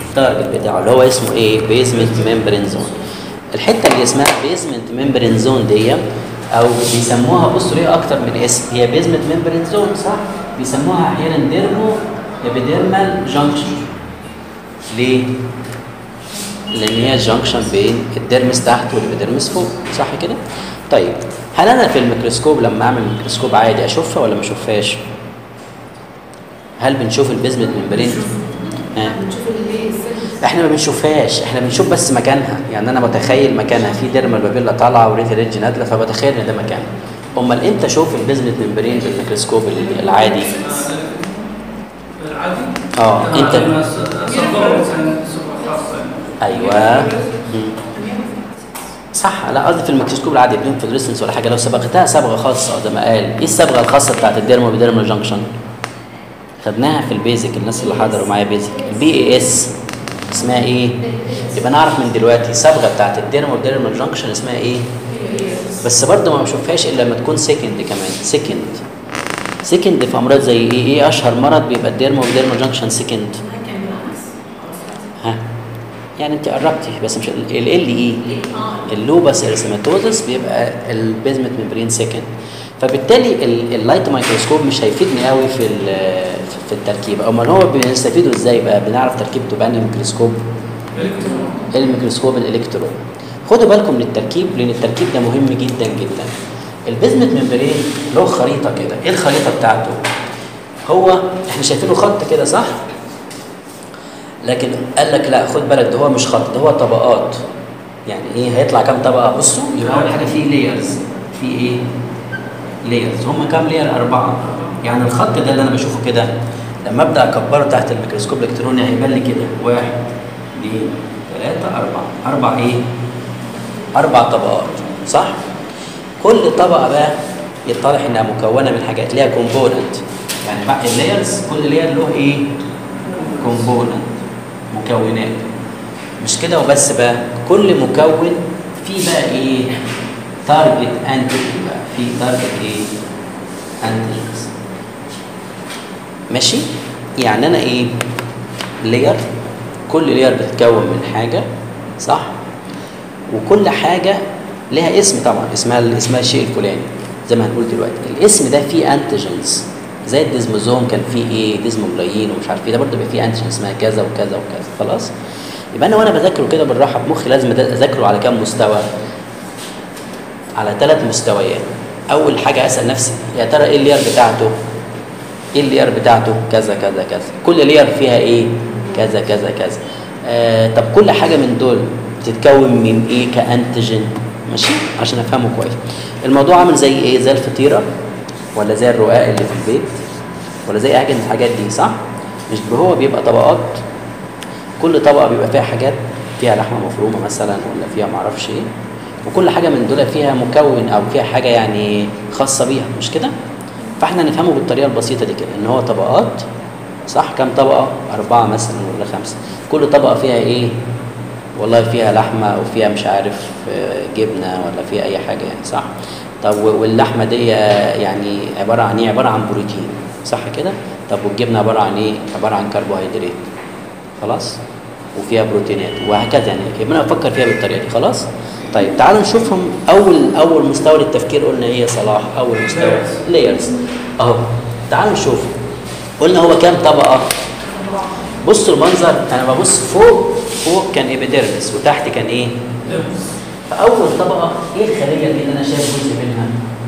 التارجت بتاعه اللي هو اسمه ايه بيزمنت ممبرين زون الحته اللي اسمها بيزمنت ممبرين زون دي او بيسموها بصوا ليه اكتر من اسم هي بيزمنت ممبرين زون صح بيسموها احيانا ديرمو ابيديرمال جانكشن ليه لان هي جانكشن بين الديرمس تحت والابيديرمس فوق صح كده طيب هل انا في الميكروسكوب لما اعمل ميكروسكوب عادي اشوفها ولا ما اشوفهاش هل بنشوف البيزمنت ممبرين ها بنشوف اللي هي السيل احنا ما بنشوفهاش احنا بنشوف بس مكانها يعني انا متخيل مكانها في ديرمال بابيلا طالعه وريت ريدج نازله فبتخيل ان ده مكانها امال امتى اشوف البيزمنت ممبرين بالميكروسكوب العادي العادي اه انت صفر مثلا صفر خاصه ايوه مم. صح لا قصدي في الميكروسكوب العادي بدون فلوريسنس ولا حاجه لو صبغتها صبغه خاصه زي ما قال ايه الصبغه الخاصه بتاعت الديرمو بيديرمال جانكشن خدناها في البيزك الناس اللي حضروا معايا بيزك البي اي اس اسمها ايه يبقى نعرف من دلوقتي الصبغه بتاعت الديرمو بيديرمال جانكشن اسمها ايه بس برضه ما بشوفهاش الا لما تكون سكند كمان سكند سكند في امراض زي ايه ايه اشهر مرض بيبقى الديرمو بيديرمال جانكشن سكند كان بالعكس ها يعني انت قربتي بس مش ال ال ايه اللوبس اريثيماتوزس بيبقى البيزمنت ممبرين سكند فبالتالي ال- اللايت مايكروسكوب مش هيفيدني قوي في ال- في التركيب امال هو بنستفيده ازاي بقى بنعرف تركيبته بأنهي ميكروسكوب الميكروسكوب الالكترون خدوا بالكم من التركيب لان التركيب ده مهم جدا جدا البيزمنت ممبرين له خريطه كده ايه الخريطه بتاعته هو احنا شايفينه خط كده صح لكن قال لك لا خد بالك ده هو مش خط ده هو طبقات يعني ايه هيطلع كام طبقه بصوا يبقى اول حاجه فيه لايرز في ايه لايرز هم كام لاير اربعه يعني الخط ده اللي انا بشوفه كده لما ابدا اكبره تحت الميكروسكوب الالكتروني هيبان لي كده واحد اثنين ثلاثه اربعه اربع ايه اربع طبقات صح كل طبقه بقى يتضح انها مكونه من حاجات ليها كومبوننت يعني بقى اللايرز كل لاير له ايه كومبوننت مكونات مش كده وبس بقى كل مكون فيه بقى ايه تارجت انتيجين بقى في تارجت ايه انتيجينز ماشي يعني انا ايه لير كل لير بتتكون من حاجه صح وكل حاجه لها اسم طبعا اسمها اسمها الشيء الفلاني زي ما هنقول دلوقتي الاسم ده فيه انتيجنز زي الديزموزوم كان فيه ايه ديزموجلايين ومش عارف ايه ده برضه بيبقى فيه انتيجن اسمها كذا وكذا وكذا خلاص يبقى انا وانا بذاكره كده بالراحه بمخي لازم أد- اذاكره على كام مستوى على ثلاث مستويات اول حاجه اسال نفسي يا ترى ايه اللير بتاعته ايه اللير بتاعته كذا كذا كذا كل لير فيها ايه كذا كذا كذا آه طب كل حاجه من دول بتتكون من ايه كانتيجين ماشي عشان افهمه كويس الموضوع عامل زي ايه زي الفطيره ولا زي الرقاق اللي في البيت ولا زي حاجه من الحاجات دي صح مش هو بيبقى طبقات كل طبقه بيبقى فيها حاجات فيها لحمه مفرومه مثلا ولا فيها معرفش ايه وكل حاجه من دول فيها مكون او فيها حاجه يعني خاصه بيها مش كده فاحنا نفهمه بالطريقه البسيطه دي كده ان هو طبقات صح كم طبقه اربعه مثلا ولا خمسه كل طبقه فيها ايه والله فيها لحمه او فيها مش عارف آه، جبنه ولا فيها اي حاجه يعني صح طب و- واللحمه دي يعني عباره عن ايه عباره عن بروتين صح كده طب والجبنه عباره عن ايه عباره عن كربوهيدرات خلاص وفيها بروتينات وهكذا يعني يبقى انا افكر فيها بالطريقه دي خلاص طيب تعالوا نشوفهم اول اول مستوى للتفكير قلنا ايه يا صلاح اول مستوى لايرز اهو تعالوا نشوف قلنا هو كام طبقه بصوا المنظر انا ببص فوق فوق كان ايبيديرمس وتحت كان ايه فاول طبقه ايه الخليه دي اللي انا شايف جزء منها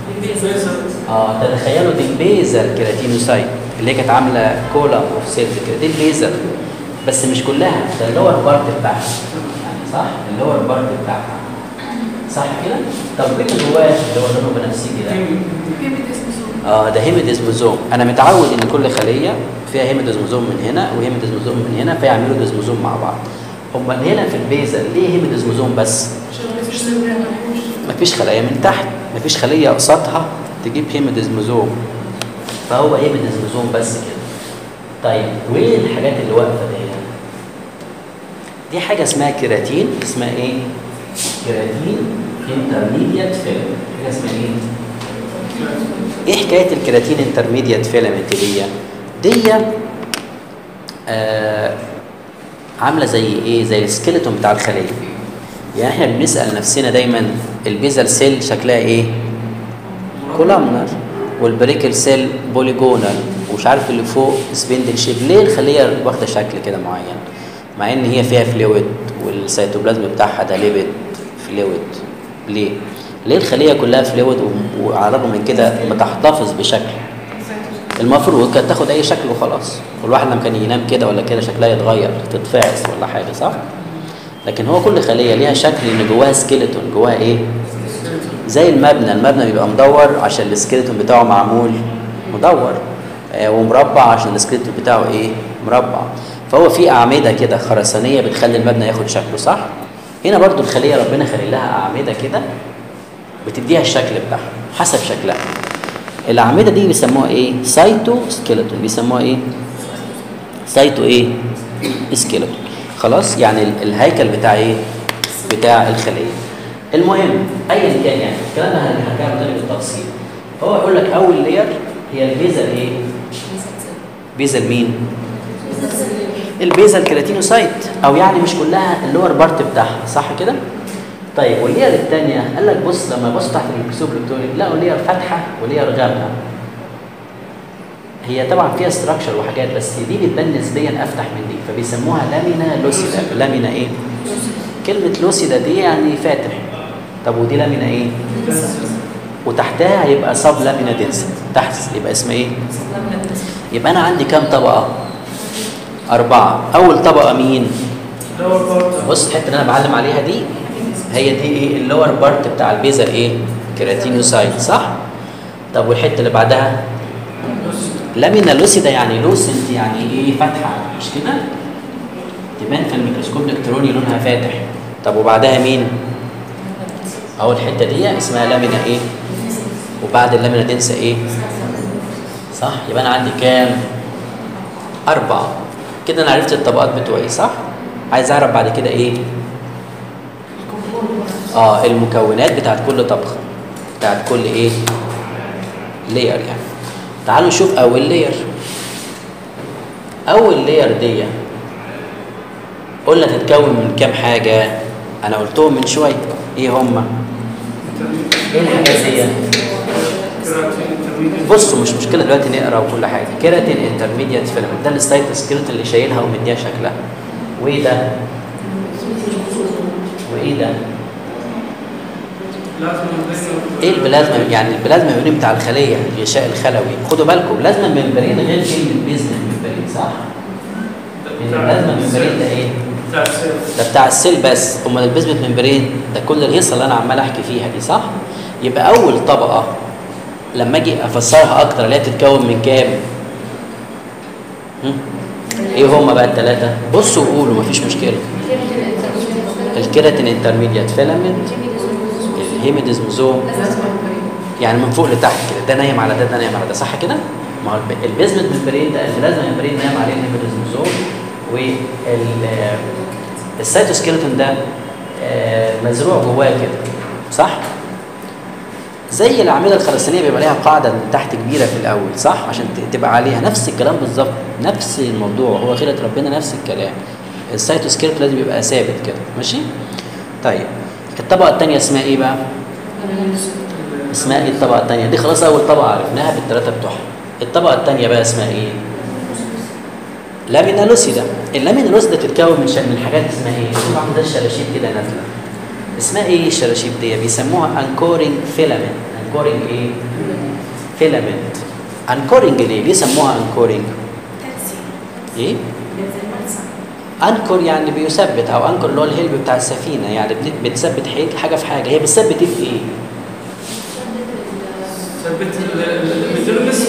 اه تتخيلوا دي البيزل كيراتينوسايت اللي هي كانت عامله كولم اوف سيلز كده دي البيزل بس مش كلها ده اللور بارت بتاعها يعني صح اللور بارت بتاعها صح كده طب ايه اللي جواه اللي هو لونه بنفسجي ده اه ده هيميديزموزوم انا متعود ان كل خليه فيها هيميديزموزوم من هنا وهيميديزموزوم من هنا فيعملوا ديزموزوم مع بعض امال هنا في البيزل ليه هيميديزموزوم بس مفيش خلايا من تحت مفيش خليه قصادها تجيب هيميديزموزوم فهو هيميديزموزوم بس كده طيب وايه الحاجات اللي واقفه دي دي حاجه اسمها كيراتين اسمها ايه كيراتين انترميديت فيلم حاجه اسمها ايه ايه حكايه الكيراتين انترميديت فيلامنت دي دي آه عامله زي ايه زي السكيلتون بتاع الخليه يعني احنا بنسال نفسنا دايما البيزل سيل شكلها ايه كولامنر والبريكل سيل بوليجونال ومش عارف اللي فوق سبندل شيب ليه الخليه واخده شكل كده معين مع ان هي فيها فلويد والسيتوبلازم بتاعها ده ليبيد فلويد ليه ليه الخليه كلها فلويد و- وعلى الرغم من كده بتحتفظ بشكل المفروض كانت تاخد اي شكل وخلاص والواحد لما كان ينام كده ولا كده شكلها يتغير تتفعس ولا حاجه صح لكن هو كل خليه ليها شكل ان جواها سكيلتون جواها ايه زي المبنى المبنى بيبقى مدور عشان السكيلتون بتاعه معمول مدور آه، ومربع عشان السكيلتون بتاعه ايه مربع فهو في اعمده كده خرسانيه بتخلي المبنى ياخد شكله صح هنا برضو الخليه ربنا خلي لها اعمده كده بتديها الشكل بتاعها حسب شكلها الاعمده دي بيسموها ايه سايتو سكيلتون بيسموها ايه سايتو ايه سكيلتون خلاص يعني ال- الهيكل بتاع ايه بتاع الخليه المهم ايا كان يعني الكلام ده هنرجع تاني بالتفصيل فهو يقول لك اول لير هي البيزل ايه بيزل مين البيزل كيراتينوسايت او يعني مش كلها اللور بارت بتاعها صح كده طيب واللير الثانيه قال لك بص لما بص تحت الميكروسكوب الالكتروني لقوا لير فاتحه ولير غامقه هي طبعا فيها ستراكشر وحاجات بس دي بتبان نسبيا افتح من دي فبيسموها لامينا لوسيدا لامينا ايه كلمه لوسيدا دي يعني فاتح طب ودي لامينا ايه وتحتها هيبقى سب لامينا دنس تحت يبقى اسمها ايه يبقى انا عندي كام طبقه اربعه اول طبقه مين دور بارت بص الحته اللي انا بعلم عليها دي هي دي ايه اللور بارت بتاع البيزل ايه كيراتينوسايت صح طب والحته اللي بعدها لامينا لوسيدا يعني لوسنت يعني ايه فاتحه مش كده تبان في الميكروسكوب الالكتروني لونها فاتح طب وبعدها مين اهو الحته دي اسمها لامينا ايه وبعد اللامينا دنسه ايه صح يبقى انا عندي كام اربعه كده انا عرفت الطبقات بتوعي صح عايز اعرف بعد كده ايه اه المكونات بتاعت كل طبخه بتاعت كل ايه لير يعني تعالوا نشوف اول لير اول لير دي قلنا تتكون من كام حاجه انا قلتهم من شويه ايه هما ايه الحاجات دي بصوا مش مشكله دلوقتي نقرا وكل حاجه كيراتين انترميديت فيلامنت ده السايتوسكيلتون اللي شايلها ومديها شكلها وايه ده وايه ده لازم ايه البلازما يعني البلازما ممبرين بتاع الخليه الغشاء الخلوي خدوا بالكم بلازما ممبرين غير كلمه بيزنس ممبرين صح البلازما ممبرين ده ايه بتاع السيل ده بتاع السيل بس امال البيزمنت ممبرين ده كل الهيصه اللي انا عمال احكي فيها دي صح يبقى اول طبقه لما اجي افسرها اكتر اللي هي بتتكون من كام هم؟ ايه هما بقى الثلاثه بصوا وقولوا مفيش مشكله الكيراتين انترميديات فيلامنت الهيميديزموزوم يعني من فوق لتحت كده ده نايم على ده ده نايم على ده صح كده؟ ما هو الب- البيزمنت ممبرين ده البلازما ممبرين نايم عليه الهيميديزموزوم وال السيتوسكيلتون ده آه، مزروع جواه كده صح؟ زي الاعمده الخرسانيه بيبقى ليها قاعده من تحت كبيره في الاول صح عشان ت- تبقى عليها نفس الكلام بالظبط نفس الموضوع هو خلقه ربنا نفس الكلام السيتوسكيلت لازم يبقى ثابت كده ماشي طيب الطبقه الثانيه اسمها ايه بقى اسمها ايه الطبقه الثانيه دي خلاص اول طبقه عرفناها بالثلاثه بتوعها الطبقه الثانيه بقى اسمها ايه لامينا لوسيدا اللامينا لوسيدا بتتكون من شيء من حاجات اسمها ايه طبعا ده الشراشيب كده نازله اسمها ايه الشراشيب دي بيسموها انكورنج فيلامنت انكورنج ايه فيلامنت انكورنج ليه ليه سموها انكورنج ايه انكور يعني بيثبت او انكور اللي هو الهلب بتاع السفينه يعني بت- بتثبت حي- حاجه في حاجه هي بتثبت ايه في ايه ثبت الابيدرمس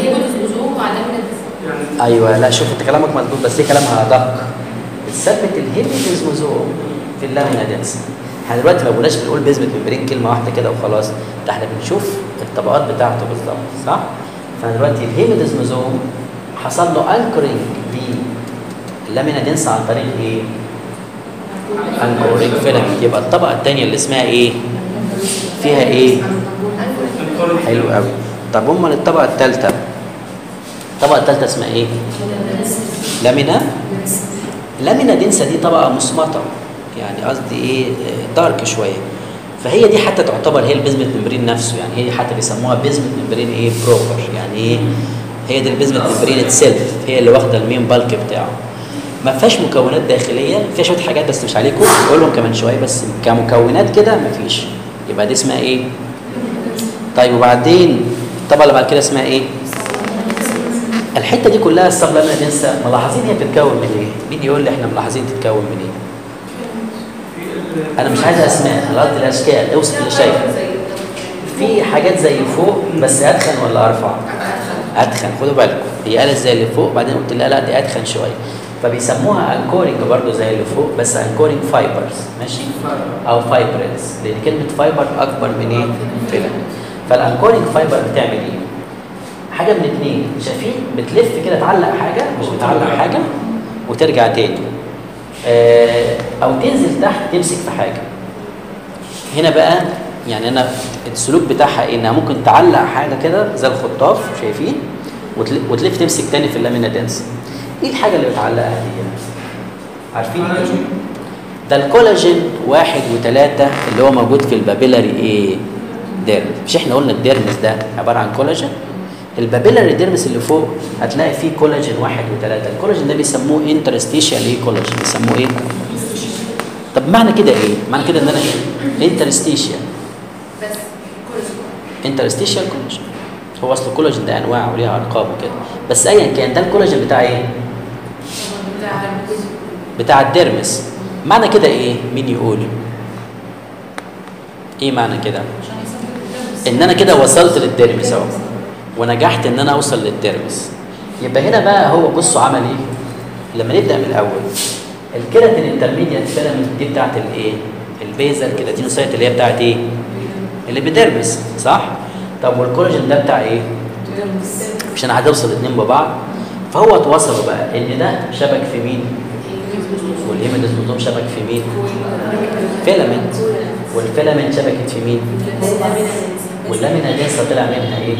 يعني ايوه لا شوف انت كلامك مظبوط بس هي كلامها ادق بتثبت الهيميديزموزوم في اللامينا دنس احنا دلوقتي ما بقولناش بنقول بيزمت ممبرين كلمه واحده كده وخلاص ده احنا بنشوف الطبقات بتاعته بالظبط صح؟ فدلوقتي الهيميديزموزوم حصل له انكورنج اللامينا دنس عن طريق ايه؟ انكورنج فيلامنت يبقى الطبقه الثانيه اللي اسمها ايه؟ فيها ايه؟ حلو قوي طب امال الطبقه الثالثه الطبقه الثالثه اسمها ايه؟ لامينا اللامينا دنسا دي طبقه مصمطه يعني قصدي ايه آه، دارك شويه فهي دي حتى تعتبر هي البيزمنت ممبرين نفسه يعني هي دي حتى بيسموها بيزمنت ممبرين ايه بروبر يعني ايه هي دي البيزمنت ممبرين اتسيلف هي اللي واخده المين بالك بتاعه ما فيهاش مكونات داخليه فيها شويه حاجات بس مش عليكم نقولهم كمان شويه بس كمكونات كده ما فيش يبقى دي اسمها ايه طيب وبعدين الطبقه اللي بعد كده اسمها ايه الحته دي كلها السب لامينا دنسا ملاحظين هي بتتكون من ايه مين يقول لي احنا ملاحظين تتكون من ايه في ال- انا مش عايز اسماء انا قصدي الاشكال اوصف اللي شايفه في حاجات زي فوق بس ادخن ولا ارفع ادخن خدوا بالكم هي قالت زي اللي فوق بعدين قلت لها لا دي ادخن شويه فبيسموها انكورنج برضو زي اللي فوق بس انكورنج فايبرز ماشي او فايبرز لان كلمه فايبر اكبر من ايه فيلامنت فالانكورنج فايبر بتعمل ايه حاجه من اتنين شايفين بتلف كده تعلق حاجه مش بتعلق حاجه وترجع تاني آه، او تنزل تحت تمسك في حاجه هنا بقى يعني انا السلوك بتاعها ايه انها ممكن تعلق حاجه كده زي الخطاف شايفين وتل- وتلف تمسك تاني في اللامينا دنس ايه الحاجه اللي بتعلقها دي عارفين إيه؟ كولاجين. ده الكولاجين واحد وثلاثة اللي هو موجود في البابيلاري ايه ديرمس مش احنا قلنا الديرمس ده عبارة عن كولاجين البابيلاري ديرمس اللي فوق هتلاقي فيه كولاجين واحد وثلاثة الكولاجين ده بيسموه انترستيشيال ايه كولاجين بيسموه ايه طب معنى كده ايه معنى كده ان انا ايه انترستيشيال بس انترستيشيال كولاجين هو اصل الكولاجين ده انواع وليها ارقام وكده بس ايا كان ده الكولاجين بتاع ايه بتاع بتاع الديرمس معنى كده ايه مين يقول ايه معنى كده عشان يسمي ان انا كده وصلت للديرمس اهو ونجحت ان انا اوصل للديرمس يبقى هنا بقى هو بصوا عمل ايه لما نبدا من الاول الكيراتين انترميديت فيلامنت دي بتاعت الايه البيزل كيراتينوسايت اللي هي بتاعت ايه اللي بديرمس صح طب والكولاجين ده بتاع ايه مش انا هتوصل الاثنين ببعض فهو اتوصلوا بقى ان ده شبك في مين والهيموديزموزوم شبك في مين فيلامنت والفيلامنت شبكت في مين واللامينا دنسا طلع منها ايه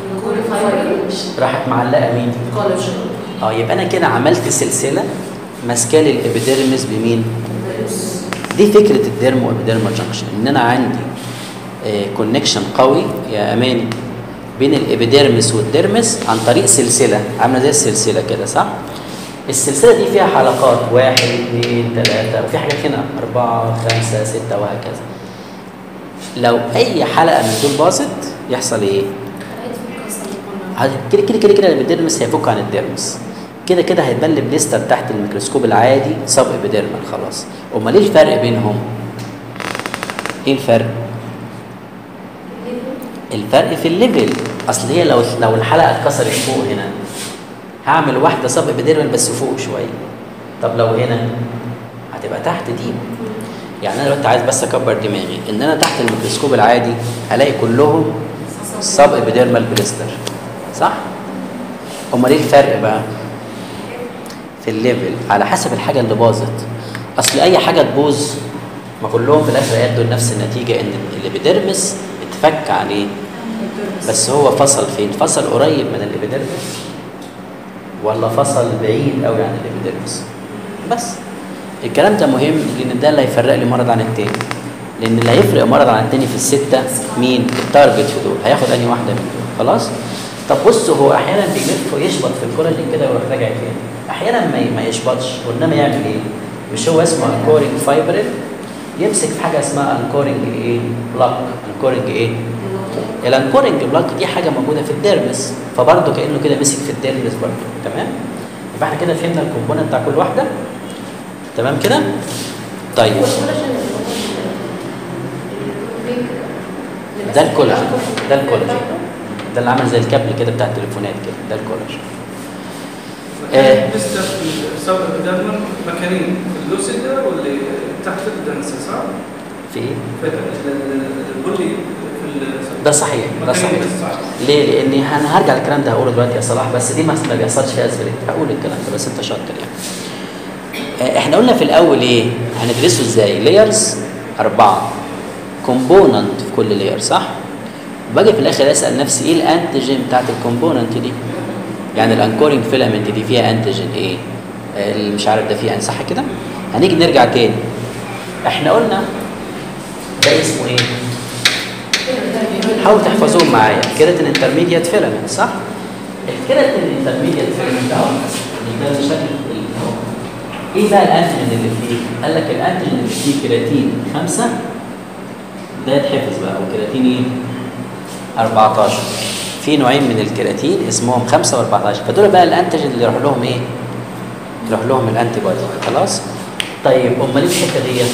راحت معلقه مين اه يبقى انا كده عملت سلسله ماسكه لي الابيديرمس بمين دي فكره الديرمو والابيديرمال جانكشن ان انا عندي كونكشن قوي يا اماني بين الابيديرمس والديرمس عن طريق سلسله عامله زي السلسله كده صح السلسله دي فيها حلقات واحد اثنين ثلاثه وفي حاجات هنا اربعه خمسه سته وهكذا لو اي حلقه من دول باظت يحصل ايه؟ هت- كده كده كده كده الابيديرمس هيفك عن الديرمس كده كده هيتبان لي بليستر تحت الميكروسكوب العادي سب ابيديرمال خلاص امال ايه الفرق بينهم؟ ايه الفرق؟ الفرق في الليفل اصل هي لو لو الحلقه اتكسرت فوق هنا هعمل واحده سب ابيديرمال بس فوق شويه طب لو هنا هتبقى تحت دي يعني انا دلوقتي عايز بس اكبر دماغي ان انا تحت الميكروسكوب العادي هلاقي كلهم سب ابيديرمال بليستر صح امال ايه الفرق بقى في الليفل على حسب الحاجه اللي باظت اصل اي حاجه تبوظ ما كلهم في الاخر هيدوا لنفس النتيجه ان الابيديرمس اتفك عليه بس هو فصل فين فصل قريب من الابيديرمس ولا فصل بعيد قوي عن الابيديرمس بس الكلام ده مهم لان ده اللي هيفرق لي مرض عن التاني لان اللي هيفرق مرض عن التاني في السته مين التارجت في دول هياخد انهي واحده من دول خلاص طب بصوا هو احيانا بيلف ويشبط في الكولاجين كده ويروح راجع تاني احيانا ما ما يشبطش وانما يعمل ايه مش هو اسمه انكورنج فايبرين يمسك في حاجه اسمها انكورنج ايه بلاك انكورنج ايه الانكورنج بلاك دي حاجه موجوده في الديرمس فبرضه كانه كده مسك في الديرمس برضه تمام يبقى احنا كده فهمنا الكومبوننت بتاع كل واحده تمام كده طيب ده الكولاجين ده الكولاجين ده اللي عامل زي الكابل كده بتاع التليفونات كده ده الكولاجين مكان لسه في السبب الدرمر مكانين في اللوسيدا واللي تحت الدنسة صح؟ في ايه في ال- ال- البولي في ال- ده صحيح ده مكانين صحيح بس صح. ليه؟ لاني انا هرجع للكلام ده هقوله دلوقتي يا صلاح بس دي ما ما بيحصلش فيها اسبريت هقول الكلام ده بس انت شاطر يعني. آه، احنا قلنا في الاول ايه؟ هندرسه ازاي؟ لايرز اربعه كومبوننت في كل لاير صح؟ باجي في الاخر اسال نفسي ايه الانتيجين بتاعت الكومبوننت دي؟ يعني الانكورنج فيلامنت دي فيها انتيجين ايه؟ آه، اللي مش عارف ده فيه يعني صح كده هنيجي نرجع تاني احنا قلنا ده اسمه ايه حاول تحفظوهم معايا كيراتين انترميديت فيلامنت صح الكيراتين انترميديت فيلامنت اهو اللي ده الشكل اللي اهو ايه بقى الانتيجين اللي فيه قال لك الانتيجين اللي فيه كيراتين 5 ده يتحفظ بقى وكيراتين ايه 14 في نوعين من الكيراتين اسمهم 5 و14 فدول بقى الانتيجين اللي يروح لهم ايه يروح لهم الانتي بودي خلاص طيب امال ايه الحته ديت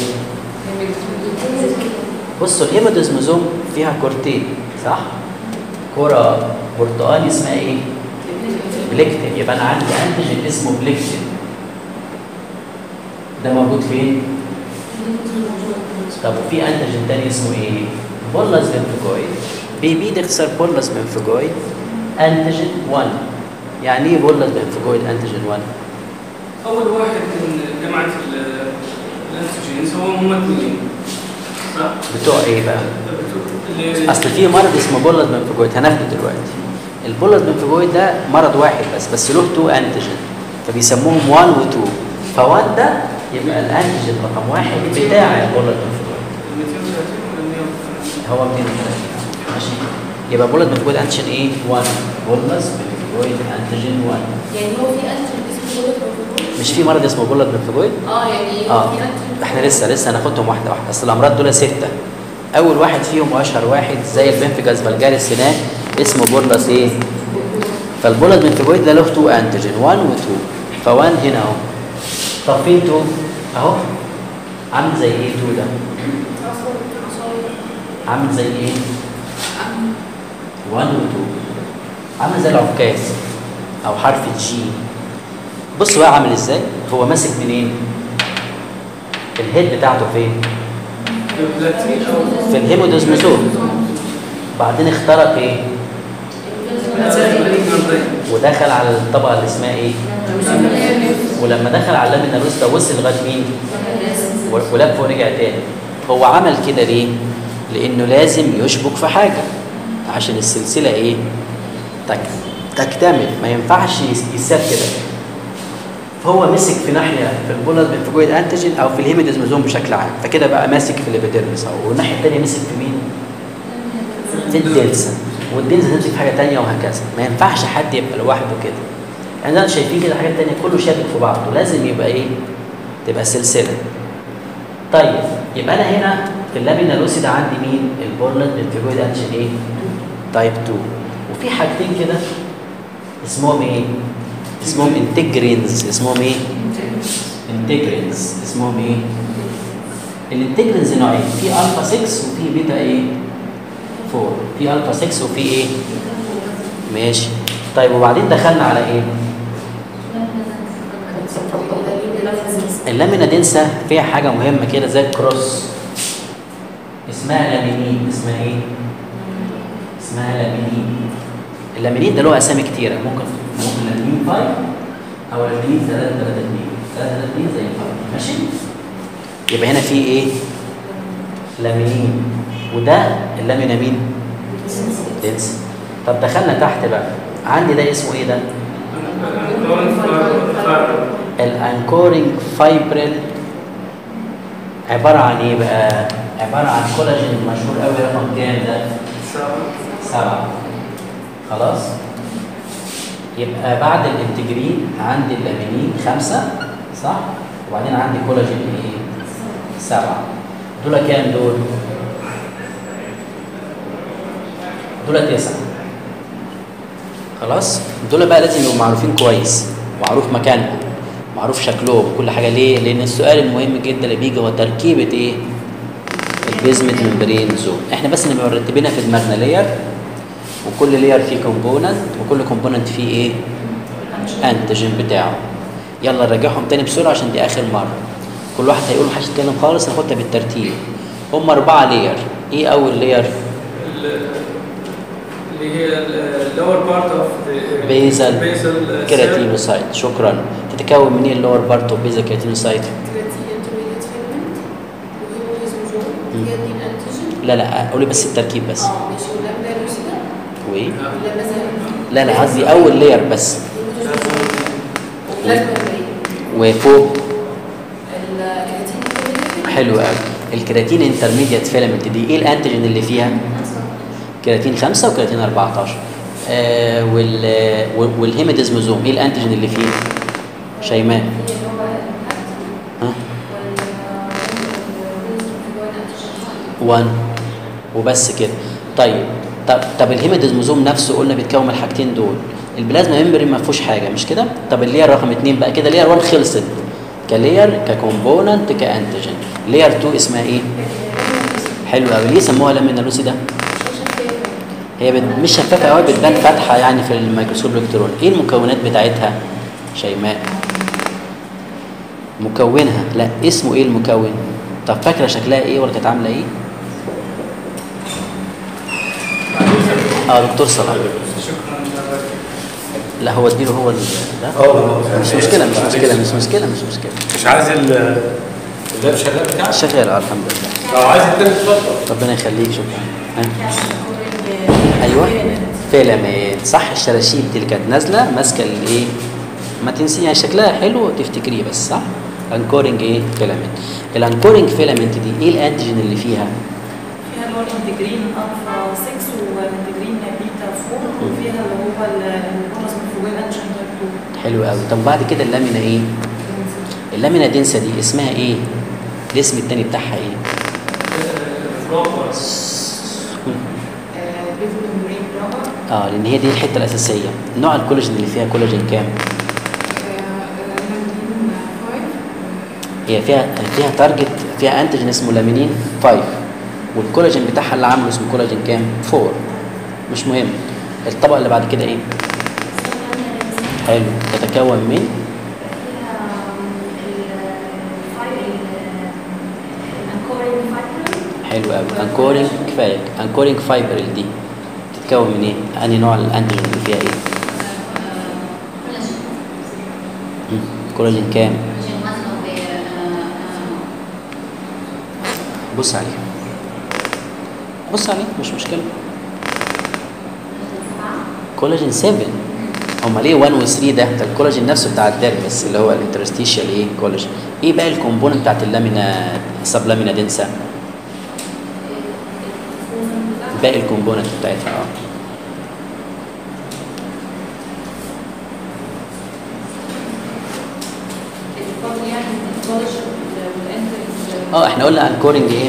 بصوا الهيموديزموزوم فيها كورتين صح كرة برتقالي اسمها ايه بليكتين يبقى انا عندي انتيجين اسمه بليكتين ده موجود فين طب وفي انتيجين تاني اسمه ايه بولس بنفجويد بي بي دي اختصار بولس بنفجويد انتيجين 1 يعني ايه بولس بنفجويد انتيجين 1 اول واحد من جماعه ال- الانتيجينز هو ممثلين صح؟ بتوع ايه بقى اللي اصل في مرض اسمه بولس بنفجويد هناخده دلوقتي البولس بنفجويد ده مرض واحد بس بس له تو انتيجين فبيسموهم 1 و 2 ف1 ده يبقى الانتيجين رقم واحد بتاع البولس بنفجويد 230 ولا 130 هو 230 ماشي يبقى بولس بنفجويد انتيجين ايه 1 بولس بنفجويد انتيجين 1 يعني هو في انتج اسمه بولت بروفيبول مش في مرض اسمه بولس بنفجويد اه يعني اه في انتج احنا لسه لسه هناخدهم واحده واحده اصل الامراض دول سته اول واحد فيهم واشهر واحد زي البنفجاس فالجاري السنان اسمه بولس ايه فالبولس بنفجويد ده له 2 انتيجين 1 و 2 ف1 هنا اهو طب فين 2 اهو عامل زي ايه 2 ده عامل زي ايه 1 و 2 عامل زي العكاز او حرف الجي بص بقى عامل ازاي هو ماسك منين الهيد بتاعته فين بلاتين او في الهيموديزموزوم بعدين اخترق ايه ودخل على الطبقه اللي اسمها ايه ولما دخل على اللامينا الوسطى وصل لغايه مين و- ولف ورجع تاني هو عمل كده ليه لانه لازم يشبك في حاجه عشان السلسله ايه تك تكتمل ما ينفعش يس- يساب كده فهو مسك في ناحيه في البولس بنفجويد انتيجين او في الهيموديزموزوم بشكل عام فكده بقى ماسك في الابيديرمس او والناحيه الثانيه مسك في مين في الدلسة والدلسة تمسك في حاجة تانية وهكذا ما ينفعش حد يبقى لوحده كده يعني انتوا شايفين كده حاجات تانية كله شابك في بعضه لازم يبقى ايه تبقى سلسلة طيب يبقى انا هنا في اللامينا لوسيد عندي مين البورلت بالفيجويد انشن ايه تايب 2 وفي حاجتين كده اسمهم ايه اسمهم انتجرينز اسمهم ايه انتجرينز اسمهم ايه الانتجرينز نوعين في الفا 6 وفي بيتا ايه 4 في الفا 6 وفي ايه ماشي طيب وبعدين دخلنا على ايه اللامينا دنسة فيها حاجة مهمة كده زي الكروس اسمها لامينين اسمها ايه؟ اسمها لامينين اللامينين ده له اسامي كتيرة ممكن ممكن لامينين 5 او لامينين 3 3 2 3 3 2 زي 5 ماشي؟ يبقى هنا في ايه؟ لامينين وده اللامينا مين؟ دنس طب دخلنا تحت بقى عندي ده اسمه ايه ده؟ الانكورنج فايبريل عبارة عن ايه بقى؟ عبارة عن كولاجين مشهور قوي رقم كام ده؟ سبعة خلاص؟ يبقى بعد الانتجرين عندي اللامينين خمسة صح؟ وبعدين عندي كولاجين ايه؟ سبعة دول كام دول؟ دول تسعة خلاص؟ دول بقى لازم يبقوا معروفين كويس معروف مكانهم معروف شكلهم كل حاجه ليه؟ لان السؤال المهم جدا اللي بيجي هو تركيبه ايه؟ البيزمنت ممبرين زون احنا بس نبقى مرتبينها في دماغنا لير وكل لير فيه كومبوننت وكل كومبوننت فيه ايه؟ انتيجين بتاعه يلا نراجعهم تاني بسرعه عشان دي اخر مره كل واحد هيقول محدش يتكلم خالص ناخدها بالترتيب هم اربعه لير ايه اول لير؟ اللي هي اللور بارت اوف بيزل كيراتينوسايت شكرا تتكون من ايه اللور بارت اوف بيزل كيراتينوسايت؟ لا لا قولي بس التركيب بس اه ماشي ولما لوسيدا وايه؟ ولا مثلا لا لا قصدي اول لير بس لازم وفوق الكرياتين حلو قوي الكرياتين انترميديت فيلامنت دي ايه الانتيجين اللي فيها كرياتين 5 وكرياتين 14 آه وال وال- والهيموديزموزوم ايه الانتيجين اللي فيه شيماء ها 1 وبس كده طيب طب طب الهيموديزموزوم نفسه قلنا بيتكون من الحاجتين دول البلازما ميمبرين ما فيهوش حاجه مش كده طب اللير رقم 2 بقى كده لير 1 خلصت كلير ككومبوننت كانتيجين لير 2 اسمها ايه حلو قوي ليه سموها لامينا لوسيدا هي بت... مش شفافه قوي بتبان فاتحه يعني في الميكروسكوب الالكتروني ايه المكونات بتاعتها شيماء مكونها لا اسمه ايه المكون طب فاكره شكلها ايه ولا كانت عامله ايه اه دكتور صلاح شكرا لك. لا هو اديله هو ال- ده اه مش مشكله مش مشكله مش مشكله مش مشكله مش عايز ال اللاب شغال بتاعك شغال اه الحمد لله لو عايز التاني اتفضل ربنا يخليك شكرا ها. ايوه فيلامنت صح الشراشيب دي اللي كانت نازله ماسكه الايه ما تنسي يعني شكلها حلو تفتكريه بس صح انكورنج ايه فيلامنت الانكورنج فيلامنت دي ايه الانتيجين اللي فيها فيها اللي هو الانتجرين الفا 6 والانتجرين بيتا 4 وفيها اللي هو البونص مفروين انشن تايب 2 حلو قوي طب بعد كده اللامينا ايه اللامينا دنسه دي اسمها ايه الاسم التاني بتاعها ايه بروبر اه لان هي دي الحته الاساسيه نوع الكولاجين اللي فيها كولاجين كام هي فيها فيها تارجت فيها انتيجين اسمه لامينين 5 والكولاجين بتاعها اللي عامله اسمه كولاجين كام 4 مش مهم الطبقه اللي بعد كده ايه حلو تتكون من حلو قوي انكورنج كفايه انكورنج فايبر دي تتكون من ايه انهي نوع الانتيجين اللي فيها ايه مم. كولاجين كام بص عليه بص عليه مش مشكله كولاجين 7 هما ليه 1 و 3 ده ده الكولاجين نفسه بتاع الديرمس اللي هو الانترستيشال ايه كولاجين ايه بقى الكومبوننت بتاعت اللامينا سب لامينا دنسا باقي الكومبوننت بتاعتها اه اه احنا قلنا انكورنج ايه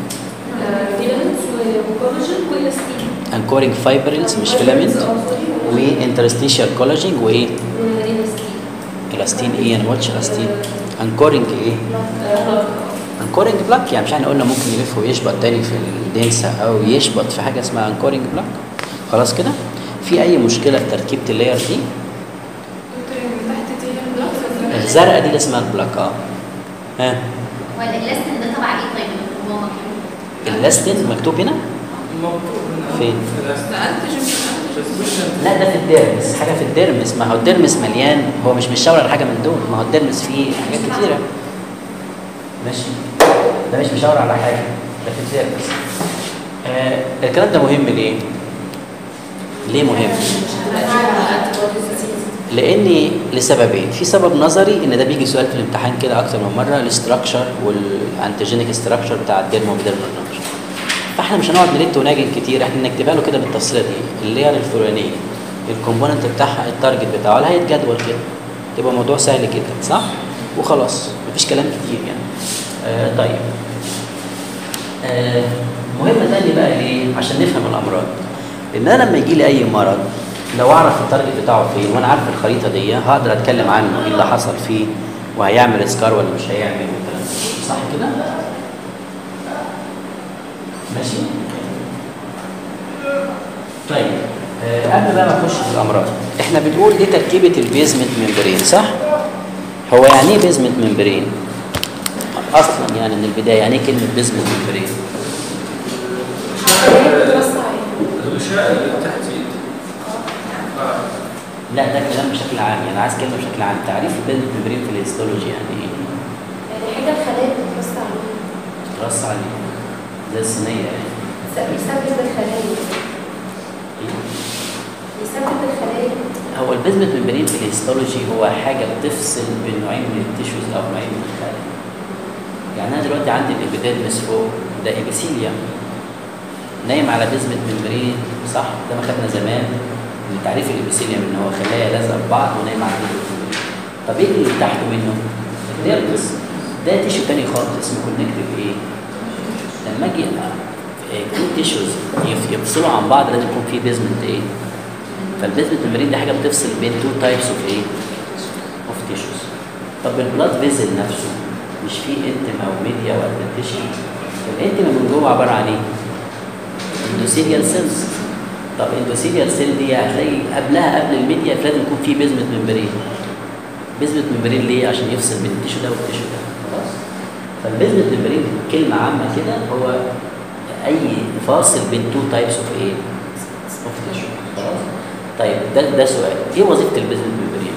انكورنج فايبرلز مش فيلامنت وانترستيشال كولاجين وايه الاستين ايه انا ما قلتش الاستين انكورنج ايه انكورنج بلاك يعني مش احنا قلنا ممكن يلف ويشبط تاني في الدنسة او يشبط في حاجه اسمها انكورنج بلاك خلاص كده في اي مشكله في تركيبه اللاير دي الزرقاء دي اللي اسمها البلاك اه ها والالاستين ده تبع ايه طيب هو مكتوب اللاستين مكتوب هنا مكتوب هنا فين؟ مش لا ده في الديرمس حاجه في الديرمس ما هو الديرمس مليان هو مش مشاور على حاجه من دول ما هو الديرمس فيه حاجات كتيره ماشي ده مش مشاور على حاجه ده في الديرمس آه الكلام ده مهم ليه؟ ليه مهم؟ لاني لسببين في سبب نظري ان ده بيجي سؤال في الامتحان كده اكتر من مره الاستراكشر والانتيجينيك استراكشر بتاع الديرما وبيدرما جانكشن فاحنا مش هنقعد نلت وناجن كتير احنا نكتبها له كده بالتفصيله دي اللير الفلانيه الكومبوننت بتاعها التارجت بتاعه لها جدول كده تبقى موضوع سهل جدا صح وخلاص مفيش كلام كتير يعني آه طيب آه مهم تاني بقى ليه عشان نفهم الامراض ان انا لما يجي لي اي مرض لو اعرف التارجت بتاعه فين وانا عارف الخريطه دي هقدر اتكلم عنه ايه اللي حصل فيه وهيعمل سكار ولا مش هيعمل والكلام ده. صح كده ماشي طيب آه قبل بقى ما نخش في الامراض احنا بنقول دي تركيبه البيزمنت ممبرين صح هو يعني ايه بيزمنت ممبرين اصلا يعني من البدايه يعني ايه كلمه بيزمنت ممبرين الغشاء التحتي آه. لا ده كلام بشكل عام يعني عايز كلمه بشكل عام تعريف البيزمنت ممبرين في الهيستولوجي يعني ايه الحاجة الخلايا بتبص عليه رص عليه زي الصينيه يعني بيثبت الخلايا إيه؟ بيثبت الخلايا هو البيزمنت ممبرين في الهيستولوجي هو حاجه بتفصل بين نوعين من التيشوز او نوعين من الخلايا يعني انا دلوقتي عندي الابيديرمس فوق ده ابيثيليوم نايم على بيزمنت ممبرين صح ده ما خدنا زمان من تعريف الابيثيليوم ان هو خلايا لازقه في بعض ونايم على البيزمنت ممبرين طب ايه اللي تحته منه؟ الديرمس ده تيشو تاني خالص اسمه كونكتيف ايه؟ لما اجي تو تيشوز يفصلوا عن بعض لازم يكون في بيزمنت ايه؟ فالبيزمنت ممبرين دي حاجه بتفصل بين تو تايبس اوف ايه؟ اوف تيشوز طب البلاد فيزل نفسه مش فيه انتما وميديا وادفنتيشن الانتما من جوه عباره عن ايه؟ اندوثيليال سيلز طب اندوثيليال سيل دي هتلاقي قبلها قبل الميديا لازم يكون في بيزمنت ممبرين بيزمنت ممبرين ليه؟ عشان يفصل بين التيشو ده والتيشو ده خلاص فالبيزمنت ممبرين كلمه عامه كده هو اي فاصل بين تو تايبس اوف ايه؟ اوف تيشو خلاص طيب ده ده سؤال ايه وظيفه البيزمنت ممبرين؟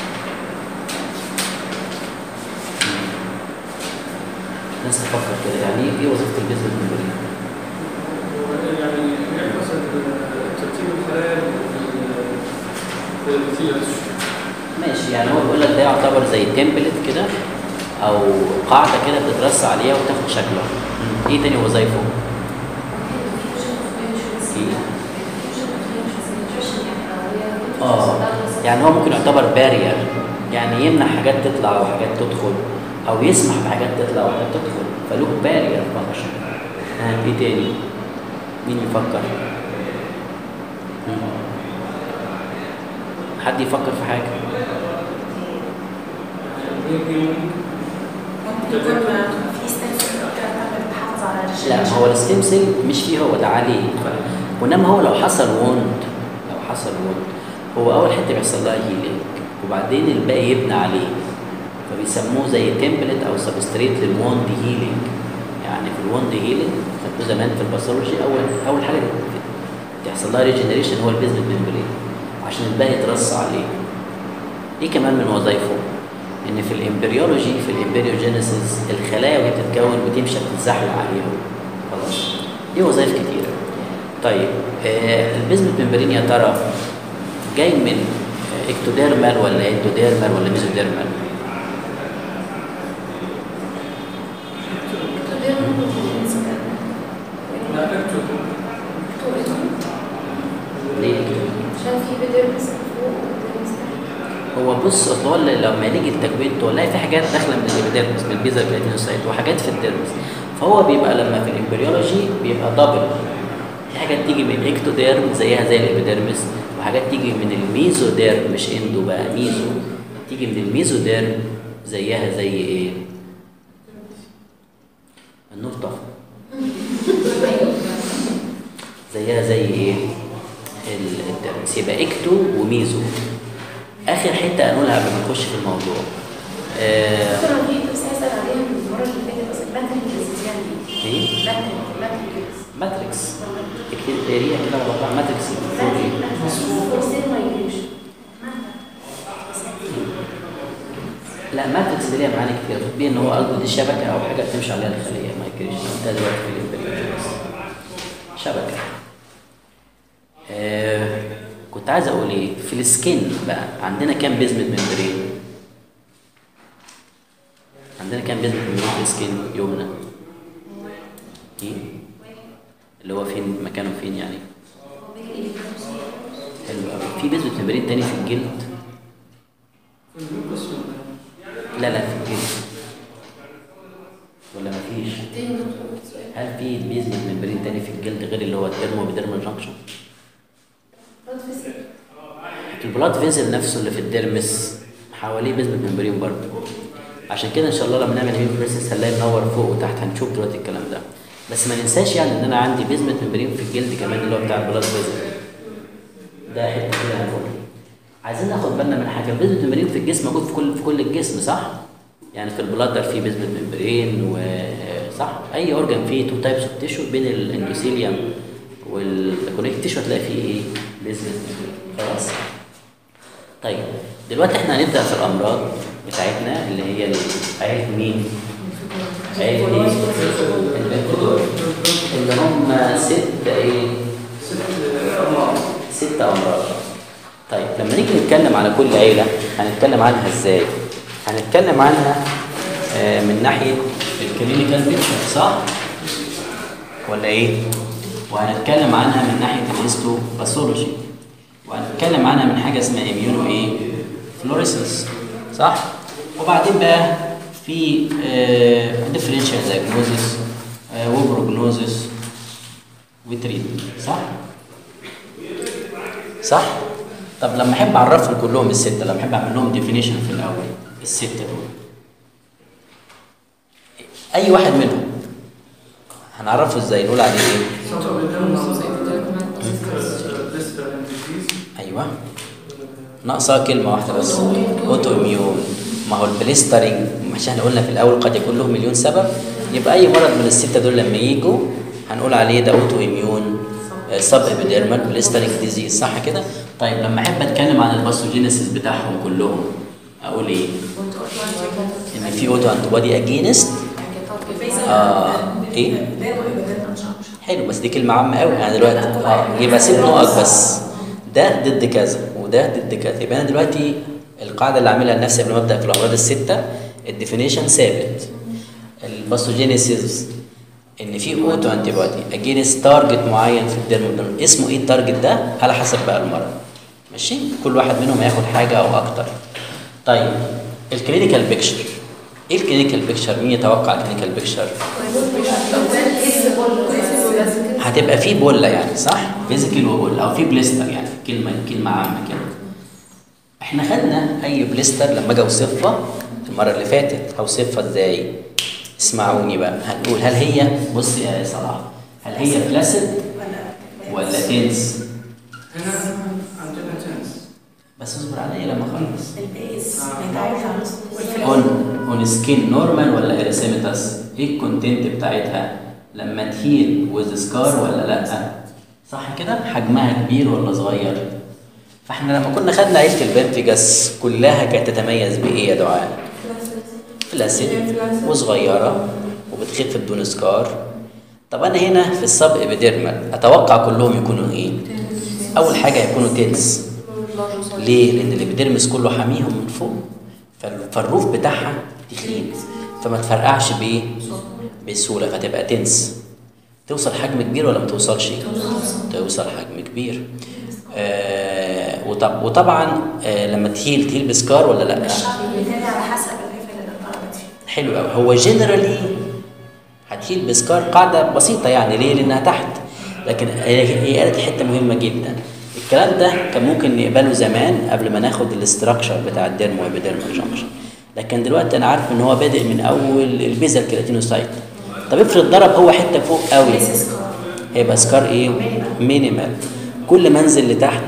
الناس تفكر كده يعني ايه ايه وظيفه البيزمنت ممبرين؟ يعني يعكس ترتيب الخلايا في الابيثيليوم ماشي يعني هو بيقول لك ده يعتبر زي تمبلت كده او قاعده كده بتترص عليها وتاخد شكلها ايه تاني وظايفه؟ اه يعني هو ممكن يعتبر بارير يعني يمنع حاجات تطلع وحاجات تدخل او يسمح بحاجات تطلع وحاجات تدخل فله بارير فانكشن آه ايه تاني؟ مين يفكر؟ مم. حد يفكر في حاجه؟ ممكن يكون في ستيم بتحافظ على الرجال لا هو الستيم سيل مش فيه هو ده عليه وانما هو لو حصل ووند لو حصل ووند هو اول حته بيحصل لها هيلينج وبعدين الباقي يبنى عليه فبيسموه زي تمبلت او سبستريت للوند هيلينج يعني في الوند هيلينج خدته زمان في الباثولوجي اول اول حاجه تحصل لها ريجنريشن هو البيزمنت ممبرين عشان الباقي يترص عليه ايه كمان من وظايفه ان في الامبريولوجي في الامبريوجينيسيس الخلايا وهي بتتكون بتمشي بتتزحلق عليهم خلاص دي وظائف كتيره طيب آه البيزمنت ممبرين يا ترى جاي من آه، اكتوديرمال ولا اندوديرمال ولا ميزوديرمال لا اكتب ليه كده عشان في بدرس فوق وبدرس تحت هو بص اصل هو اللي لما نيجي التكوين تلاقي في حاجات داخله من الابيديرمس من البيزا كريتينوسايت وحاجات في الديرمس فهو بيبقى لما في الامبريولوجي بيبقى دبل في حاجات تيجي من اكتوديرم زيها زي الابيديرمس وحاجات تيجي من الميزوديرم مش اندو بقى ميزو تيجي من الميزوديرم زيها زي ايه؟ النور طفى زيها زي ايه؟ ال- الديرمس يبقى اكتو وميزو اخر حته هنقولها قبل ما نخش في الموضوع آه دكتور انا في بس هسأل عليها من المرة اللي فاتت بس الماتريكس يعني ايه ايه؟ ماتريكس ماتريكس اكتب اريا كده على بعضها ماتريكس فور سيل مايجريشن لا ماتريكس دي ليها معاني كتير دي ان هو قصده دي شبكه او حاجه بتمشي عليها الخليه ما يجريش ده دلوقتي في الامبريولوجي شبكه آه كنت عايز اقول ايه في السكين بقى عندنا كام بيزمنت ممبرين عندنا كام بيزمنت ممبرين في السكين يومنا ايه اللي هو فين مكانه فين يعني حلو قوي في بيزمنت ممبرين تاني في الجلد الميوكس لا لا في الجلد ولا مفيش هل في بيزمنت ممبرين تاني في الجلد غير اللي هو الديرمو جانكشن البلاد فيزل نفسه اللي في الديرمس حواليه بيزمنت ممبرين برضه عشان كده ان شاء الله لما نعمل هيم بريسس هنلاقي منور فوق وتحت هنشوف دلوقتي الكلام ده بس ما ننساش يعني ان انا عندي بيزمنت ممبرين في الجلد كمان اللي هو بتاع البلاد فيزل ده حته كده هنقولها عايزين ناخد بالنا من حاجه البيزمنت ممبرين في الجسم موجود في كل في كل الجسم صح يعني في البلادر في بيزمنت ممبرين وصح اي اورجان فيه تو تايبس اوف تيشو بين الاندوثيليوم والكونكت تيشو هتلاقي فيه ايه بيزمنت ممبرين خلاص طيب دلوقتي احنا هنبدا في الامراض بتاعتنا اللي هي ال- عيله مين عيله ايه البنتدور اللي هم ست ايه ست أمراض ست امراض طيب لما نيجي نتكلم على كل عيلة هنتكلم عنها ازاي؟ هنتكلم عنها آه، من ناحية الكلينيكال بيكتشر صح؟ ولا ايه؟ وهنتكلم عنها من ناحية الهيستوباثولوجي وهنتكلم عنها من حاجة اسمها اميونو ايه؟ فلوريسنس صح؟ وبعدين بقى في ديفرنشال دايجنوزيس وبروجنوزيس وتريتمنت صح؟ صح؟ طب لما احب اعرفهم كلهم السته لما احب اعمل لهم ديفينيشن في الاول السته دول اي واحد منهم هنعرفه ازاي نقول عليه ايه؟ ايوه ناقصها كلمه واحده بس اوتو اميون ما هو البليسترنج مش احنا قلنا في الاول قد يكون له مليون سبب يبقى اي مرض من السته دول لما يجوا هنقول عليه ده اوتو اميون سب ابيديرمال بليسترنج ديزيز صح كده طيب لما احب اتكلم عن الباثوجينيسيس بتاعهم كلهم اقول ايه ان في اوتو انتي بودي اجينست اه ايه حلو بس دي كلمه عامه قوي يعني دلوقتي اه يبقى سيب نقط بس ده ضد كذا وده ضد كذا يبقى انا دلوقتي القاعده اللي عاملها لنفسي قبل ما ابدا في الامراض السته الديفينيشن ثابت الباثوجينيسيس ان في اوتو انتي بودي اجينست تارجت معين في الديرمودرم اسمه ايه التارجت ده على حسب بقى المرض ماشي كل واحد منهم هياخد حاجه او اكتر طيب الكلينيكال بيكتشر ايه الكلينيكال بيكتشر مين يتوقع الكلينيكال بيكتشر هتبقى في بوله يعني صح فيزيكال وبوله او في بليستر يعني كلمه كلمه عامه كده احنا خدنا اي بليستر لما اجي اوصفها المره اللي فاتت اوصفها ازاي اسمعوني بقى هنقول هل هي بص يا صلاح هل هي فلاسد ولا تنس هنا عندنا تنس بس اصبر عليا لما اخلص البيس آه. اون اون سكين نورمال ولا اريسيمتاس ايه الكونتنت بتاعتها لما تهيل وذ سكار ولا لا صح كده حجمها كبير ولا صغير فاحنا لما كنا خدنا عيله البنفجس كلها كانت تتميز بايه يا دعاء فلاسيد وصغيره وبتخف بدون سكار طب انا هنا في السب ابيديرمال اتوقع كلهم يكونوا ايه اول حاجه يكونوا تنس ليه لان الابيديرمس كله حاميهم من فوق فال- فالروف بتاعها تخين فما تفرقعش بايه بسهوله فتبقى تنس توصل حجم كبير ولا ما توصلش توصل حجم كبير آه وطب وطبعا آه لما تهيل تهيل بسكار ولا لا بيتابع على حسب الليفل اللي اتضربت فيه حلو قوي هو جنرالي هتشيل بسكار قاعده بسيطه يعني ليه لانها تحت لكن هي هي قالت حته مهمه جدا الكلام ده كان ممكن نقبله زمان قبل ما ناخد الاستراكشر بتاع الديرمو ابيديرمال جانكشن لكن دلوقتي انا عارف ان هو بادئ من اول البيزا الكيراتينوسايت طب افرض ضرب هو حته فوق قوي هيبقى سكار ايه مينيمال كل ما انزل لتحت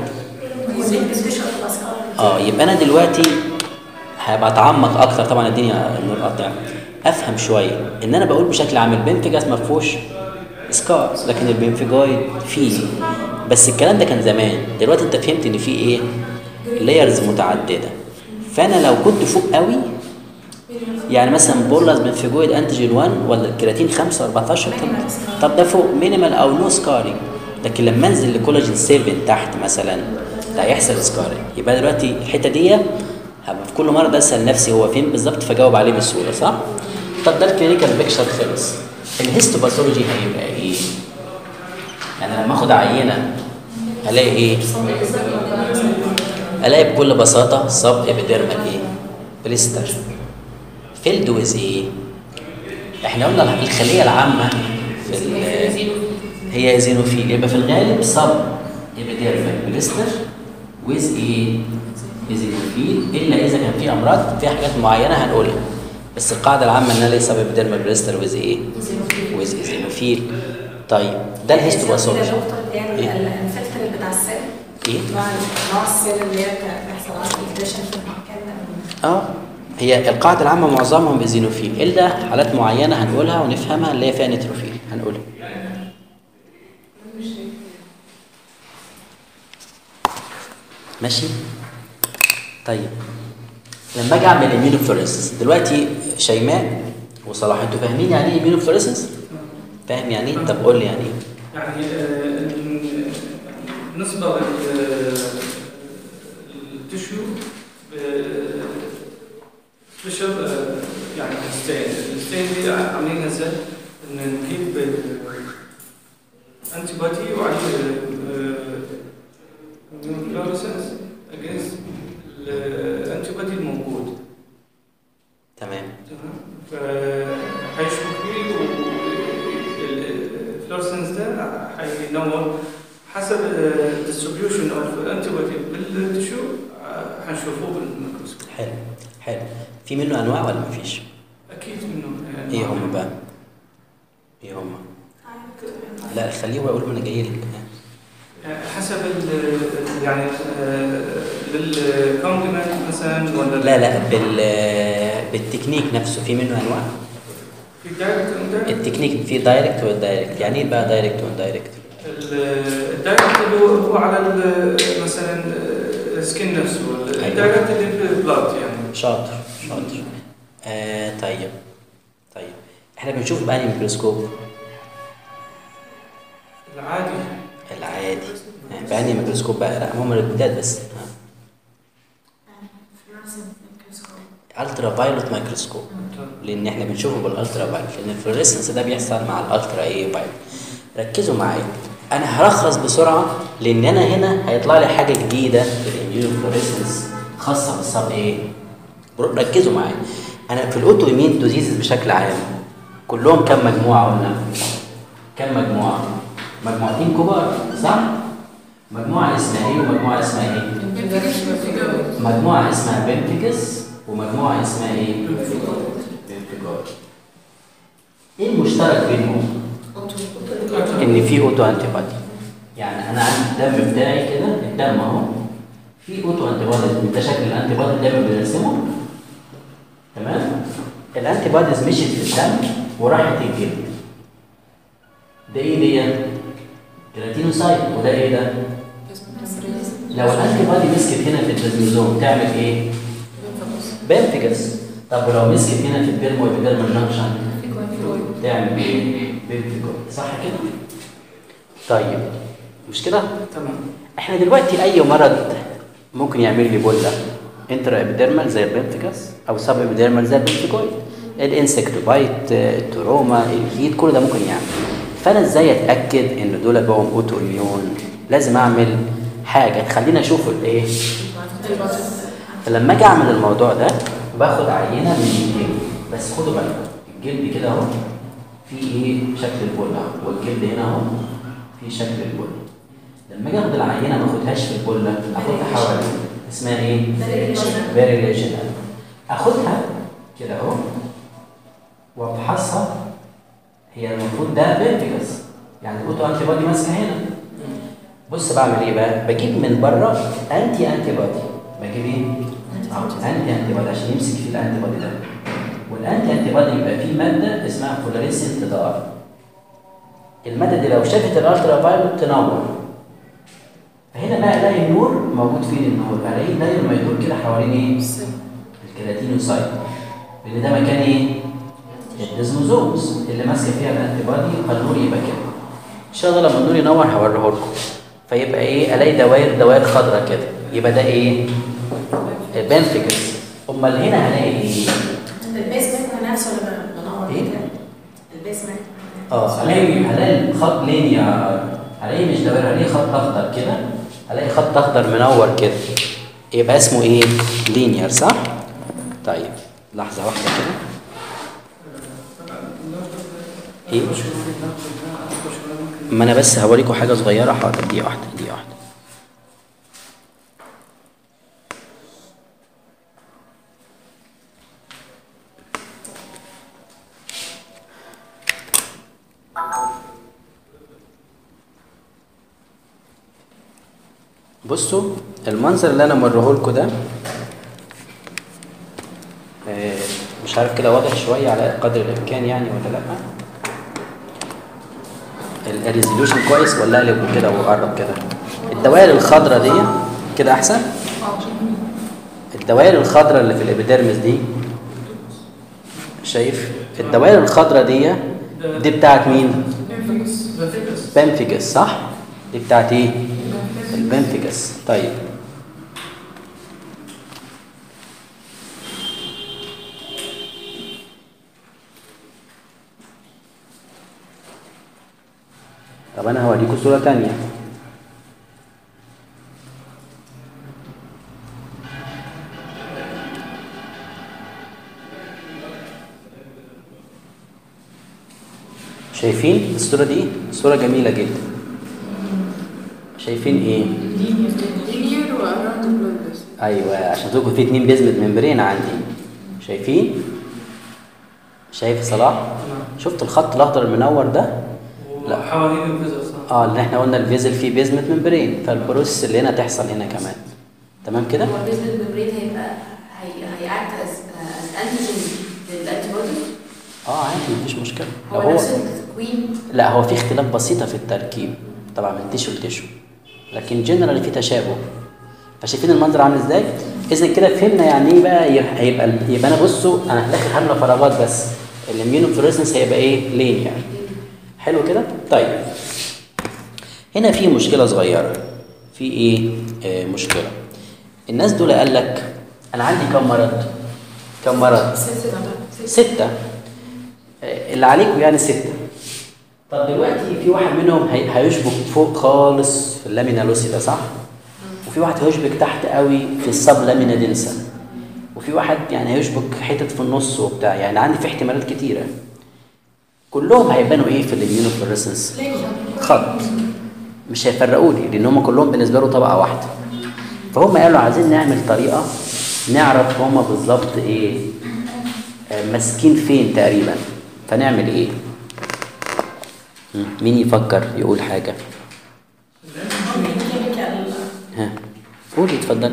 اه يبقى انا دلوقتي هبقى اتعمق اكتر طبعا الدنيا النور قاطع افهم شويه ان انا بقول بشكل عام البنفجاس ما فيهوش سكار لكن البنفجايد فيه بس الكلام ده كان زمان دلوقتي انت فهمت ان في ايه لايرز متعدده فانا لو كنت فوق قوي يعني مثلا بولس بنفجويد انتيجين 1 ولا الكرياتين 5 14 طب طب ده فوق مينيمال او نو سكارينج لكن لما انزل لكولاجين 7 تحت مثلا ده هيحصل سكارينج يبقى دلوقتي الحته دي هبقى في كل مره بسال نفسي هو فين بالظبط فجاوب عليه بسهوله صح؟ طب ده الكلينيكال بيكشر خلص الهيستوباثولوجي هيبقى ايه؟ يعني لما اخد عينه الاقي ايه؟ الاقي بكل بساطه صب ابيديرمال ايه؟ بليستر فيلد ويز ايه؟ احنا قلنا الخليه العامه في ال- هي زينوفيل يبقى في الغالب صب ابيديرمال بليستر ويز ايه؟ زينوفيل الا اذا كان في امراض في حاجات معينه هنقولها بس القاعده العامه ان انا ليه صب ابيديرمال بليستر ويز ايه؟ ويز زينوفيل طيب ده الهيستوباثولوجي يعني إيه؟ الفلتر بتاع السيل ايه؟ نوع نوع السيل اللي هي كان بيحصل عليها اكتشن في المكان ده اه هي القاعدة العامة معظمهم بزينوفيل إلا حالات معينة هنقولها ونفهمها اللي هي فيها نيتروفيل هنقولها ماشي طيب لما اجي اعمل immunofluorescence دلوقتي شيماء وصلاح انتوا فاهمين يعني ايه immunofluorescence؟ فاهم يعني ايه؟ طب قول لي يعني ايه؟ يعني آه، بالنسبة سبيشال يعني ستين الستين دي عاملينها ازاي؟ ان نجيب انتي بودي وعليه فلورسنس اجينست الانتي بودي الموجود تمام تمام فهيشبك فيه والفلورسنس ده هينور حسب الديستريبيوشن اوف انتي بودي بالتشو هنشوفوه بالميكروسكوب حلو حلو في منه انواع ولا مفيش؟ اكيد منه يعني ايه هم بقى؟ ايه هم؟ لا خليه هو يقول انا جاي لك يعني حسب ال يعني للكومبلمنت مثلا ولا لا لا بال بالتكنيك نفسه في منه انواع في دايركت وإندايركت؟ التكنيك في دايركت والدايركت يعني ايه بقى دايركت واندايركت الدايركت اللي هو هو على ال- مثلا السكين نفسه الدايركت اللي في البلاد يعني شاطر شاطر آه طيب طيب احنا بنشوف بأنهي ميكروسكوب العادي العادي يعني بأنهي ميكروسكوب بقى لا هم الجداد بس الترا فايلوت ميكروسكوب لان احنا بنشوفه بالالترا فايلوت لان الفلوريسنس ده بيحصل مع الالترا ايه فايلوت ركزوا معايا انا هلخص بسرعه لان انا هنا هيطلع لي حاجه جديده في الانجيو فلوريسنس خاصه بالصب ايه ركزوا معايا انا في الاوتو ايمين ديزيز بشكل عام كلهم كم مجموعه قلنا كم مجموعه مجموعتين كبار صح مجموعه اسمها ايه ومجموعه اسمها ايه مجموعه اسمها بنتيكس ومجموعه اسمها ايه بنتيجار ايه المشترك بينهم ان في اوتو انتي بادي يعني انا عندي الدم بتاعي كده الدم اهو في اوتو انتي بادي انت شكل الانتي بادي دايما بنرسمه تمام الانتي باديز مشيت في الدم وراحت الجلد ده ايه دي كيراتينوسايت وده ايه ده لو الانتي بادي مسكت هنا في الدزميزوم تعمل ايه بنفجس طب ولو مسكت هنا في الديرمو والديرمال جانكشن تعمل ايه بنفجس صح كده طيب مش كده تمام احنا دلوقتي اي مرض ممكن يعمل لي بولا انترا ابيديرمال زي البنفجس او سب ابيديرمال زي البنفجويد الانسكت بايت التروما الهيت كل ده ممكن يعمل فانا ازاي اتاكد ان دول بقوا اوتو اميون لازم اعمل حاجه تخليني اشوف الايه فلما اجي اعمل الموضوع ده باخد عينه من الجلد بس خدوا بالكم الجلد كده اهو في ايه شكل البول اهو والجلد هنا اهو في شكل البول لما اجي اخد العينه ما اخدهاش في البول اخدها حوالي اسمها ايه؟ فيريليشنال اخدها كده اهو وابحثها هي المفروض ده بنتجس يعني الاوتو انتي بودي ماسكه هنا بص بعمل ايه بقى؟ بجيب من بره انتي انتي بودي بجيب ايه؟ انتي انتي بودي عشان يمسك فيه الانتي بودي ده والانتي انتي بودي يبقى فيه ماده اسمها فلوريسنت دار الماده دي لو شافت الالترا فايلوت تنور فهنا بقى الاقي النور موجود فين النور؟ الاقيه داير ما يدور كده حوالين ايه؟ الكيراتينوسايت لان ده مكان ايه؟ الديزموزومز اللي ماسكه فيها الانتي بودي فالنور يبقى كده ان شاء الله لما النور ينور هوريه لكم فيبقى ايه الاقي دوائر دوائر خضراء كده يبقى ده ايه؟ بنفيكس امال هنا هلاقي ايه؟ البيسمنت نفسه اللي بنور إيه؟ كده البيسمنت اه هلاقي هلاقي خط لينيا هلاقي مش دوائر هلاقي خط اخضر كده هلاقي خط اخضر منور كده يبقى اسمه ايه؟ لينير صح؟ طيب لحظه واحده كده ايه؟ ما انا بس هوريكم حاجه صغيره حاضر دي واحده دي واحده بصوا المنظر اللي انا مريه لكم ده آه، مش عارف كده واضح شويه على قدر الامكان يعني ولا لا الريزوليوشن كويس ولا اقلب كده وقرب كده الدوائر الخضراء دي كده احسن الدوائر الخضراء اللي في الابيديرمس دي شايف الدوائر الخضراء دي دي بتاعت مين بنفيجس صح دي بتاعت ايه البنفيجس طيب طب انا هوريكم صوره تانية شايفين الصوره دي صوره جميله جدا شايفين ايه linear واراوند بلوندس ايوه عشان تقول في اتنين بيزمنت ممبرين عندي شايفين شايف صلاح شفت الخط الاخضر المنور ده لا. وحوالين الفيزر صح؟ اه اللي احنا قلنا الفيزل فيه بيزمنت ممبرين فالبروسيس اللي هنا تحصل هنا كمان تمام كده هو البيزمنت ممبرين هيبقى هي هيأكت از از انتيجين للانتي بودي اه عادي مفيش مشكله لو هو هو نفس التكوين لا هو في اختلاف بسيطه في التركيب طبعا من تيشو لتيشو لكن جنرال في تشابه فشايفين المنظر عامل ازاي اذا كده فهمنا يعني ايه بقى ي- هيبقى يبقى انا بصوا انا في الاخر هعمل فراغات بس الاميونوفلوريسنس هيبقى ايه لين يعني حلو كده طيب هنا في مشكله صغيره في ايه آه مشكله الناس دول قال لك انا عندي كم مرض كم مرض ستة آه، اللي عليكم يعني ستة طب دلوقتي في واحد منهم هي- هيشبك فوق خالص في اللامينا لوسيدا صح؟ وفي واحد هيشبك تحت قوي في السب لامينا دنسا وفي واحد يعني هيشبك حتت في النص وبتاع يعني عندي في احتمالات كتيرة كلهم هيبانوا ايه في الاميونوفلوريسنس؟ خط مش هيفرقوا لي لان هم كلهم بالنسبه له طبقه واحده فهم قالوا عايزين نعمل طريقه نعرف هم بالظبط ايه آه، ماسكين فين تقريبا فنعمل ايه مم، مين يفكر يقول حاجه ها قولي اتفضل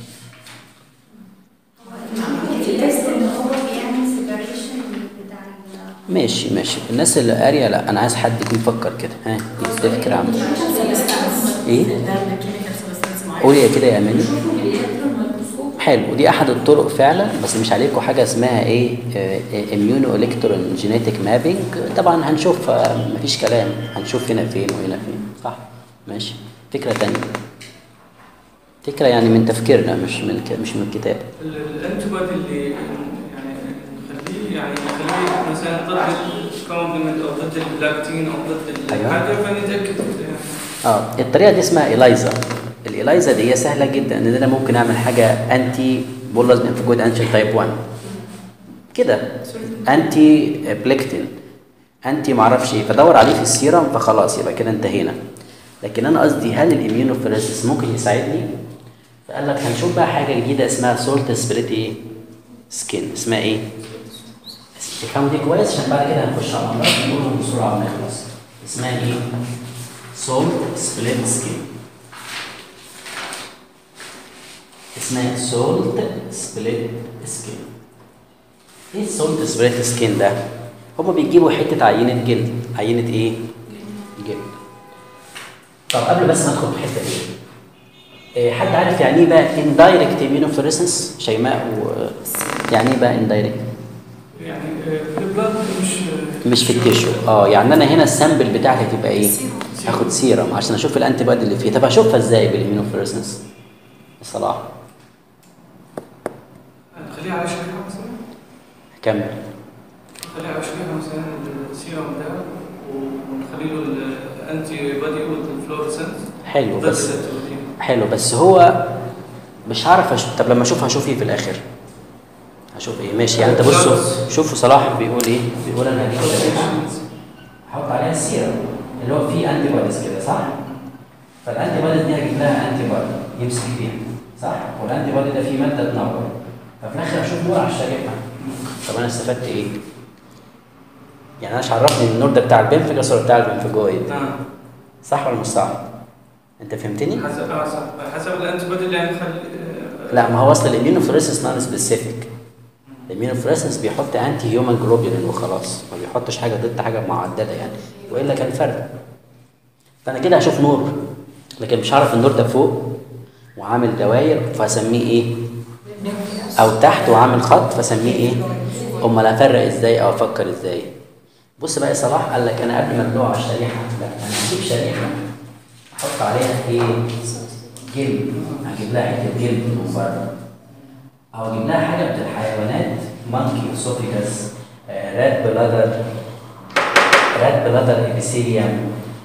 التست ان هو بيعمل سيبريشن بتاع ال- ماشي ماشي الناس اللي قاريه لا انا عايز حد يكون يفكر كده ها دي فكره عامه ايه قولي يا كده يا اماني حلو ودي احد الطرق فعلا بس مش عليكم حاجه اسمها ايه اميونو الكترون جينيتك مابينج طبعا هنشوف آه، مفيش كلام هنشوف هنا فين وهنا فين صح ماشي فكره تانية فكره يعني من تفكيرنا مش من ك- مش من الكتاب الانتي بودي اللي يعني نخليه يعني نخليه مثلا ضد الكومبلمنت او ضد اللاكتين او ضد أيوة. الحاجه فنتاكد يعني اه الطريقه دي اسمها الايزا الايلايزا دي هي سهله جدا ان انا ممكن اعمل حاجه انتي بولز انفجود انشن تايب 1 كده انتي بليكتين انتي معرفش ايه فدور عليه في السيرم فخلاص يبقى كده انتهينا لكن انا قصدي هل الاميونوفيريسيس ممكن يساعدني فقال لك هنشوف بقى حاجه جديده اسمها سولت سبليت ايه سكين اسمها ايه تفهموا دي كويس عشان بعد كده هنخش على الامراض نقولهم بسرعه ونخلص اسمها ايه سولت سبليت سكين اسمها سولت سبليت سكين ايه السولت سبليت سكين ده هما بيجيبوا حته عينه جلد عينه ايه جلد طب قبل بس ما ندخل في الحته دي إيه حد عارف يعني ايه بقى اندايركت immunofluorescence شيماء و يعني ايه بقى اندايركت يعني آه، البلاد مش مش في التيشو اه يعني انا هنا السامبل بتاعتي هتبقى ايه هاخد سيرم عشان اشوف الانتي بودي اللي فيه طب هشوفها ازاي بالاميونوفلوريسنس الصلاح نخليه على شريحه مثلا كمل نخليه على شريحه مثلا السيرم ده ونخلي له الانتي بودي والفلورسنت حلو ضد بس الانتي حلو بس هو مش هعرف أشوف. طب لما اشوف هشوف ايه في الاخر هشوف ايه ماشي يعني انت بصوا شوفوا صلاح بيقول ايه بيقول انا هجيب شريحه احط عليها السيرم اللي هو فيه انتي بوديز كده صح فالانتي بوديز دي هجيب لها انتي بودي يمسك فيها صح والانتي بودي ده فيه ماده تنور ففي الاخر اشوف نور على الشريحه طب انا استفدت ايه يعني انا مش عرفني النور ده بتاع البنفجس ولا بتاع البنفجويد نعم صح ولا مش صح انت فهمتني حسب اه صح حسب الانتي بودي اللي هنخلي آه، لا ما هو اصل الاميونوفلوريسنس نون سبيسيفيك الاميونوفلوريسنس بيحط انتي هيومن جلوبولين وخلاص ما بيحطش حاجه ضد حاجه معدده يعني والا كان فرق فانا كده هشوف نور لكن مش هعرف النور ده فوق وعامل دواير فاسميه ايه او تحت وعامل خط فاسميه ايه امال افرق ازاي او افكر ازاي بص بقى يا صلاح قال لك انا قبل ما ادلوع على الشريحه لا انا هجيب شريحه احط عليها ايه جلد هجيب لها حته جلد من بره او اجيب لها حاجه من الحيوانات مونكي اسوفيجاس راد بلادر راد بلادر ابيثيليوم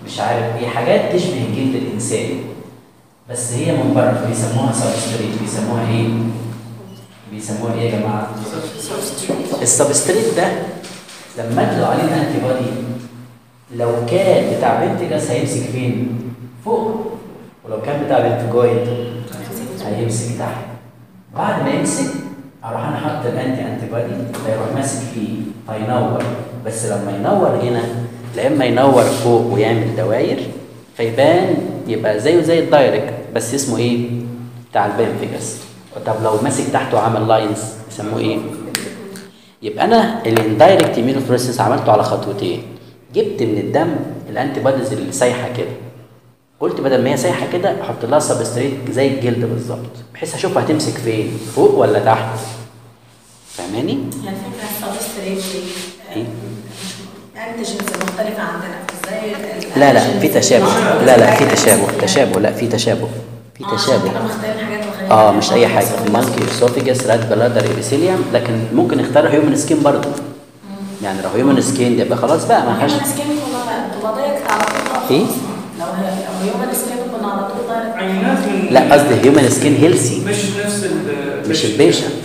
مش عارف ايه حاجات تشبه الجلد الانساني بس هي من بره فبيسموها سبستريت بيسموها ايه؟ بيسموها ايه يا جماعه؟ السبستريت ده لما ادلوا عليه الانتي بودي لو كان بتاع بنتجاس هيمسك فين؟ فوق ولو كان بتاع بنتجويد هيمسك تحت بعد ما يمسك اروح انا حاطط الانتي انتي بودي فيروح ماسك فيه فينور بس لما ينور هنا لا اما ينور فوق ويعمل دواير فيبان يبقى زيه زي الدايركت بس اسمه ايه؟ بتاع البنفيجاس طب لو ماسك تحته وعمل لاينز يسموه ايه؟ يبقى انا الاندايركت immunofluorescence عملته على خطوتين جبت من الدم الانتي بوديز اللي سايحه كده قلت بدل ما هي سايحه كده احط لها سبستريت زي الجلد بالظبط بحيث اشوفها هتمسك فين فوق ولا تحت فاهماني يعني فكرة السبستريت إيه؟ انتيجنز مختلفة عندنا ازاي لا لا في تشابه لا لا في تشابه تشابه لا في تشابه في تشابه كده مختلف حاجات مختلفة اه مش اي حاجه مانكي اسوفيجاس راد بلادر ابيثيليوم لكن ممكن نختار هيومن سكين برضه يعني لو هيومن سكين يبقى خلاص بقى ما فيهاش هيومن سكين كنا تبقى دايركت على طول بقى إيه؟ خلاص. لو هي- لو هيومن سكين كنا على طول دايركت عينات من لا قصدي هيومن سكين هيلسي مش نفس ال مش البيشنت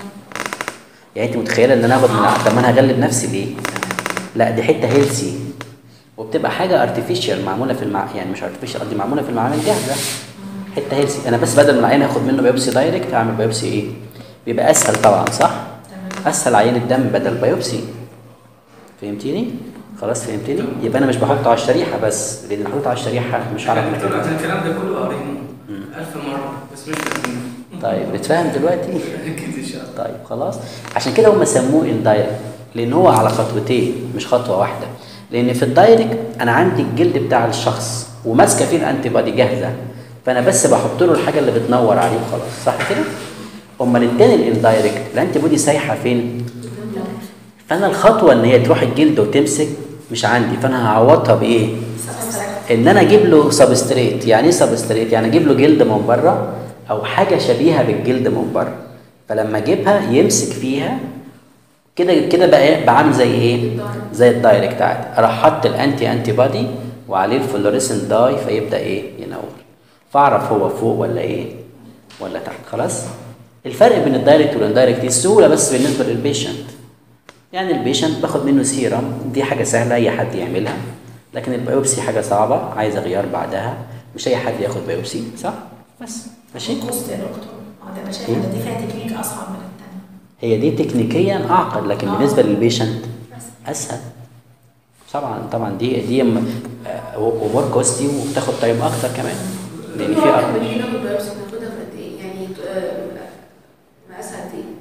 يعني انت متخيله ان انا اخد من طب ما انا هغلب نفسي ليه؟ لا دي حته هيلسي وبتبقى حاجه ارتفيشال معموله في المع... يعني مش ارتفيشال قصدي معموله في المعامل جاهزه حته هيلسي انا بس بدل ما العين اخد منه بايوبسي دايركت اعمل بايوبسي ايه؟ بيبقى اسهل طبعا صح؟ اسهل عين الدم بدل بايوبسي فهمتيني؟ خلاص فهمتني؟ يبقى انا مش بحطه على الشريحه بس لان حطيته على الشريحه مش هعرف يعني مكانه. طلعت الكلام ده كله قارينه ألف مرة بس مش فاهمينه طيب بتفهم دلوقتي؟ أكيد إن شاء الله طيب خلاص عشان كده هم سموه اندايركت لان هو على خطوتين مش خطوه واحده لان في الدايركت انا عندي الجلد بتاع الشخص وماسكه فيه الانتي بودي جاهزه فانا بس بحط له الحاجه اللي بتنور عليه وخلاص صح كده امال التاني الاندايركت الانتي بودي سايحه فين فانا الخطوه ان هي تروح الجلد وتمسك مش عندي فانا هعوضها بايه ان انا اجيب له سبستريت يعني ايه سبستريت يعني اجيب له جلد من بره او حاجه شبيهه بالجلد من بره فلما اجيبها يمسك فيها كده كده بقى إيه؟ بعمل زي ايه زي الدايركت عادي اروح حط الانتي انتي بودي وعليه الفلوريسنت داي فيبدا ايه ينور فاعرف هو فوق ولا ايه ولا تحت خلاص الفرق بين الدايركت والاندايركت دي السهوله بس بالنسبه للبيشنت يعني البيشنت باخد منه سيرم دي حاجه سهله اي حد يعملها لكن البيوبسي حاجه صعبه عايزه غيار بعدها مش اي حد ياخد بيوبسي صح بس ماشي كوست يا دكتور اه ده انا شايفه ان دي فيها تكنيك اصعب من الثانيه هي دي تكنيكيا اعقد لكن آه. بالنسبه للبيشنت اسهل طبعا طبعا دي دي ومور كوستي وبتاخد تايم اكتر كمان لان في واحد أكتر. من هنا بالبيوبسي بناخدها في قد ايه؟ يعني آه، مقاسها قد ايه؟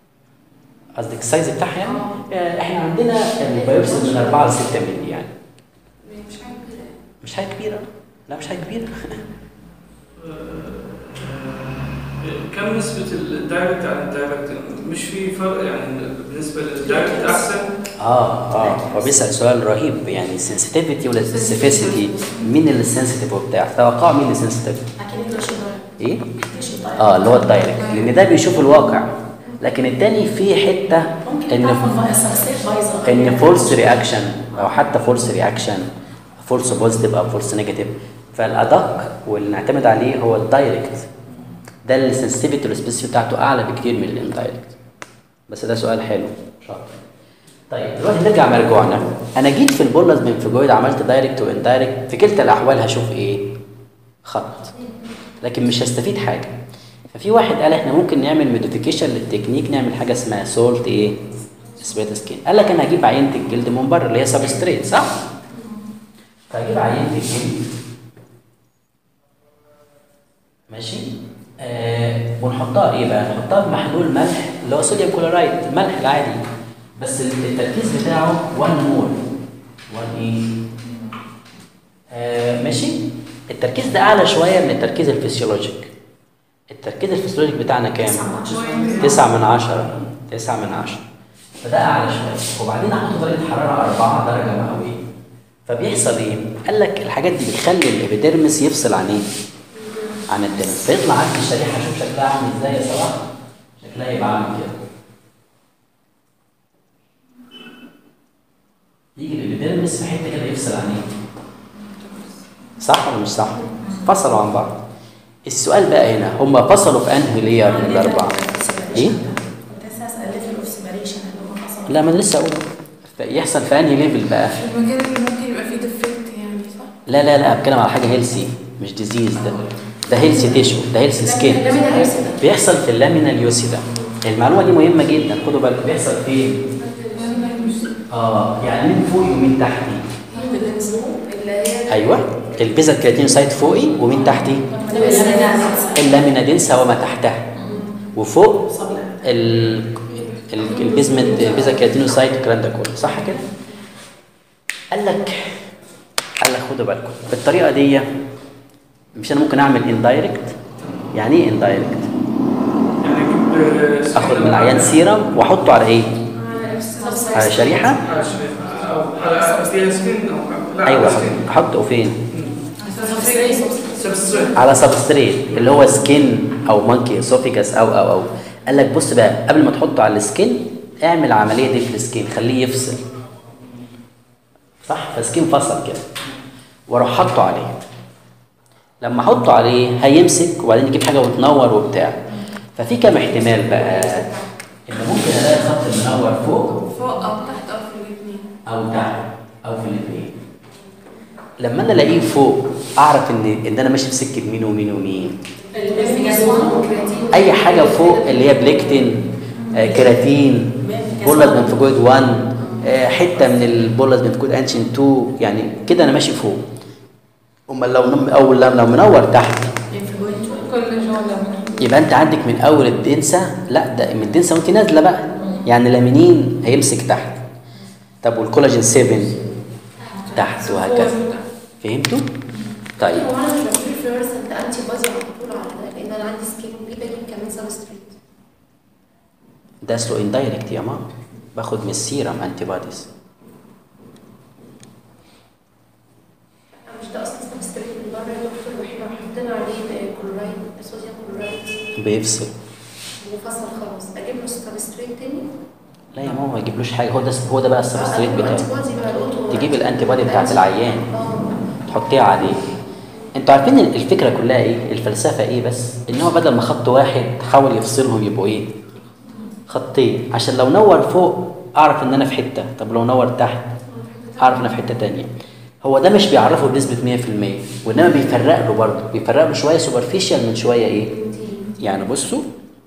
قصدك السايز بتاعها يعني آه، احنا عندنا البيوبسي من 4 ل 6 مللي يعني مش حاجه كبيره يعني. مش حاجه كبيره لا مش حاجه كبيره كم نسبة الدايركت عن الدايركت؟ مش في فرق يعني بالنسبة للدايركت أحسن؟ اه اه هو بيسال سؤال رهيب يعني السنسيتيفيتي ولا السبيسيفيتي مين اللي سنسيتيف وبتاع توقعوا مين اللي سنسيتيف اكيد الدوش الدايركت ايه الدوش الدايركت اه اللي هو الدايركت لان ده بيشوف الواقع لكن التاني فيه حته ممكن ان تعمل السبستيت بايظه ان فورس رياكشن او حتى فورس رياكشن فورس بوزيتيف او فورس نيجاتيف فالادق واللي نعتمد عليه هو الدايركت ده اللي السنسيتيفيتي والسبيسيفيتي بتاعته اعلى بكتير من الاندايركت بس ده سؤال حلو شاطر طيب دلوقتي نرجع مرجوعنا انا جيت في البولز بنفجويد عملت دايركت واندايركت في كلتا الاحوال هشوف ايه خط لكن مش هستفيد حاجه ففي واحد قال احنا ممكن نعمل موديفيكيشن للتكنيك نعمل حاجه اسمها سولت ايه سبيت سكين قال لك انا هجيب عينه الجلد من بره اللي هي سبستريت صح فهجيب عينه الجلد ماشي آه ونحطها ايه بقى نحطها بمحلول ملح اللي هو صوديوم كلورايد الملح العادي بس التركيز بتاعه 1 مول 1 ايه آه ماشي التركيز ده اعلى شويه من التركيز الفسيولوجيك التركيز الفسيولوجيك بتاعنا كام 9 من 10 9 من 10 فده اعلى شويه وبعدين احط درجه حراره 4 درجه مئويه فبيحصل ايه قال لك الحاجات دي بتخلي الابيديرمس يفصل عن ايه عن الدرس فيطلع عندي الشريحه شوف شكلها عامل ازاي يا صلاح شكلها يبقى عامل كده يجي الابيديرمس في حته كده يفصل عن ايه صح ولا مش صح فصلوا عن بعض السؤال بقى هنا هم فصلوا في انهي لير من الاربعه ايه كنت لسه هسأل ليفل اوف سيبريشن اللي هم حصلوا لا ما انا لسه اقول يحصل في انهي ليفل بقى المكان اللي ممكن يبقى فيه ديفكت يعني صح؟ لا لا لا بتكلم على حاجه هيلسي مش ديزيز ده ده هيلسي تيشو ده هيلسي سكين اللامينا اليوسيدا. بيحصل في اللامينا اليوسيدا المعلومه دي مهمه جدا خدوا بالكم بيحصل فين اه يعني من فوقي ومن تحتي اللي هي ايوه البيزا كرياتينوسايت فوقي ومن تحتي اللامينا دنسا وما تحتها وفوق ال ال- البيزمنت البيزا كرياتينوسايت الكلام ده كله صح كده قال لك قال لك خدوا بالكم بالطريقه دي مش انا ممكن اعمل اندايركت يعني ايه اندايركت يعني اجيب اخد من العيان سيرم واحطه على ايه على شريحه على شريحة او على فيها سكين او لا على ايوه سكين احطه فين سبستريت على سبستريت اللي هو سكين او مونكي اسوفيجاس او او او قال لك بص بقى قبل ما تحطه على السكين اعمل العمليه دي في السكين خليه يفصل صح فسكين فصل كده واروح حاطه عليه لما احطه عليه هيمسك وبعدين يجيب حاجه وتنور وبتاع ففي كام احتمال بقى ان ممكن الاقي خط منور فوق فوق او تحت او في الاثنين او تحت او في الاثنين لما انا الاقيه فوق اعرف ان ان انا ماشي في سكه مين ومين ومين اي حاجه فوق اللي هي بليكتين آه، كيراتين بولز بنفجويد 1 آه، حته من البولز بنفجويد انشن 2 يعني كده انا ماشي فوق امال لو نم او لو لو منور تحت كل جولة يبقى انت عندك من اول الدنسه لا ده من الدنسه وانت نازله بقى يعني لامينين هيمسك تحت طب والكولاجين 7 تحت وهكذا فهمتوا؟ طيب هو انا مش بجيب فلورسنت انتي بادي على طول على ده لان انا عندي سكين بي بجيب كمان سبستريت ده اسمه اندايركت يا ماما باخد من السيرم انتي بوديز مش ده اصلا سبستريت من بره يا دكتور واحنا حطينا عليه كلورايد صوديوم كلورايد بيفصل وفصل خلاص اجيب له سبستريت تاني لا يا ماما ما يجيبلوش حاجه هو ده هو ده بقى السبستريت بتاعه الانتي بادي بقى الأوتو- تجيب الانتي بودي بتاعت العيان اه تحطيها عليه انتوا عارفين الفكره كلها ايه الفلسفه ايه بس ان هو بدل ما خط واحد حاول يفصلهم يبقوا ايه خطين عشان لو نور فوق اعرف ان انا في حته طب لو نور تحت اعرف ان انا في حته تانية هو ده مش بيعرفه بنسبه 100% وانما بيفرق له برضه بيفرق له شويه سوبرفيشال من شويه ايه يعني بصوا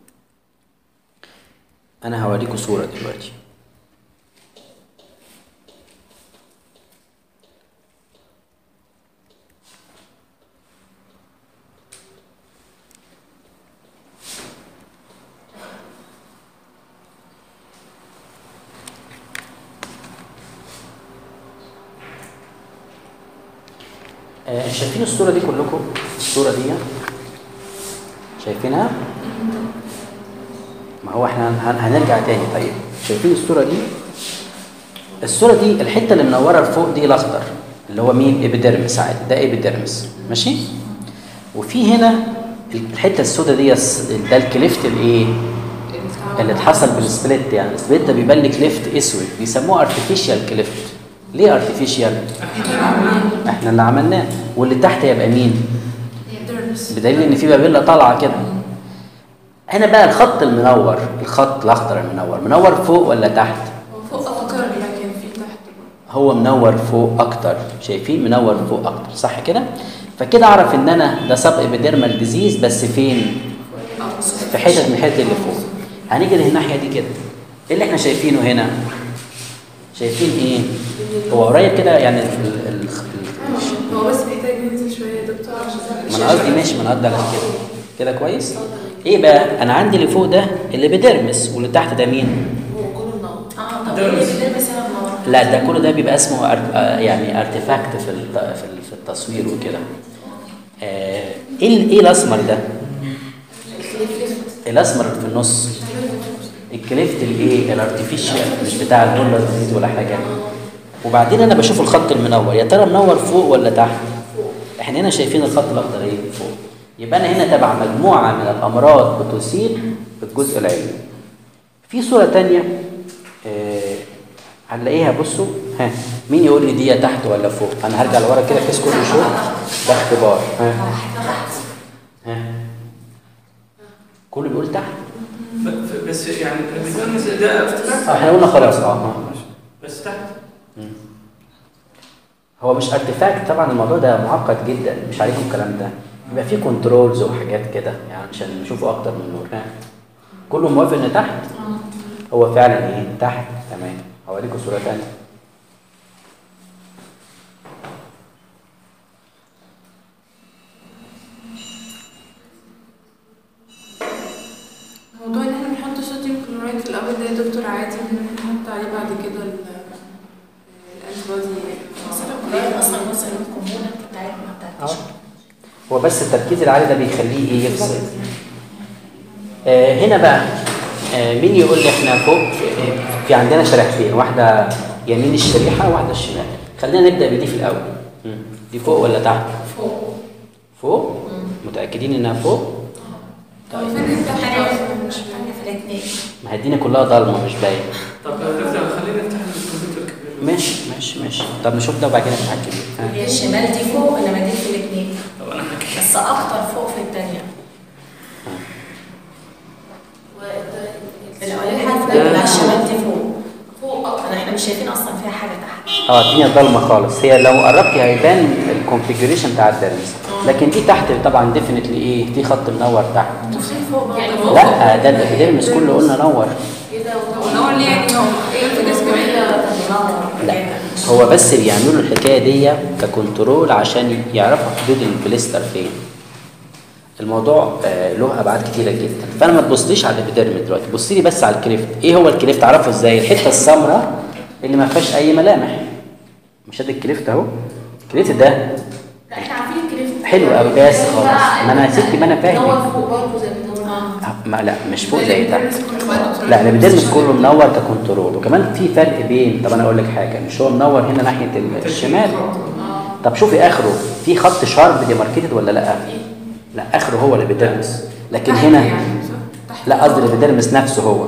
انا هوريكم صوره دلوقتي آه، شايفين الصورة دي كلكم؟ الصورة دي شايفينها؟ ما هو احنا هن- هنرجع تاني طيب شايفين الصورة دي؟ الصورة دي الحتة اللي منورة لفوق دي الأخضر اللي هو مين؟ إبيديرمس عادي ده إبيديرمس ماشي؟ وفي هنا الحتة السوداء دي الس- ده الكليفت الإيه؟ اللي اتحصل بالسبليت يعني السبليت ده بيبان لي كليفت اسود بيسموه ارتفيشال كليفت ليه ارتفيشال؟ احنا اللي عملناه واللي تحت يبقى مين؟ بدليل ان في بابيلا طالعه كده هنا بقى الخط المنور الخط الاخضر المنور منور فوق ولا تحت؟ هو فوق اكتر لكن في تحت هو منور فوق اكتر شايفين منور فوق اكتر صح كده؟ فكده اعرف ان انا ده سب ابيديرمال ديزيز بس فين؟ في حتت من الحتت اللي فوق هنيجي للناحيه دي كده ايه اللي احنا شايفينه هنا؟ شايفين ايه؟ هو قريب كده يعني ال ال ال هو بس محتاج ينزل شوية يا دكتور عشان ما انا قصدي ماشي ما انا قصدي على كده كده كويس ايه بقى انا عندي اللي فوق ده اللي بيدرمس واللي تحت ده مين اه طب ايه اللي بيلبس هنا منور؟ لا ده كل ده بيبقى اسمه أر- آه يعني ارتفاكت في الت- في ال- في التصوير وكده آه، ايه ال- ايه الاسمر ده الاسمر اللي في النص الكليفت الايه الارتفيشال مش بتاع الدولار جديد ولا حاجه وبعدين انا بشوف الخط المنور يا ترى منور فوق ولا تحت احنا هنا شايفين الخط الاخضر ايه فوق يبقى انا هنا تبع مجموعه من الامراض بتصيب الجزء العلوي في صوره تانية آه، هنلاقيها بصوا ها مين يقول لي دي تحت ولا فوق انا هرجع لورا كده كيس كل شوط ده اختبار ها ها كله بيقول تحت ب- بس يعني الابيدرمس ده افتكرت اه احنا قلنا خلاص اه آه. بس تحت هو مش ارتفاكت طبعا الموضوع ده معقد جدا مش عليكم الكلام ده يبقى فيه كنترولز وحاجات كده يعني عشان نشوفه اكتر من نور ها كله موافق ان تحت هو فعلا ايه تحت تمام هوريكم صوره ثانيه موضوع ان احنا بنحط صوديوم كلورايد في الاول ده يا دكتور عادي ان احنا نحط عليه بعد كده ال الانتي الصوديوم كلورايد اصلا جزء من الكومبوننت بتاعتنا بتاعت آه. التيشيرت. هو بس التركيز العالي ده بيخليه ايه يفصل آه هنا بقى آه مين يقول لي احنا فوق في, في عندنا شريحتين واحده يمين الشريحه وواحده الشمال خلينا نبدا بدي في الاول مم. دي فوق ولا تحت فوق فوق متاكدين انها فوق هو فين التحت حاجه أصلاً؟ مش حاجه في الاثنين ما هي الدنيا كلها ضلمه مش باين طب دكتور خلينا نفتح الكمبيوتر الكبير ماشي ماشي ماشي طب نشوف ده وبعد كده نفتح الكبير ها. هي الشمال دي فوق انما دي في الاثنين طب انا حكي بس اكتر فوق في الثانيه الاولانيه حرف ده بتاع الشمال دي فوق فوق اكتر احنا مش شايفين اصلا فيها حاجه تحت اه الدنيا ضلمه خالص هي لو قربتي هيبان الكونفيجريشن بتاع الدرس لكن دي تحت طبعا ديفينتلي ايه في خط منور تحت وفين فوق برضه؟ يعني فوق لا ده الابيديرمس كله قلنا نور كده هو نور ليه يعني هو ايه الفكرة كمان؟ لا هو بس بيعملوا الحكايه دي ككنترول عشان يعرفوا حدود البليستر فين الموضوع آه له ابعاد كتيره جدا فانا ما تبصليش على الابيديرمس دلوقتي بصي لي بس على الكليفت ايه هو الكليفت اعرفه ازاي الحته السمراء اللي ما فيهاش اي ملامح مش ادي الكليفت اهو الكليفت ده لا احنا عارفين الكريفت حلو أوي، بس خلاص. ما أنا يا ستي ما أنا فاهم. نور فوق برضه زي ما نور ما لا مش فوق زي تحت الدرس كله بقى دكتور. لا الابيديرمس كله منور ككنترول وكمان في فرق بين طب انا اقول لك حاجه مش هو منور هنا ناحيه ال- الشمال طب شوفي اخره في خط شارب ديماركيتد ولا لا لا اخره هو الابيديرمس لكن تحت هنا يعني صح؟ تحت. لا قصدي الابيديرمس نفسه هو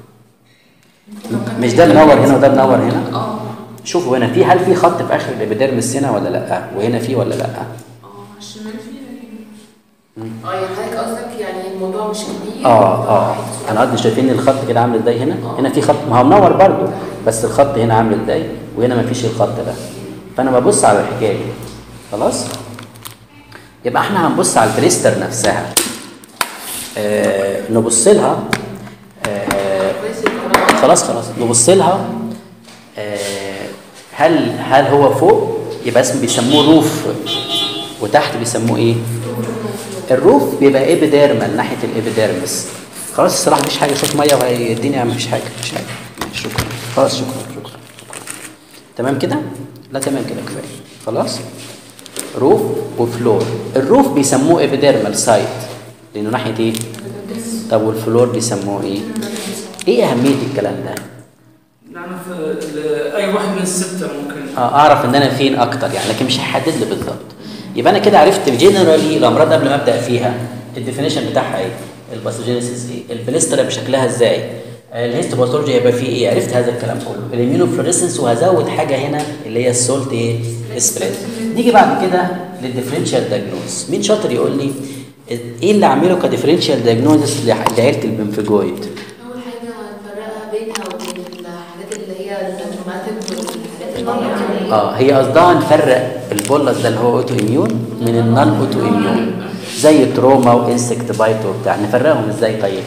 مش ده منور هنا وده منور هنا اه شوفوا هنا في هل في خط في اخر الابيديرمس هنا ولا لا وهنا في ولا لا اه على الشمال فيه لكن اه يعني حضرتك قصدك يعني الموضوع مش كبير اه اه انا قصدي شايفين الخط كده عامل ازاي هنا هنا في خط ما هو منور برضو بس الخط هنا عامل ازاي وهنا ما فيش الخط ده فانا ببص على الحكايه دي خلاص يبقى احنا هنبص على البريستر نفسها آه نبص لها آه كويس الكلام. خلاص خلاص نبص لها آه هل هل هو فوق يبقى اسم بيسموه روف وتحت بيسموه ايه الروف بيبقى ايبيديرمال ناحيه الابيديرمس خلاص الصراحه مفيش حاجه شويه ميه وهي الدنيا مفيش حاجه مفيش حاجه شكرا خلاص شكرا شكرا تمام كده لا تمام كده كفايه خلاص روف وفلور الروف بيسموه ايبيديرمال سايت لانه ناحيه ايه طب والفلور بيسموه ايه ايه اهميه الكلام ده نعرف ال- اي واحد من السته ممكن اه اعرف ان انا فين اكتر يعني لكن مش هيحدد لي بالظبط يبقى انا كده عرفت جنرالي الامراض قبل ما ابدا فيها الديفينيشن بتاعها ايه الباثوجينيسيس ايه البليستر بشكلها ازاي الهيستوباثولوجي هيبقى فيه ايه عرفت هذا الكلام كله الاميونوفلوريسنس وهزود حاجه هنا اللي هي السولت ايه سبريد نيجي بعد كده للديفرنشال دايجنوز مين شاطر يقول لي ايه اللي اعمله كديفرنشال دايجنوزس لعيله البنفجويد اول حاجه هنفرقها بينها وبين الحاجات اللي هي الروماتيك والحاجات اللي اه هي قصدها نفرق البولس ده اللي هو اوتو اميون من النون اوتو اميون زي تروما وانسكت بايت وبتاع نفرقهم ازاي طيب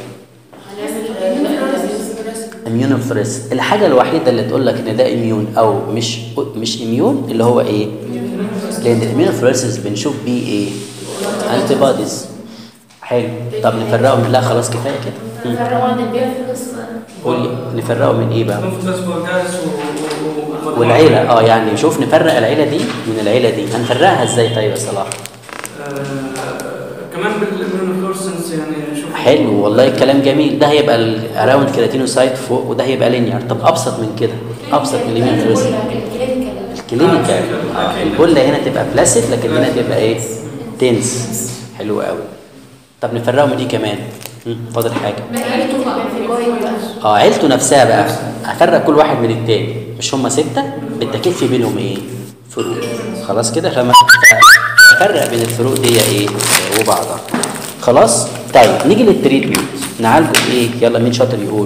اميونوفريس الحاجه الوحيده اللي تقول لك ان ده اميون او مش مش اميون اللي هو ايه لان الاميونوفريسز بنشوف بيه ايه انتي بوديز حلو طب نفرقهم لا خلاص كفايه كده مم. قولي نفرقه من ايه بقى كونفلس بورجاس و- و- و- والعيله اه يعني شوف نفرق العيله دي من العيله دي هنفرقها ازاي طيب يا صلاح آه، كمان بالاميونوفلورسنس يعني شوف حلو والله الكلام جميل ده هيبقى اراوند كيراتينوسايت فوق وده هيبقى لينير طب ابسط من كده ابسط من اليمين فلوس الكلينيكال آه البله هنا تبقى بلاسيد لكن هنا تبقى ايه تنس حلو قوي طب نفرقه من دي كمان مم، فاضل حاجه اه عيلته نفسها بقى هفرق كل واحد من التاني مش هم ستة بالتاكيد في بينهم ايه فروق خلاص كده فما فرق بين الفروق دي ايه وبعضها خلاص طيب نيجي للتريتمنت نعالجه بايه يلا مين شاطر يقول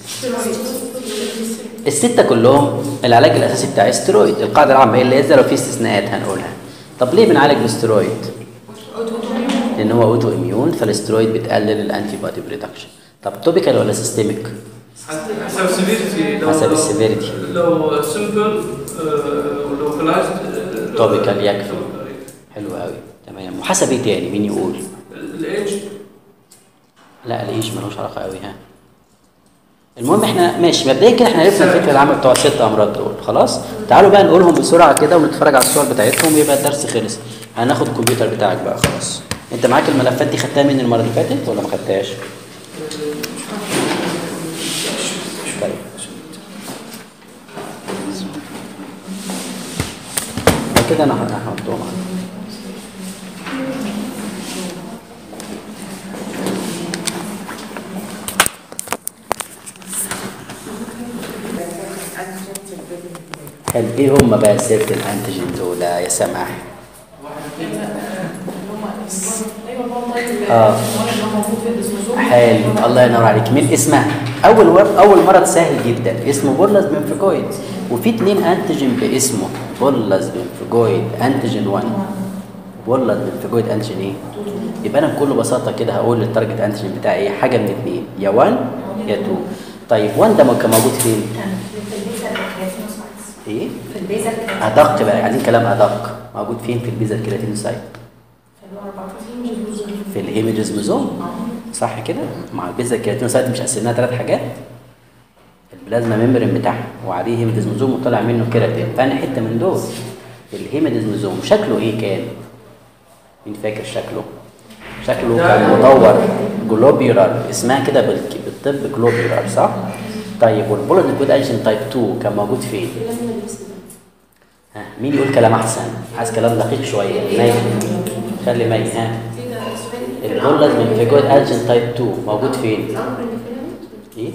الستة كلهم العلاج الأساسي بتاع استرويد القاعدة العامة هي اللي هي لو في استثناءات هنقولها طب ليه بنعالج الاسترويد؟ لأن هو أوتو إميون فالاسترويد بتقلل الأنتي بودي بريدكشن طب توبيكال ولا سيستميك؟ حسب السيفيرتي لو حسب السيفيرتي. لو سمبل ولوكلايزد توبيكال يكفي حلو قوي تمام وحسب ايه تاني مين يقول؟ الايدج لا الايش ملوش علاقه قوي ها المهم احنا ماشي مبدئيا كده احنا عرفنا الفكره العامه بتوع الست امراض دول خلاص تعالوا بقى نقولهم بسرعه كده ونتفرج على الصور بتاعتهم ويبقى الدرس خلص هناخد الكمبيوتر بتاعك بقى خلاص انت معاك الملفات دي خدتها من المره اللي فاتت ولا ما خدتهاش طيب كده انا هحطهم عندي حلو ايه هم بقى سيره الانتيجين دول يا سماح ايوه هو طيب آه. اللي هو موجود في الدسموزوم حلو الله ينور عليك مين اسمها اول ور... اول مرض سهل جدا اسمه بولس بنفجويد وفي اتنين انتيجين باسمه بولس بنفجويد انتيجين 1 بولس بنفجويد انتيجين ايه يبقى انا بكل بساطه كده هقول التارجت انتيجين بتاعي ايه حاجه من اتنين يا 1 يا 2 طيب 1 ده كان موجود فين كان في البيزا الكرياتينوس ماكس ايه في البيزا الكرياتينوس ادق بقى عايزين كلام ادق موجود فين في البيزا الكيراتينوسايت في ال 14 في الهيميديزموزوم صح كده مع البيزا الكيراتينوسايت مش قسمناها ثلاث حاجات البلازما ممبرين بتاعها وعليه هيميديزموزوم وطلع منه كيراتين فانا حته من دول الهيميديزموزوم شكله ايه كان مين فاكر شكله شكله كان مدور جلوبيولار اسمها كده بالك- بالطب جلوبيولار صح طيب والبولد كود انجن تايب 2 كان موجود فين ها مين يقول كلام احسن عايز كلام دقيق شويه مي خلي مي ها البولد من فيجويد انجن تايب 2 موجود فين ايه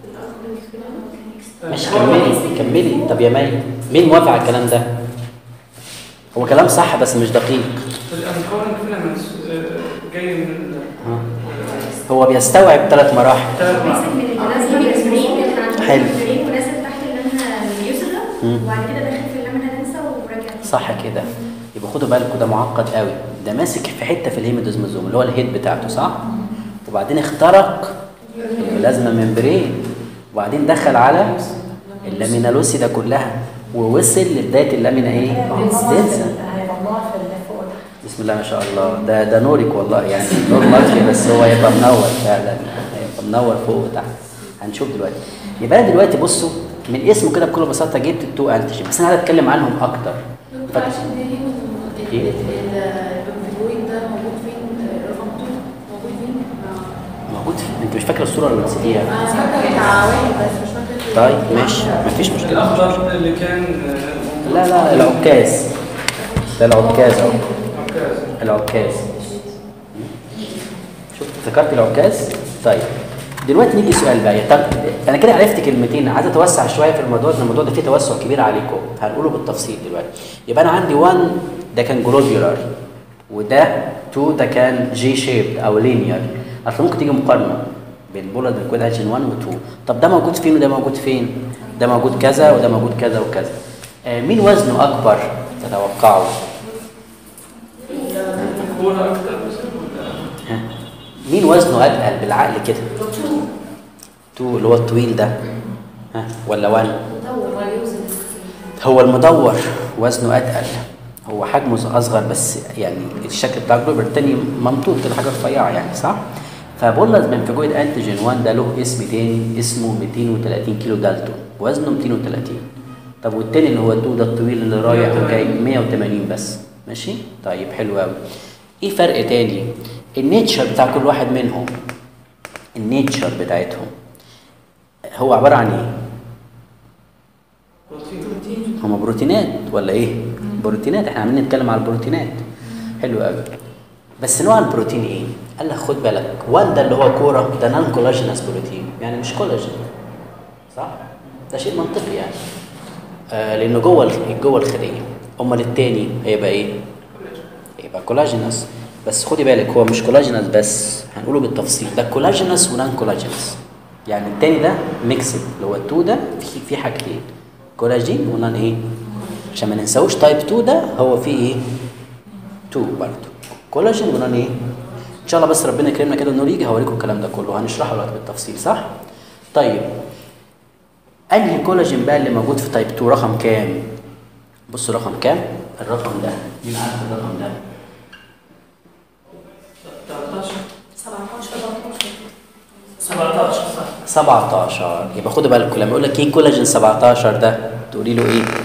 ماشي كملي كملي طب يا مي مين موافق على الكلام ده هو كلام صح بس مش دقيق الانكورنج فيلامنتس جاي من ال- ها. هو بيستوعب ثلاث مراحل ثلاث ماسك معلومات. من الجلاس من الاسبرين اللي عند حلو. الاسبرين ونازل تحت اللمنه اليسرى مم. وبعد كده داخل في اللمنه الانسى وراجع تاني. صح كده يبقى خدوا بالكم ده معقد قوي ده ماسك في حته في الهيموديزموزوم اللي هو الهيد بتاعته صح وبعدين اخترق البلازما ممبرين وبعدين دخل على اللامينالوسي ده كلها ووصل لبدايه اللامينا ايه دنسا هيبقى نار في اللي فوق ده بسم الله ما شاء الله ده ده نورك والله يعني نور مطفي بس هو يبقى منور فعلا هيبقى منور فوق وتحت هنشوف دلوقتي يبقى أنا دلوقتي بصوا من اسمه كده بكل بساطه جبت التو انتيجين بس انا عايز اتكلم عنهم اكتر دكتور عشان ده إيه؟ البنفلويد ده موجود فين رقم 2 موجود فين؟ موجود في انت مش فاكره الصوره اللي نسيتيها انا فاكره بتاع واحد بس مش فاكره طيب ماشي مفيش مشكله الاخضر اللي كان آه، موجود لا لا العكاز ده العكاز اهو عكاز. العكاز شفت افتكرت العكاز طيب دلوقتي نيجي سؤال بقى يا طب انا كده عرفت كلمتين عايز اتوسع شويه في الموضوع ده الموضوع ده فيه توسع كبير عليكم هنقوله بالتفصيل دلوقتي يبقى انا عندي 1 ده كان جلوبيولار وده 2 ده كان جي شيبد او لينير اصل ممكن تيجي مقارنه بين بولد كود اجن 1 و2 طب ده موجود فين وده موجود فين ده موجود كذا وده موجود كذا وكذا آه مين وزنه اكبر تتوقعوا كوره اكتر بس ولا- ها؟ مين وزنه اتقل بالعقل كده 2 اللي هو الطويل ده ها ولا 1 مدور ولا يوزن هو المدور وزنه اتقل هو حجمه اصغر بس يعني الشكل بتاع الجلوبر التاني ممطوط كده حاجه رفيعه يعني صح فبولز بنفجويد انتيجين 1 ده له اسم تاني اسمه 230 كيلو دالتون وزنه 230 طب والتاني اللي هو 2 ده الطويل اللي رايح وجاي 180 بس ماشي طيب حلو قوي ايه فرق تاني النيتشر بتاع كل واحد منهم النيتشر بتاعتهم هو عباره عن ايه بروتين هما بروتينات ولا ايه؟ بروتينات احنا عاملين نتكلم على البروتينات حلو قوي بس نوع البروتين ايه؟ قال لك خد بالك وان ده اللي هو كوره ده نان كولاجينس بروتين يعني مش كولاجين صح؟ ده شيء منطقي يعني آه لانه جوه ال- جوه الخليه امال التاني هيبقى ايه يبقى كولاجينس بس خدي بالك هو مش كولاجينس بس هنقوله بالتفصيل ده كولاجينس ونان كولاجينس يعني التاني ده ميكسد اللي هو التو ده في في حاجتين كولاجين ونان ايه عشان ما ننساوش تايب 2 ده هو فيه ايه 2 برضه كولاجين ونان ايه ان شاء الله بس ربنا يكرمنا كده انه يجي هوريكم الكلام ده كله هنشرحه دلوقتي بالتفصيل صح طيب انهي كولاجين بقى اللي موجود في تايب 2 رقم كام بصوا رقم كام الرقم ده مين عارف الرقم ده 13 17 17 صح 17 يبقى خدوا بالكم لما يقول لك ايه كولاجين 17 ده تقولي له ايه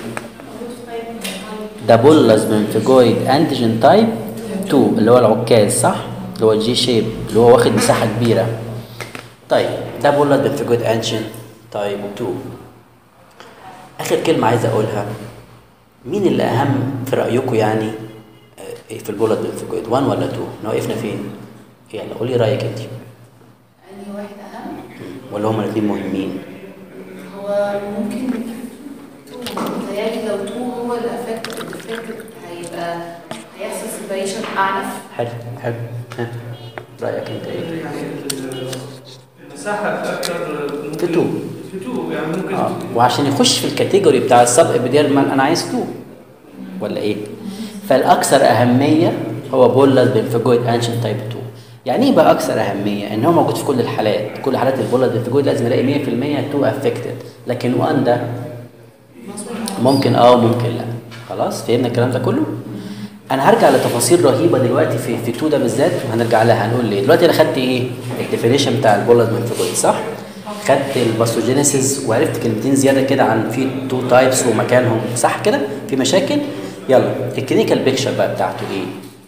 ده بولس بنفيجويد انتيجين تايب 2 اللي هو العكاز صح اللي هو الجي شيب اللي هو واخد مساحه كبيره طيب ده بولس بنفيجويد انتيجين تايب 2 اخر كلمه عايز اقولها مين اللي اهم في رايكم يعني آه، في البولت بنفيجويد 1 ولا 2 احنا وقفنا فين يلا قولي رايك انت أنهي واحد أهم ولا هما الاثنين مهمين هو ممكن تو متهيألي لو تو هو الأفكت الأفكت هيبقى هيحصل سيبريشن أعنف حلو حلو ها رايك انت ايه يعني ال- المساحة أكثر في تو. في تو يعني ممكن اه وعشان يخش في الكاتيجوري بتاع السب ابيديرمال انا عايز تو ولا ايه فالاكثر اهميه هو بولس بنفيجويد انشن تايب 2 يعني ايه بقى اكثر اهميه ان هو موجود في كل الحالات كل حالات البولس بنفيجويد لازم الاقي 100% 2 افكتد لكن 1 ده ممكن اه وممكن لا خلاص فهمنا الكلام ده كله انا هرجع لتفاصيل رهيبه دلوقتي في في 2 ده بالذات وهنرجع لها هنقول ليه دلوقتي انا خدت ايه الديفينيشن بتاع البولس بنفيجويد صح خدت الباثوجينيسيس وعرفت كلمتين زياده كده عن في تو تايبس ومكانهم صح كده في مشاكل يلا الكلينيكال بيكتشر بقى بتاعته ايه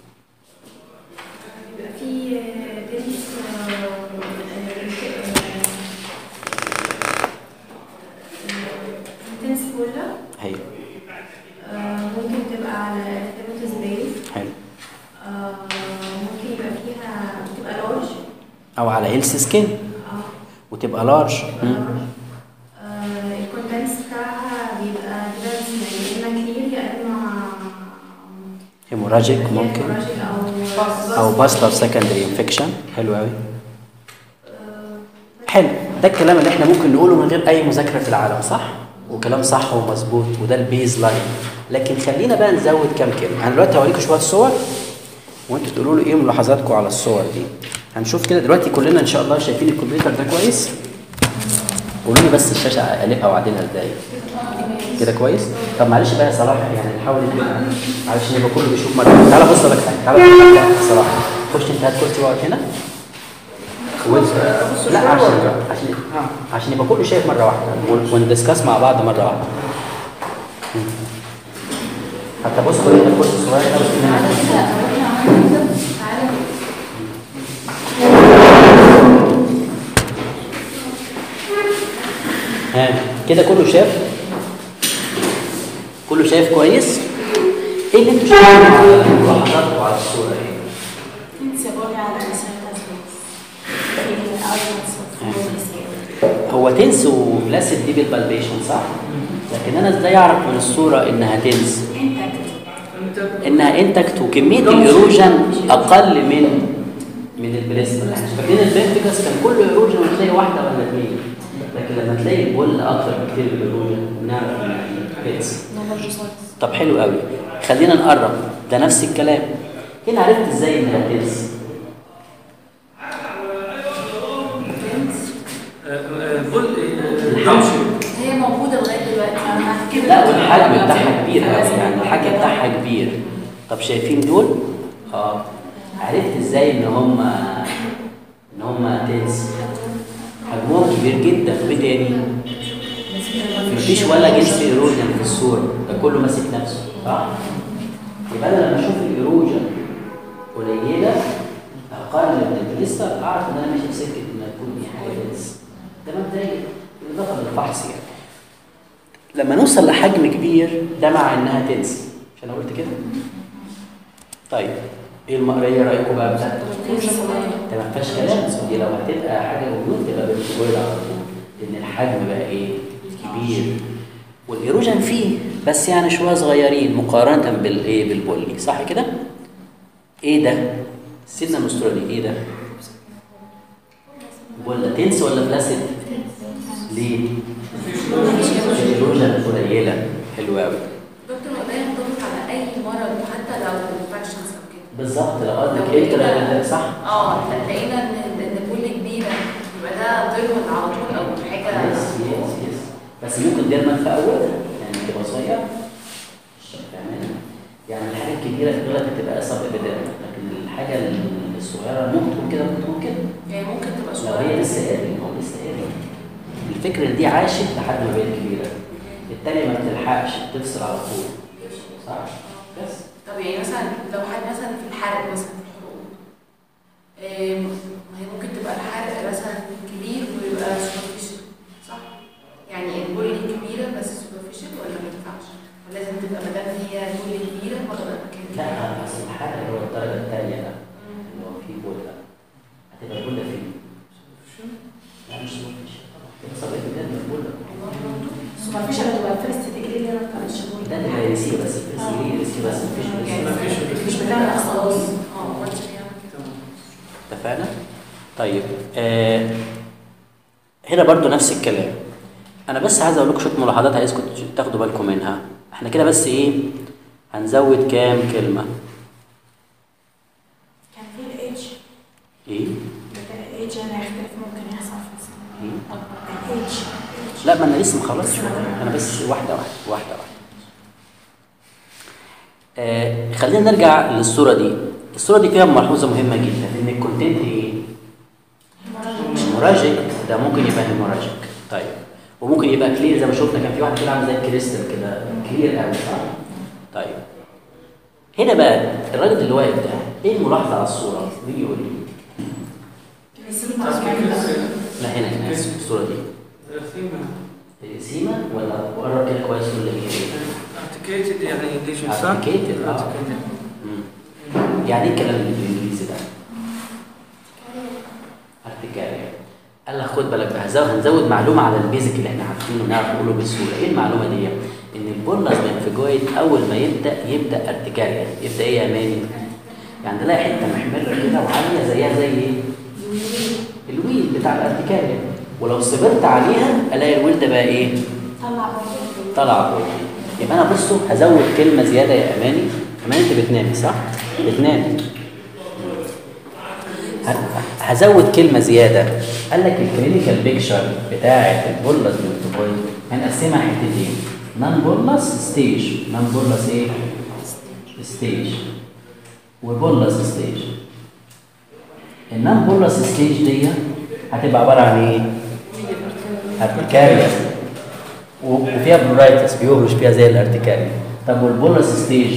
بيبقى في بنت انتنس بولا هي ممكن تبقى على ارتباط بيز حلو ممكن يبقى فيها تبقى لارج او على هيلث سكين اه وتبقى لارج الكونتنس بتاعها بيبقى ديبندز يعني يا اما كلير يا اما هيموراجيك ممكن hemorrhagic او او باستر سكندري انفكشن حلو قوي حلو ده الكلام اللي احنا ممكن نقوله من غير اي مذاكره في العالم صح وكلام صح ومظبوط وده البيز لاين لكن خلينا بقى نزود كام كلمه انا دلوقتي هوريكم شويه صور وانتوا تقولوا لي ايه ملاحظاتكم على الصور دي هنشوف كده دلوقتي كلنا ان شاء الله شايفين الكمبيوتر ده كويس قولوا لي بس الشاشه اقلبها واعدلها ازاي كده كويس طب معلش بقى يا صلاح يعني نحاول نبقى معلش نبقى كله بيشوف مره تعالى بص لك حاجه تعالى بص لك حاجة. صلاح خش انت هات كرسي واقعد هنا وانت لا عشان عشان عشان يبقى كله شايف مره واحده ون- وندسكاس مع بعض مره واحده مم. حتى بص خد انت الكرسي الصغير ده بس من هنا. ها كده كله شاف كله شايف كويس ايه اللي انتوا شايفينه على ملاحظاتكم على الصوره ايه انسيبولي على السيرتس في الاودينس اوف هو تنس وبلاسد دي بالبالبيشن صح لكن انا ازاي اعرف من الصوره انها تنس انت انها انتكت وكميه الايروجن اقل من من البلاسما احنا فاكرين البنفيكس كان كله ايروجن وتلاقي واحده ولا اثنين لكن لما تلاقي البول اكتر بكتير من الايروجن نعرف انها تنس طب حلو قوي خلينا نقرب ده نفس الكلام هنا عرفت ازاي انها تنس بول دمشي هي موجودة لغاية دلوقتي أنا هحكي لا والحجم بتاعها كبير قوي يعني الحجم بتاعها كبير طب شايفين دول اه عرفت ازاي ان هم ان هم تنس حجمهم كبير جدا وايه تاني مفيش ولا جنس ايروجن في الصوره ده كله ماسك نفسه صح يبقى انا لما اشوف الايروجن قليله اقل من البليستر اعرف ان انا ماشي في سكه ان يكون دي حاجه تنس ده مبدئيا بالاضافه للفحص يعني لما نوصل لحجم كبير ده مع انها تنس مش انا قلت كده طيب ايه المقريه رايكم بقى بتاعت ده ما فيهاش كلام دي لو هتبقى حاجه وجود تبقى بالكويل على طول لان الحجم بقى ايه كبير والايروجن فيه بس يعني شويه صغيرين مقارنه بالايه بالبولي صح كده ايه ده السنه المستوره دي ايه ده ولا تنس ولا فلاسد ليه الايروجن قليله حلوه قوي دكتور هو ده ينطبق على اي مرض حتى لو انفكشنز او كده بالظبط لو قصدك ايه كده صح اه لقينا ان ان بول كبيره يبقى ده ضرب على طول او حاجه يس يس يس بس ممكن دايما في اولها يعني تبقى صغيره فاهماني؟ يعني الحاجه الكبيره في الغالب بتبقى اصعب ابدا لكن الحاجه الصغيره ممكن تكون كده ممكن تكون كده يعني ممكن تبقى لو صغيره هي لسه قاري هو لسه قاري الفكره إن دي عاشت لحد ما بقت كبيره التانية ما بتلحقش بتفصل على طول صح؟ بس طب يعني مثلا لو حد مثلا في الحرق مثلا في الحروق آم، ما هي ممكن تبقى الحرق مثلا كبير ويبقى سوبرفيشال صح؟ يعني البول كبيره بس سوبرفيشال ولا ما ينفعش؟ ولازم تبقى ما دام هي بول كبيره واخده مكان لا كبير. بس الحرق اللي هو الدرجه الثانيه ده اللي هو فيه بوله هتبقى البوله فين؟ لا مش سوبرفيشال طبعا كده صبيت بجد البوله سوبرفيشال هتبقى الفيرست ديجري اللي انا بتاع الشغل ده اللي هيرسيه بس الرسيه يرسيه بس مفيش رسيه مش بتاعنا خلاص اه وانس بيعمل كده اتفقنا؟ طيب آه هنا برضو نفس الكلام انا بس عايز اقول لكم شويه ملاحظات عايزكم تاخدوا بالكم منها احنا كده بس ايه هنزود كام كلمه كان في الاتش ايه الاتش انا هيختلف ممكن يحصل في السنة إيه؟ اكبر الاتش لا ما انا لسه ما خلصتش انا بس واحده واحده واحده واحده آه خلينا نرجع للصوره دي الصوره دي فيها ملحوظه مهمه جدا ان الكونتنت ايه هيموراجيك ده ممكن يبقى هيموراجيك طيب وممكن يبقى كلير زي ما شفنا كان في واحد كده عامل زي الكريستال كده كلير قوي صح طيب هنا بقى الراجل اللي واقف ده ايه الملاحظه على الصوره مين يقول لي لا هنا هنا الصوره دي سيما ولا قرب كده كويس ولا ايه ارتكيتد يعني ليش انسان؟ Articated، آه. مم. يعني ايه الكلام اللي بالانجليزي ده ارتكاريا قال لك خد بالك بقى هزود هنزود معلومه على البيزك اللي احنا عارفينه نعرف نقوله بسهوله ايه المعلومه دي ان البولس بنفجويد اول ما يبدا يبدا ارتكاريا يبدا ايه يا ماني يعني تلاقي حته محمره كده وعاليه زيها زي ايه الويل بتاع الارتكاريا ولو صبرت عليها الاقي الويل ده بقى ايه طلع برضه طلع فوق يبقى انا بصوا هزود كلمه زياده يا اماني اماني انت بتنامي صح بتنامي ه- هزود كلمه زياده قال لك الكلينيكال بيكشر بتاعه البولس ميوتوكويد هنقسمها حتتين نان بولس ستيج نان بولس ايه ستيج وبولس ستيج النان بولس ستيج دي هتبقى عباره عن ايه ارتكاريا وفيها بلورايتس بيهرش فيها زي الارتكاريا طب والبولس ستيج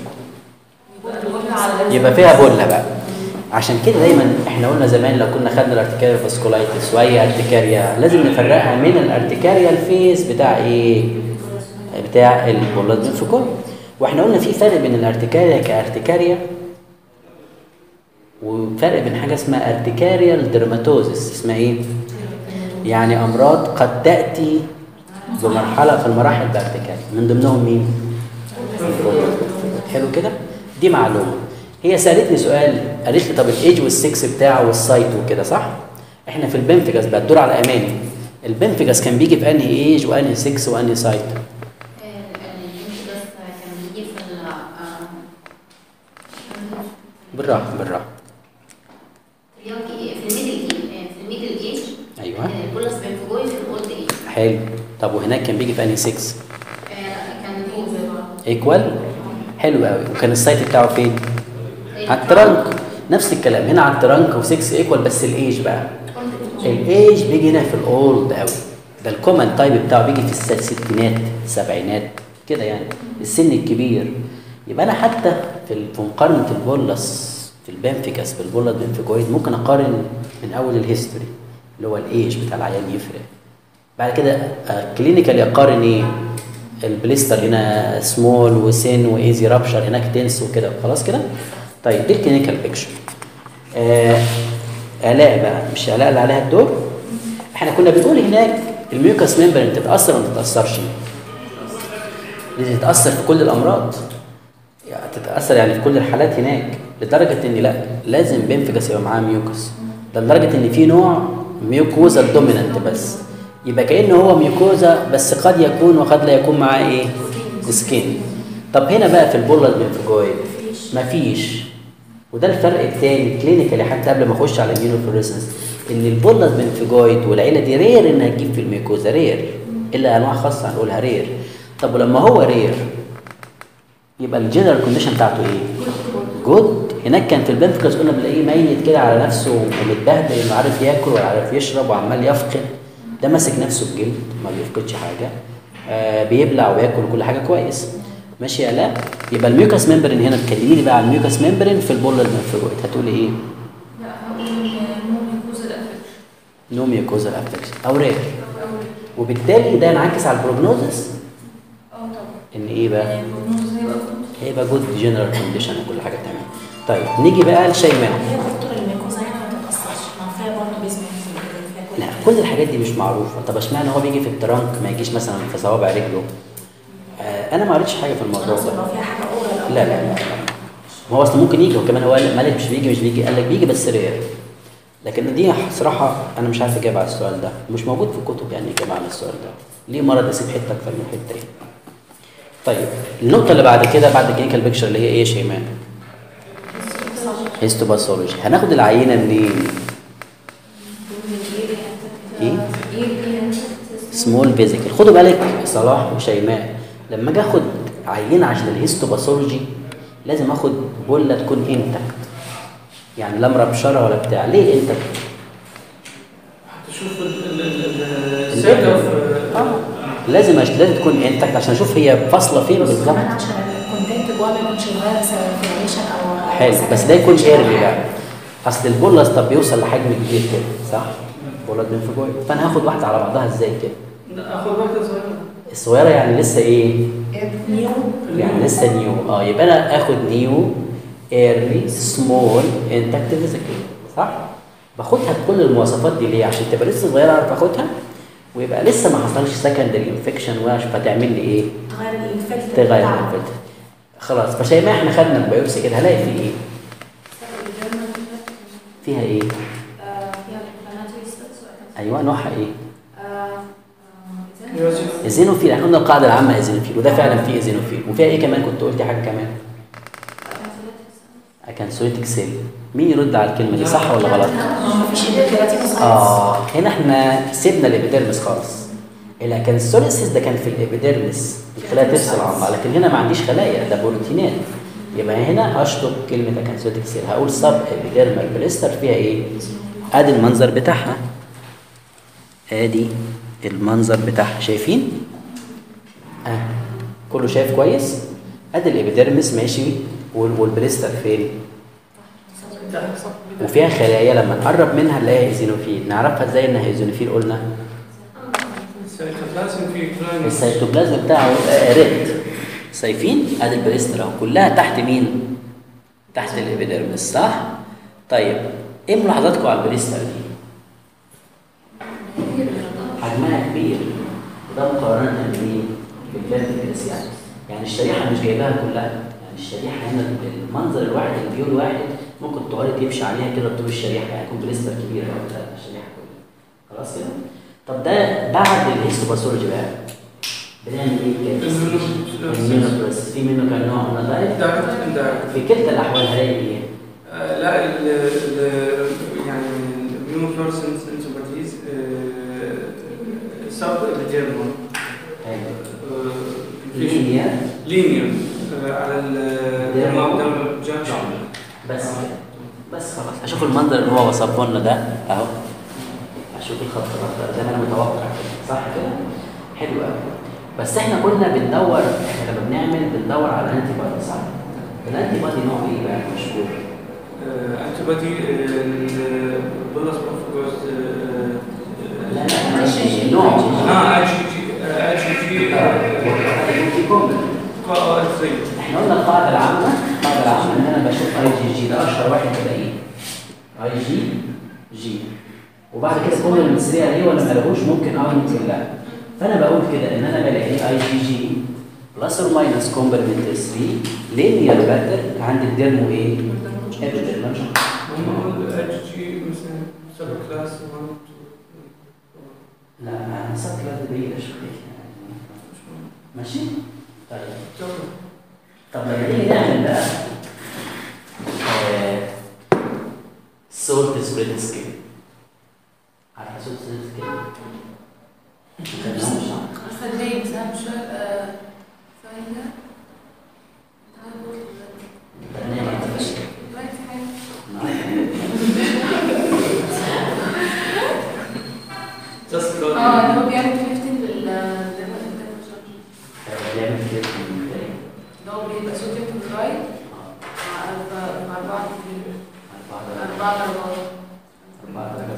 يبقى فيها بوله بقى عشان كده دايما احنا قلنا زمان لو كنا خدنا الارتكاريا فاسكولايتس واي ارتكاريا لازم نفرقها من الارتكاريا الفيز بتاع ايه بتاع البولات بنفكون واحنا قلنا في فرق بين الارتكاريا كارتكاريا وفرق بين حاجه اسمها ارتكاريال ديرماتوزس اسمها ايه يعني امراض قد تاتي بمرحله في المراحل بارتكاريا من ضمنهم مين حلو كده دي معلومه هي سالتني سؤال قالت لي طب الايج والسكس بتاعه والسايت وكده صح احنا في البنفجاس بقى الدور على اماني البنفجاس كان بيجي في انهي ايج وانهي سكس وانهي سايت الانتجاز كان بيجي في ال بالراحه بالراحه في الميدل ايج في الميدل ايج ايوه البولس بنفجوي في الاولد ايج حلو طب وهناك كان بيجي في انهي سكس كان هو زي بعض ايكوال حلو قوي وكان السايت بتاعه فين على الترنك نفس الكلام هنا على الترنك و6 ايكوال بس الايج بقى الايج بيجي هنا في الاولد قوي ده الكومن تايب بتاعه بيجي في الس- الستينات السبعينات كده يعني السن الكبير يبقى انا حتى في ال- في مقارنه البولس في البنفيكاس بالبولس بنفيكويد ممكن اقارن من اول الهيستوري اللي هو الايج بتاع العيان يفرق بعد كده كلينيكال اقارن ايه البليستر هنا سمول وسن وايزي رابشر هناك تنس وكده خلاص كده طيب دي الكلينيكال بيكشر آه الاء بقى مش الاء اللي عليها الدور احنا كنا بنقول هناك الميوكاس ممبرين تتاثر ولا ما تتاثرش دي تتاثر في كل الامراض يعني تتاثر يعني في كل الحالات هناك لدرجه ان لا لازم بنفجس يبقى معاه ميوكس ده لدرجه ان في نوع ميوكوزا دومينانت بس يبقى كانه هو ميوكوزا بس قد يكون وقد لا يكون معاه ايه سكين طب هنا بقى في البولد بنفجويد مفيش وده الفرق الثاني كلينيكالي حتى قبل ما اخش على الاميونوفلوريسنس ان البولد بنفجويد والعيله دي رير انها تجيب في الميوكوزا رير الا انواع خاصه هنقولها رير طب ولما هو رير يبقى الجنرال كونديشن بتاعته ايه؟ جود هناك كان في البنفكس قلنا بنلاقيه ميت كده على نفسه ومتبهدل ما عارف ياكل ولا عارف يشرب وعمال يفقد ده ماسك نفسه بجلد ما بيفقدش حاجه آه بيبلع وياكل وكل حاجه كويس ماشي يا لا يبقى الميوكاس ممبرين هنا تكلميني بقى عن الميوكاس ممبرين في البول المنفجويد هتقولي ايه؟ لا هقول ممكن يكوز الافكت نو ميوكوزال افكشن او رير وبالتالي ده ينعكس على البروجنوزس اه طبعا ان ايه بقى؟ البروجنوز هيبقى good. هيبقى جود جنرال كونديشن وكل حاجه تمام طيب نيجي بقى لشيماء هي دكتور الميكوزا هنا ما تتأثرش ما فيها برضه بيزمنت فيها كل لا حاجة. كل الحاجات دي مش معروفه طب اشمعنى هو بيجي في الترنك ما يجيش مثلا في صوابع رجله آه انا ما قريتش حاجه في الموضوع أقصد ده لو فيها حاجة أورال أو لا لا لا لا. ما هو اصلا ممكن يجي وكمان هو قال مالك مش بيجي مش بيجي قال لك بيجي بس رير لكن دي صراحه انا مش عارف اجاوب على السؤال ده مش موجود في الكتب يعني اجابه على السؤال ده ليه مرض يسيب حته اكتر من حته يعني طيب النقطه اللي بعد كده بعد الكلينيكال بيكشر اللي هي ايه يا شيماء هيستوباثولوجي هناخد العينه منين ايه سمول فيزيكال خدوا بالك صلاح وشيماء لما اجي اخد عينه عشان الهيستوباثولوجي لازم اخد بوله تكون انتكت يعني لا مربشره ولا بتاع ليه انتكت تشوف ال- ال- ال- الإبرة. السيركل اه لازم أش... لازم تكون انتكت عشان اشوف هي فاصله فين بالظبط كمان عشان الكونتنت جوه ما يكونش غير سيرفيليشن أو أو حلو بس ده يكون ايرلي بقى اصل البولس طب بيوصل لحجم كبير كده صح؟ بولس بنفجوي فانا هاخد واحده على بعضها ازاي كده؟ اخذ واحده صغيره الصغيره يعني لسه ايه؟ نيو يعني لسه نيو اه يبقى انا اخد نيو ايرلي سمول انتكت فيزيكال صح؟ باخدها بكل المواصفات دي ليه؟ عشان تبقى لسه صغيره اعرف اخدها ويبقى لسه ما حصلش سكندري انفكشن فتعمل لي ايه؟ تغير الانفكت تغير بتاعها. الانفكت خلاص فشيماء احنا خدنا البيوبسي كده هلاقي فيه ايه؟ فيها ايه؟ فيها الانفلاماتوري ستاتس ايوه نوعها ايه؟ يوزن. ايزينوفيل احنا قلنا القاعده العامه ايزينوفيل وده فعلا فيه ايزينوفيل وفيها ايه كمان كنت قلتي حاجه كمان؟ اكانسوليتيك سيل مين يرد على الكلمه دي صح ولا غلط؟ ما فيش اندوكراتيك اه هنا احنا سيبنا الابيديرمس خالص الاكانسوليسيس ده كان في الابيديرمس الخلايا تفصل عن بعض لكن هنا ما عنديش خلايا ده بروتينات يبقى هنا هشطب كلمه اكانسوليتيك سيل هقول سب ابيديرمال بليستر فيها ايه؟ ادي المنظر بتاعها ادي المنظر بتاعها شايفين؟ اه كله شايف كويس؟ ادي الابيديرمس ماشي وال- والبليستر فين؟ وفيها خلايا لما نقرب منها نلاقيها ايزينوفيل نعرفها ازاي انها ايزينوفيل قلنا السيتوبلازم في كلاين السيتوبلازم بتاعه آه، ريد شايفين ادي البريستر اهو كلها تحت مين تحت الابيديرمس صح طيب ايه ملاحظاتكم على البريستر دي حجمها كبير وده مقارنه بمين بالفيرتيكالس يعني يعني الشريحه مش جايباها كلها يعني الشريحه هنا المنظر الواحد الفيو الواحد ممكن تقعدي تمشي عليها كده طول الشريحه يعني يكون بريستر كبير قوي بتاع الشريحه كلها خلاص كده طب ده بعد الهيستوباثولوجي بقى بنعمل ايه كده؟ المينوبرس في منه كان نوع من الدايت دايركت اندايركت في كلتا الاحوال هلاقي ايه؟ لا ال ال يعني الاميونوفلورسنس انتوباتيز سب ابيديرمال لينير لينير على الديرمال جانكشن بس كده. بس خلاص هشوف المنظر اللي هو وصفه لنا ده اهو هشوف الخط الاخضر زي ما انا متوقع كده صح كده؟ حلو قوي بس احنا كنا بندور احنا لما بنعمل بندور على انتي بادي صح؟ الانتي بادي نوع ايه بقى مشهور؟ انتوباتي البلس اوف لا لا ماشي نوع اه اتش جي اتش جي في كومبل قائد احنا قلنا القاعده العامه القاعده العامه ان انا بشوف اي جي جي ده اشهر واحد تلاقيه اي جي جي وبعد كده كل المصريه عليه ولا ما لهوش ممكن اه ممكن لا فانا بقول كده ان انا بلاقي اي جي جي بلس اور ماينس كومبلمنت 3 لينير باترن عند الديرمو ايه؟ ابيديرمال نقول اتش جي مثلا سب كلاس 1 لا انا سكر بعيدة شوية يعني ماشي؟ طيب 2 طب لما نيجي نعمل بقى سولت سبريد سكيل عارفه سولت سبريد سكيل؟ صدقني بس انا مش آه، ثانية تعالى بقول دلوقتي حاجة جاست اه اللي هو بيعمل 15 لل بيعمل كده من ازاي؟ اللي هو بيبقى صوديوم كلورايد مع أربعة- مع أربعة كتير. أربعة أربعة درجات أربعة درجات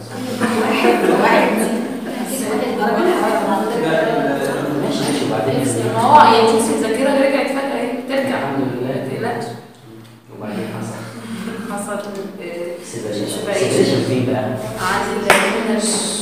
ماشي ماشي وبعدين ما هو يعني تحس الذاكرة رجعت فجأة اهي بترجع الحمد لله. ما تقلقش وبعدين حصل حصل آه، سيبريشن سيبريشن. سيبريشن فين بقى؟ عندي اللي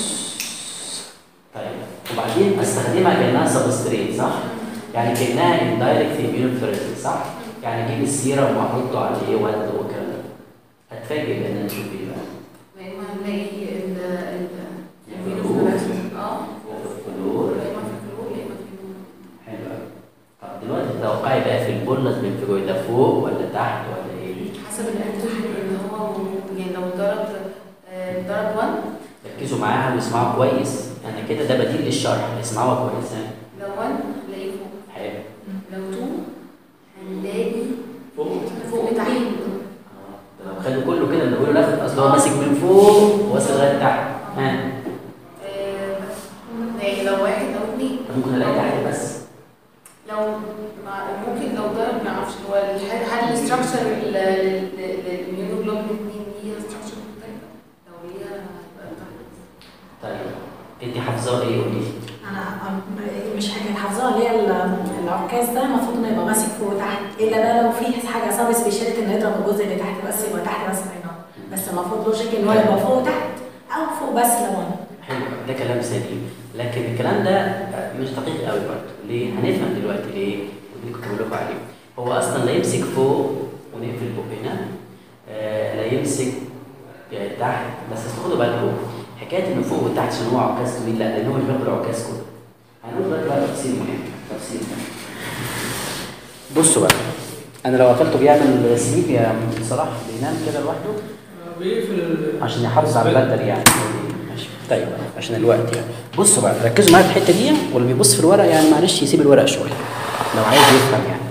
طيب وبعدين استخدمها كانها سبستريت صح؟ يعني كانها اندايركت immunofluorescence صح؟ يعني اجيب السيرم واحطه عليه والد والكلام ده هتفاجئ بان انا اشوف ايه بقى؟ يا اما هنلاقي ال ال الفلور. اه فلور يا اما في الفلور يا اما في حلو قوي طب دلوقتي تتوقعي بقى في البولس بنفجوي ده فوق ولا تحت ولا ايه؟ حسب الانتيجين اللي هو يعني لو ضرب آه، ضرب 1 ركزوا معاها واسمعوا كويس انا كده ده بديل للشرح اسمعوها كويس ها؟ لو 1 هنلاقيه فوق حلو لو 2 هنلاقي فوق فوق وتحت اه ده لو خدوا كله كده بنقول لا اصل هو ماسك من فوق واصل لغايه تحت ها آه، يعني لو واحد او اثنين طب ممكن الاقي تحت بس لو مع ممكن لو ضرب ما اعرفش هو الح- هل الاستراكشر للميونوجلوبين 2 ليها استراكشر مختلفه لو ليها هتبقى تحت طيب انت حافظاه ايه قولي لي؟ انا أنا مش حاجه حافظاها اللي هي ال- العكاز ده المفروض انه يبقى ماسك فوق وتحت الا بقى لو في حاجه سب سبيشاليتي انه يضرب الجزء اللي تحت بس يبقى تحت بس هنا بس المفروض لوجيك ان هو يبقى فوق وتحت او فوق بس لو انا حلو ده كلام سليم لكن الكلام ده مش دقيق قوي برضه ليه؟ هنفهم دلوقتي ليه؟ ودي كنت بقول لكم عليه هو اصلا لا يمسك فوق ونقفل بقنا آه لا يمسك آه، تحت بس خدوا بالكم حكايه انه فوق وتحت عشان هو عكاز طويل لا لان هو مش بياخد العكاز كله هنقول دلوقتي بقى تفصيل مهم تفصيل مهم بصوا بقى انا لو قفلته بيعمل سليب يا صلاح بينام كده لوحده بيقفل عشان يحافظ على البدر يعني ماشي طيب عشان الوقت يعني بصوا بقى ركزوا معايا في الحته دي واللي بيبص في الورق يعني معلش يسيب الورق شويه لو عايز يفهم يعني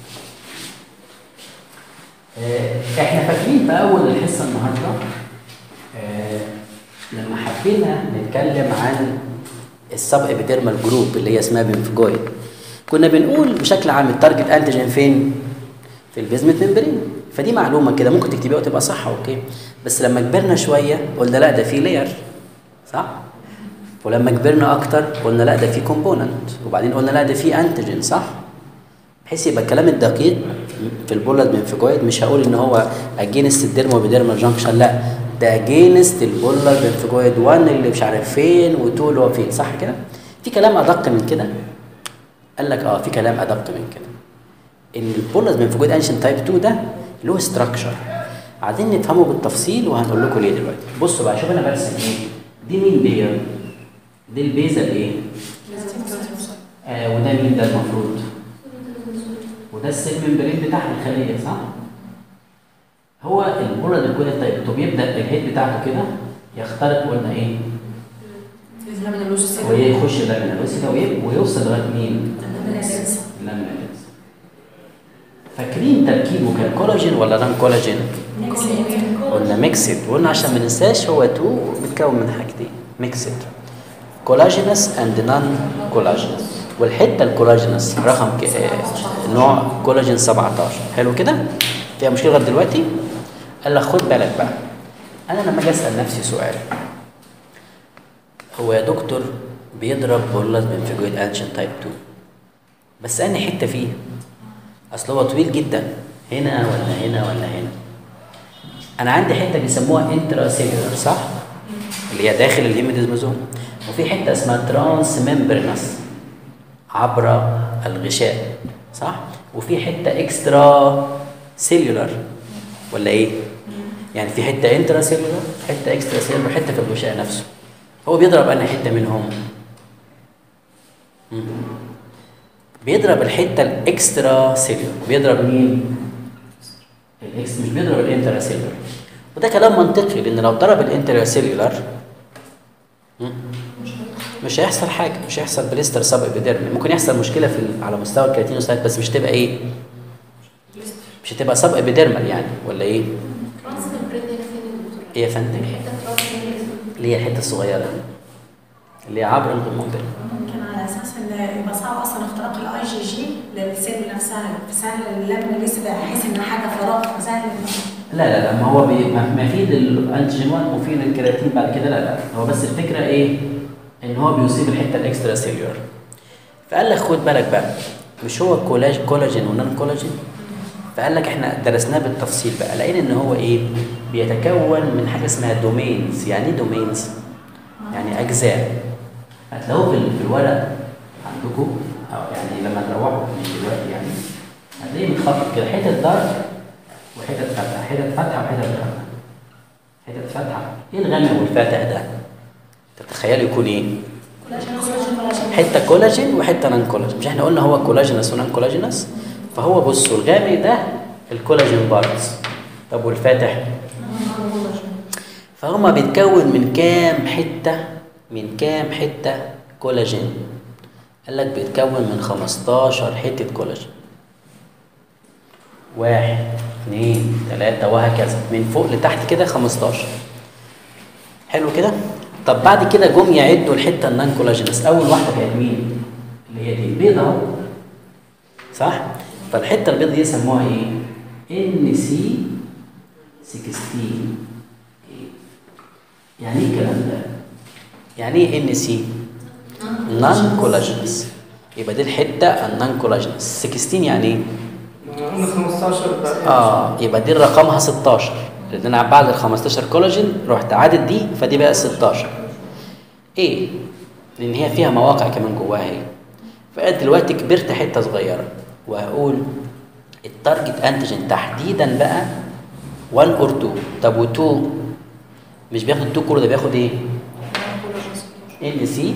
آه، احنا فاكرين في اول الحصه النهارده آه، لما حبينا نتكلم عن السب ابيديرمال جروب اللي هي اسمها بنفجويد كنا بنقول بشكل عام التارجت انتيجين فين؟ في البيزمنت ممبرين فدي معلومه كده ممكن تكتبيها وتبقى صح اوكي بس لما كبرنا شويه قلنا لا ده في لاير صح ولما كبرنا اكتر قلنا لا ده في كومبوننت وبعدين قلنا لا ده في انتيجين صح بحيث يبقى الكلام الدقيق في البولد بنفجويد مش هقول ان هو اجينست الديرمو بيديرمال جانكشن لا ده اجينست البولد بنفجويد 1 اللي مش عارف فين و2 اللي هو فين صح كده في كلام ادق من كده قال لك اه في كلام ادق من كده ان البولز من فوجود انشن تايب 2 ده له ستراكشر عايزين نفهمه بالتفصيل وهنقول لكم ليه دلوقتي بصوا بقى شوف انا برسم ايه دي مين لير دي البيزا ايه آه وده مين ده المفروض وده السيل ممبرين بتاع الخليه صح هو البولد الكود تايب 2 بيبدا الهيد بتاعته كده يخترق قلنا ايه ويخش اللامينا لوسيدا ويوصل لغايه مين اللامينا لوسيدا فاكرين تركيبه كان كولاجين ولا نون كولاجين؟ قلنا ميكسد وقلنا عشان ما ننساش هو تو بيتكون من حاجتين ميكسد كولاجينس اند نون كولاجينس والحته الكولاجينس رقم ك... آه، نوع كولاجين 17 حلو كده؟ فيها مشكله لغايه دلوقتي؟ قال لك خد بالك بقى انا لما اجي اسال نفسي سؤال هو يا دكتور بيضرب بولس بنفجويد انشن تايب 2 بس انهي حته فيه؟ اصل هو طويل جدا هنا ولا هنا ولا هنا انا عندي حته بيسموها انترا سيلولر صح اللي هي داخل الهيموديزموزوم وفي حته اسمها ترانس ممبرنس عبر الغشاء صح وفي حته اكسترا سيلولار ولا ايه يعني في حته انترا سيلولار حته اكسترا سيلولار حته في الغشاء نفسه هو بيضرب انهي حته منهم مم. بيضرب الحته الاكسترا سيلولار بيضرب مين الاكس مش بيضرب الانترا سيلولار وده كلام منطقي لان لو ضرب الانترا سيلولار مم. مش هيحصل حاجه مش هيحصل بليستر سب ابيديرمي ممكن يحصل مشكله في ال- على مستوى الكيراتينوسايت بس مش تبقى ايه مش هتبقى سب ابيديرمال يعني ولا ايه ترانس ممبرين هنا فين يا دكتور؟ ايه يا فندم الحته ترانس ممبرين اللي هي الحته الصغيره دي اللي هي عبر الممبر ممكن على اساس ان يبقى صعب اصلا اختراق الاي جي جي للسيل نفسها سهل اللبن لسه بحيث ان حاجه فراغ فسهل إن- لا لا لا ما هو بي ما ما يفيد الانتيجين 1 مفيد الكرياتين بعد كده لا لا هو بس الفكره ايه ان هو بيصيب الحته الاكسترا سيلولار فقال لك خد بالك بقى مش هو كولاج كولاجين ونان كولاجين فقال لك احنا درسناه بالتفصيل بقى لقينا ان هو ايه بيتكون من حاجه اسمها دومينز يعني ايه دومينز يعني اجزاء هتلاقوه في ال- في الورق عندكم او يعني لما تروحوا مش دلوقتي يعني هتلاقيه متخطط كده حته دارك وحتت فتحه حتت فتحه وحتت غامقه حتت فتحه ايه الغامق والفاتح ده تتخيلوا يكون ايه كولاجين كولاجين كولاجين حته كولاجين وحته نان كولاجين مش احنا قلنا هو كولاجينس ونان كولاجينس فهو بصوا الغامق ده الكولاجين بارتس طب والفاتح فهما بيتكون من كام حته من كام حته كولاجين قال لك بيتكون من 15 حته كولاجين واحد اثنين ثلاثة وهكذا من فوق لتحت كده 15 حلو كده طب بعد كده جم يعدوا الحته النان كولاجينس اول واحده كانت مين اللي هي دي البيضه اهو صح فالحته البيضه دي يسموها ايه ان سي 16 يعني ايه الكلام ده يعني ايه ان سي نان كولاجينس يبقى دي الحته النان كولاجينس 16 يعني ايه قلنا 15 بعدين اه يبقى دي رقمها 16 لان انا بعد ال 15 كولاجين رحت عادت دي فدي بقى 16 ايه لان هي فيها مواقع كمان جواها هي فانا دلوقتي كبرت حته صغيره وهقول التارجت انتيجين تحديدا بقى 1 اور 2 طب و2 مش بياخد 2 كله ده بياخد ايه ان سي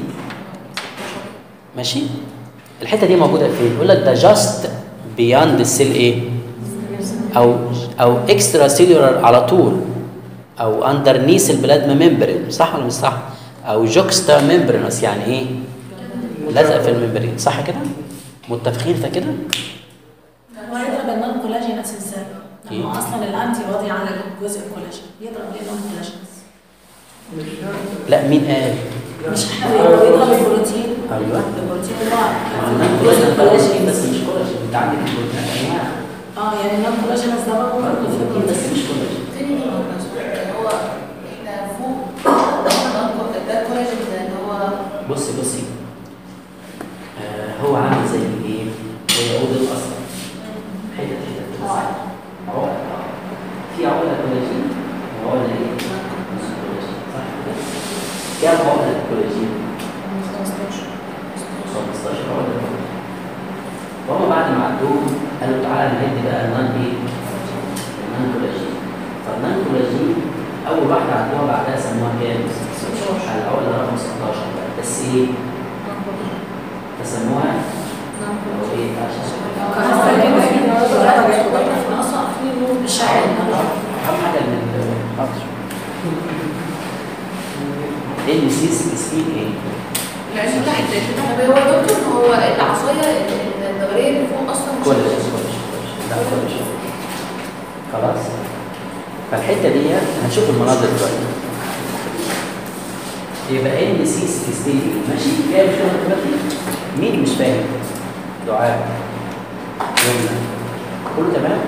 ماشي الحته دي موجوده فين يقول لك ده جاست بياند السيل ايه او او اكسترا سيلولار على طول او اندرنيس البلازما ممبرين صح ولا مش صح او جوكستا ممبرينس يعني ايه لازق في الممبرين صح كده متفقين في كده هو يضرب النون كولاجين نفس ازاي؟ إيه؟ لما اصلا الانتي بودي على الجزء الكولاجين يضرب ليه النون كولاجين لا مين قال مش احنا بيضرب يضرب البروتين ايوه البروتين اللي هو الجزء الجزء الكولاجين بس مش كولاجين انت عندك البروتين انواع اه يعني النون كولاجين ده برضه في البروتين بس البروتين مش كولاجين فين الكولاجين؟ يعني هو احنا فوق ده الكولاجين ده اللي هو بصي بصي آه هو عامل زي ايه؟ زي عود الاصل حته حته عقد في عقده كولاجين وعقده ايه؟ نص كولاجين صح كده؟ كام عقده كولاجين؟ 15 عقده فهم بعد ما عدوهم قالوا تعالى نهد بقى النان ايه؟ النان كولاجين فالنان كولاجين اول واحده عدوها بعدها سموها كام؟ على العقده رقم 16 بس ايه؟ فسموها او ايه عشان اهم حاجه من حاضر ال سي 16 ايه؟ العين تحت طب هو دكتور ما هو العصايه الدوريه اللي فوق اصلا مش كولاجين كولاجين لا كولاجين خلاص فالحته دي هنشوف المناظر دلوقتي يبقى ان سي 16 ماشي فيها مشكله دلوقتي مين مش فاهم؟ دعاء يمنى كله تمام؟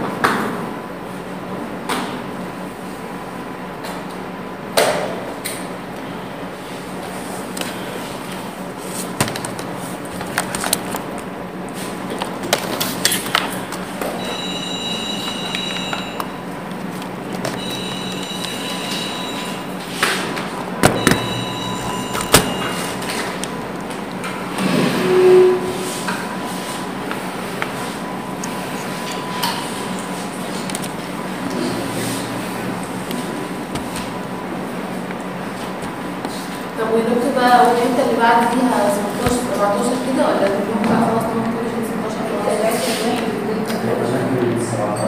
الحته اللي بعد فيها 16 14 كده ولا كلهم بقى خلاص طالما كل شيء 16 كده العيد كان واحد واثنين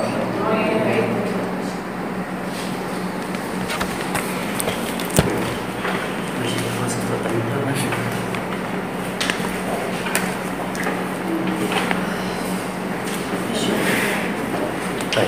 طيب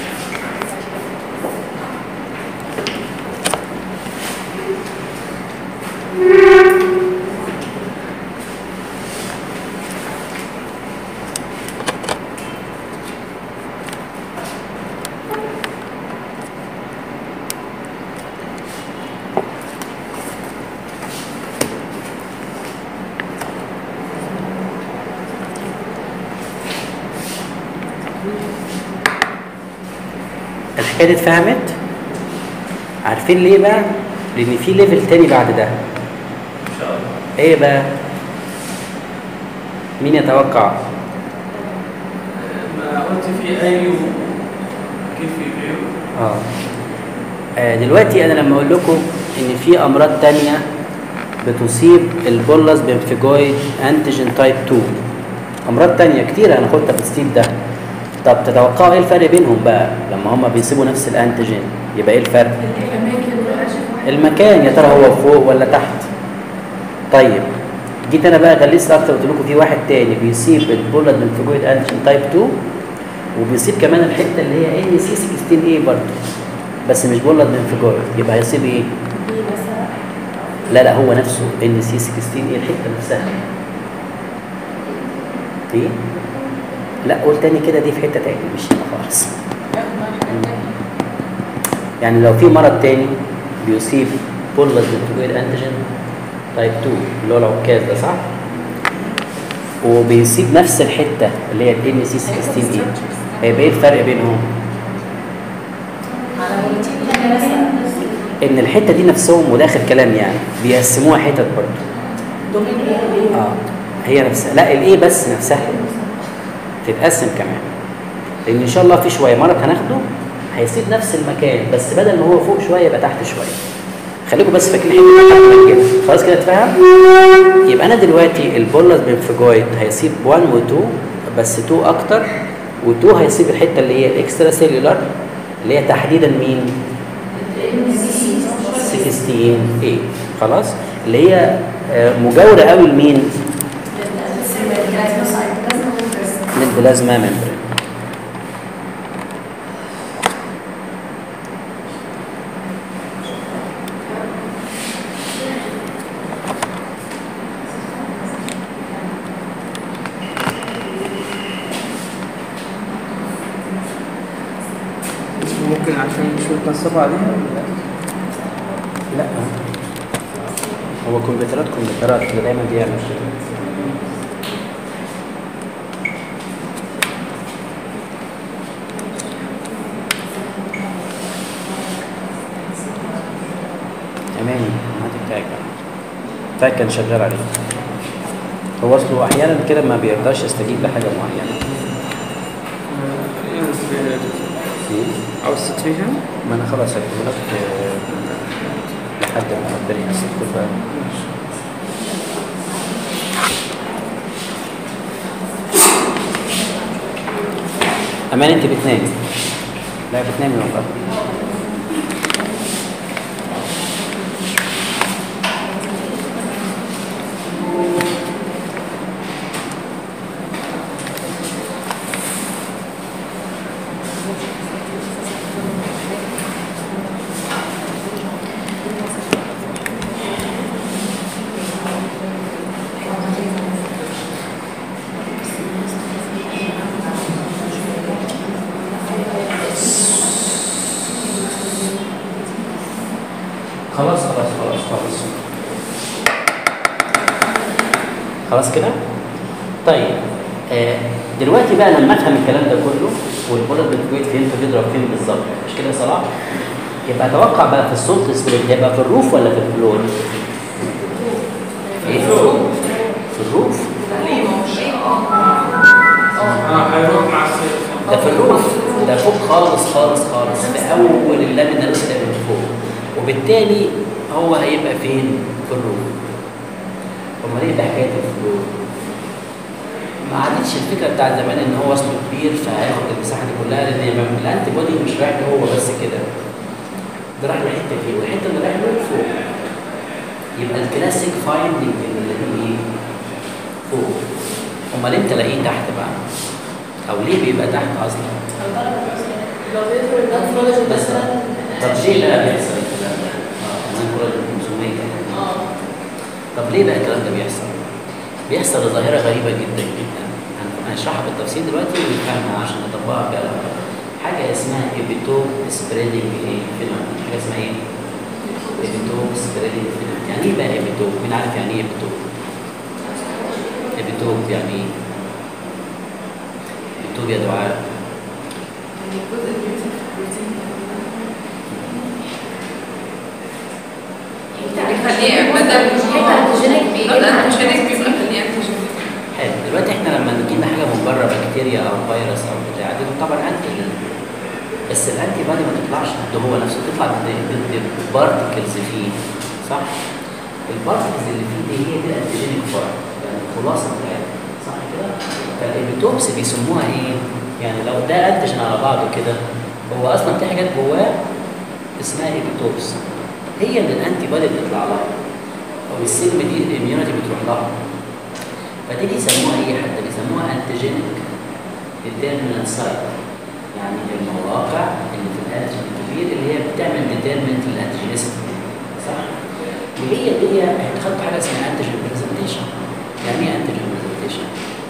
الحكايه دي اتفهمت عارفين ليه بقى لان في ليفل تاني بعد ده ان شاء الله ايه بقى مين يتوقع ما قلت في اي كيف يبيعوا اه آه، دلوقتي انا لما اقول لكم ان في امراض تانية بتصيب البولس بانفجويد انتيجين تايب 2 امراض تانية كتير هناخدها في الستيب ده طب تتوقعوا ايه الفرق بينهم بقى لما هما بيصيبوا نفس الانتيجين يبقى ايه الفرق الاماكن والاشياء المكان يا ترى هو فوق ولا تحت طيب جيت انا بقى غلست اكتر قلت لكم في واحد تاني بيصيب البولد ليمفوجويد انتيجين تايب 2 وبيصيب كمان الحته اللي هي ان سي 16 اي برضه بس مش بولد ليمفوجويد يبقى هيصيب ايه؟ دي مثلا لا لا هو نفسه ان سي 16 ايه الحته نفسها ايه؟ لا قول تاني كده دي في حته تاني مش هنا خالص يعني لو في مرض تاني بيصيب بولس ليمفوجويد انتيجين تايب 2 اللي هو العكاز ده صح؟ وبيصيب نفس الحته اللي هي الان سي 16 اي هيبقى ايه الفرق بينهم؟ على بروتين تاني مثلا ان الحته دي نفسهم وداخل كلام يعني بيقسموها حتت برضه دومين ايه اه هي نفسها لا الايه بس نفسها تتقسم كمان لان ان شاء الله في شويه مرض هناخده هيسيب نفس المكان بس بدل ما هو فوق شويه يبقى تحت شويه خليكم بس فاكرين حته تحت كده خلاص كده اتفهم يبقى انا دلوقتي البولس بنفجويد هيسيب 1 و2 بس 2 اكتر و2 هيسيب الحته اللي هي الاكسترا سيلولار اللي هي تحديدا مين 16 ايه خلاص اللي هي آه، مجاوره قوي لمين للبلازما ممبرين ممكن عشان مش متنصب عليها ولا لا؟ لا هو كمبيوترات كمبيوترات اللي دايما بيعمل كده اماني هات بتاعك بقى. بتاعك كان شغال عليه هو اصله احيانا كده ما بيرضاش يستجيب لحاجه معينه عاوز تدفيها؟ ما انا خلاص هكتب لك آه، لحد ما ربنا ييسر كل بقى امان انت بتنامي لا بتنامي والله خلاص خلاص خلاص خلاص خلاص كده طيب آه دلوقتي بقى لما افهم الكلام ده كله والبولت بتويت فين بيضرب فين بالظبط مش كده يا صلاح يبقى اتوقع بقى في السولت سبريت هيبقى في الروف ولا في الفلور ايه في الروف اه هيروح مع السيف ده في الروف ده فوق خالص خالص خالص في اول اللامينال اللي من فوق وبالتالي هو هيبقى فين في الروف امال ايه بقى حكايه الفلو ما عادتش الفكره بتاعت زمان ان هو وصله كبير فهياخد المساحه دي كلها لان هي ما- الانتي بودي مش رايح له هو بس كده ده راح لحته فيه والحته اللي رايح له فوق يبقى الكلاسيك فايندنج اللي هي ايه؟ فوق امال انت لاقيه تحت بقى او ليه بيبقى تحت اصلا لو بيدخل النفرولوجي مثلا طب ليه بقى بيحصل الكلام ده؟ اه كمان كل 500 اه طب ليه بقى الكلام ده بيحصل؟ بيحصل ظاهرة غريبة جدا جدا هن- هنشرحها بالتفصيل دلوقتي ونفهمها عشان نطبقها فعلا حاجة اسمها ايبيتوب سبريدنج ايه فينومين حاجة اسمها ايه؟ ايبيتوب سبريدنج فينومين يعني ايه بقى ايبيتوب؟ مين عارف يعني ايه ايبيتوب؟ ايبيتوب يعني ايه؟ ايبيتوب يا دعاء يعني الجزء اللي بيمسك في البروتين بيخليه بدل حته انتيجينيك بيجي بدل مع انتيجينيك بيبقى خليه انتيجينيك حلو دلوقتي احنا لما نجينا حاجه من بره بكتيريا او فيروس او بتاع دي تعتبر انتيجين بس الانتي بادي ما تطلعش ضد هو نفسه تطلع ضد ضد بارتكلز فيه صح؟ البارتكلز اللي فيه دي هي دي الانتيجينيك بارت يعني الخلاصه بتاعتها صح كده؟ فالابيتوبس بيسموها ايه؟ يعني لو ده انتيجين على بعضه كده هو اصلا في حاجات جواه اسمها ايبيتوبس هي اللي الانتي بادي بتطلع لها او السلم دي الاميونيتي بتروح لها فدي بيسموها ايه حتى بيسموها انتيجينيك ديترمينانت سايت يعني المواقع اللي في الانتيجين الكبير اللي هي بتعمل ديترمنت للانتيجينيستي صح وهي دي هتحط حاجه اسمها انتيجين برزنتيشن يعني ايه انتيجين برزنتيشن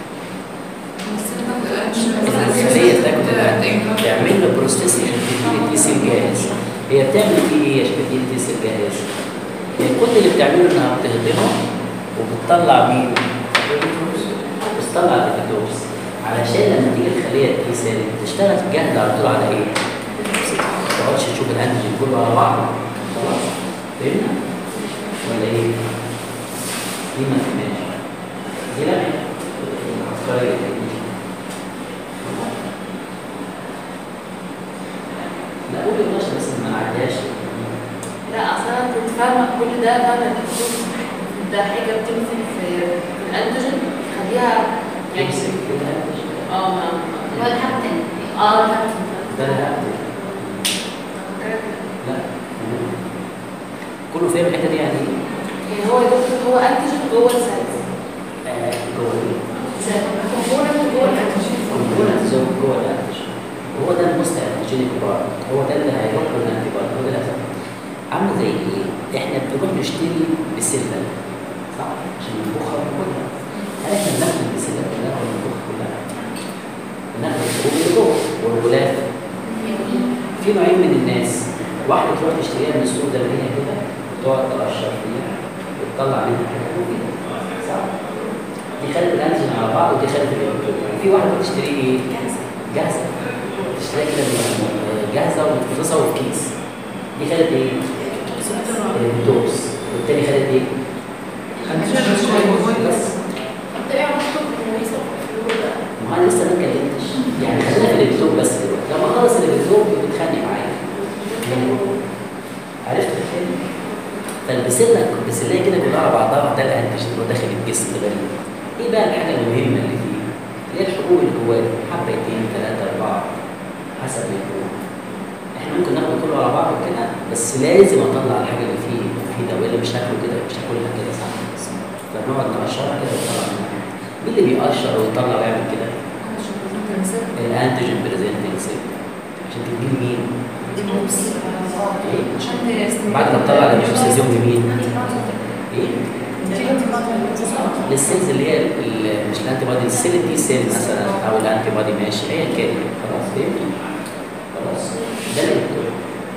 الخليه تاخد الأنتيجين، تعمل له بروسيسنج عشان تدي سيل جاهز هي بتعمل فيه ايه عشان تدي سيل جاهز هي كل اللي بتعمله انها بتهضمه وبتطلع مين؟ بتطلع الابيتوبس علشان لما تيجي الخليه دي سيل تشتغل جاهزه على طول على ايه؟ ما تقعدش تشوف الانتيجين كله على بعضه خلاص فهمنا؟ ولا ايه؟ دي ما فهمناش دي لا عبقريه دي. لا قول يا باشا بس ما نعديهاش لا اصل انا كنت فاهمه كل ده فاهمه الدكتور ده حاجه بتمسك في في الانتيجين تخليها يعني يمسك كده اه ما هو الكابتن اه الكابتن ده لا لا كله فاهم الحته دي يعني ايه؟ يعني هو يا دكتور هو انتيجين جوه السيلز آه، جوه ايه؟ كومبوننت جوه الانتيجين كومبوننت زي جوه الانتيجين هو ده المست انتيجينيك بارت هو ده اللي هيروح له الانتي بارت هو ده اللي هيحصل. عامل زي ايه؟ احنا بنروح نشتري بسله صح؟ عشان نطبخها وناكلها هل احنا بناخد البسله كلها ولا نطبخها كلها؟ بناخد الحبوب اللي جوه والغلاف في نوعين من الناس واحدة تروح تشتريها من السوق زي ما هي كده وتقعد تقشر فيها وتطلع منها حاجات مفيدة صح؟ دي خدت الانتيجين على بعض ودي خدت الانتيجين وفي واحدة بتشتري ايه؟ جاهزة تشتريها كده من- جاهزة ومتفصصة وفي كيس دي خدت ايه؟ الانتوبس والتاني خدت ايه؟ بس طب ده ايه علاقته بالميزه ما انا لسه ما اتكلمتش يعني خلينا في الانتوب بس دلوقتي لما اخلص الانتوب بتخانق معايا عرفت الحكايه فالبسله البسله كده كلها على بعضها ده الانتيجين اللي هو داخل الجسم الغريب ايه بقى الحاجه المهمه اللي فيه؟ اللي هي الحبوب اللي جواه حبتين ثلاثه اربعه حسب الحبوب احنا ممكن ناخده كله على بعضه كده بس لازم اطلع الحاجه اللي فيه مفيده والا مش هاكله كده مش هاكلها كده صح فنقعد نقشرها كده ونطلع منها مين اللي بيقشر ويطلع ويعمل كده؟ الانتيجين بريزنتنج سيل عشان تديه مين؟ ايه؟ بعد ما تطلع الانتيجين لمين؟ ايه؟ للسيلز اللي هي ال- مش الانتي بادي السيل دي سيل مثلا او الانتي بادي ماشي ايا كان خلاص فهمت؟ خلاص ده الابيتوب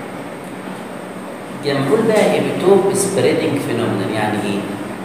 لما نقول بقى ايبيتوب سبريدنج فينومينال يعني ايه؟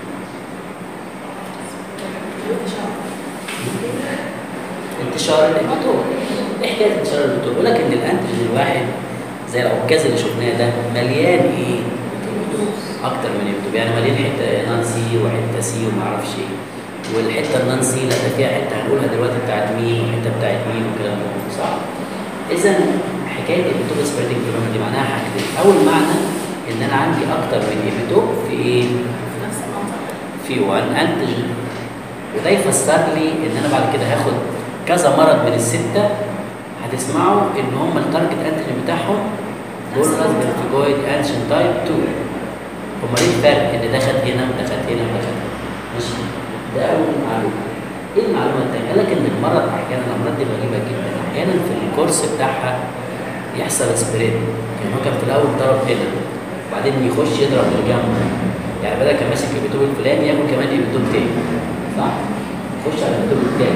انتشار الابيتوب ايه حكايه انتشار الابيتوب؟ يقول لك ان الانتيجين الواحد زي العكاز اللي شفناه ده مليان ايه؟ اكتر من ابيتوب يعني مليان حته نان سي وحته سي وما اعرفش ايه والحته النان سي لا ده فيها حته هنقولها دلوقتي بتاعت مين وحته بتاعت مين والكلام ده كله، صح؟ اذا حكايه الابيتوب سبريدنج فينومينال دي معناها حاجتين اول معنى ان انا عندي اكتر من ابيتوب في ايه؟ نفس المنطقة في في 1 انتيجين وده يفسر لي ان انا بعد كده هاخد كذا مرض من السته هتسمعوا ان هم التارجت انتيجين بتاعهم دول بنفيجويد انشن تايب 2 هما ايه الفرق ان ده خد هنا وده خد هنا وده خد هنا ماشي ده اول معلومه ايه المعلومه الثانيه؟ قال لك ان المرض احيانا الامراض دي غريبه جدا احيانا في الكورس بتاعها يحصل سبريد يعني هو كان في الاول ضرب هنا وبعدين يخش يضرب اللي جنبه يعني بدل كان ماسك البيتوب الفلاني ياخد كمان البيتوب تاني صح؟ يخش على البيتوب التاني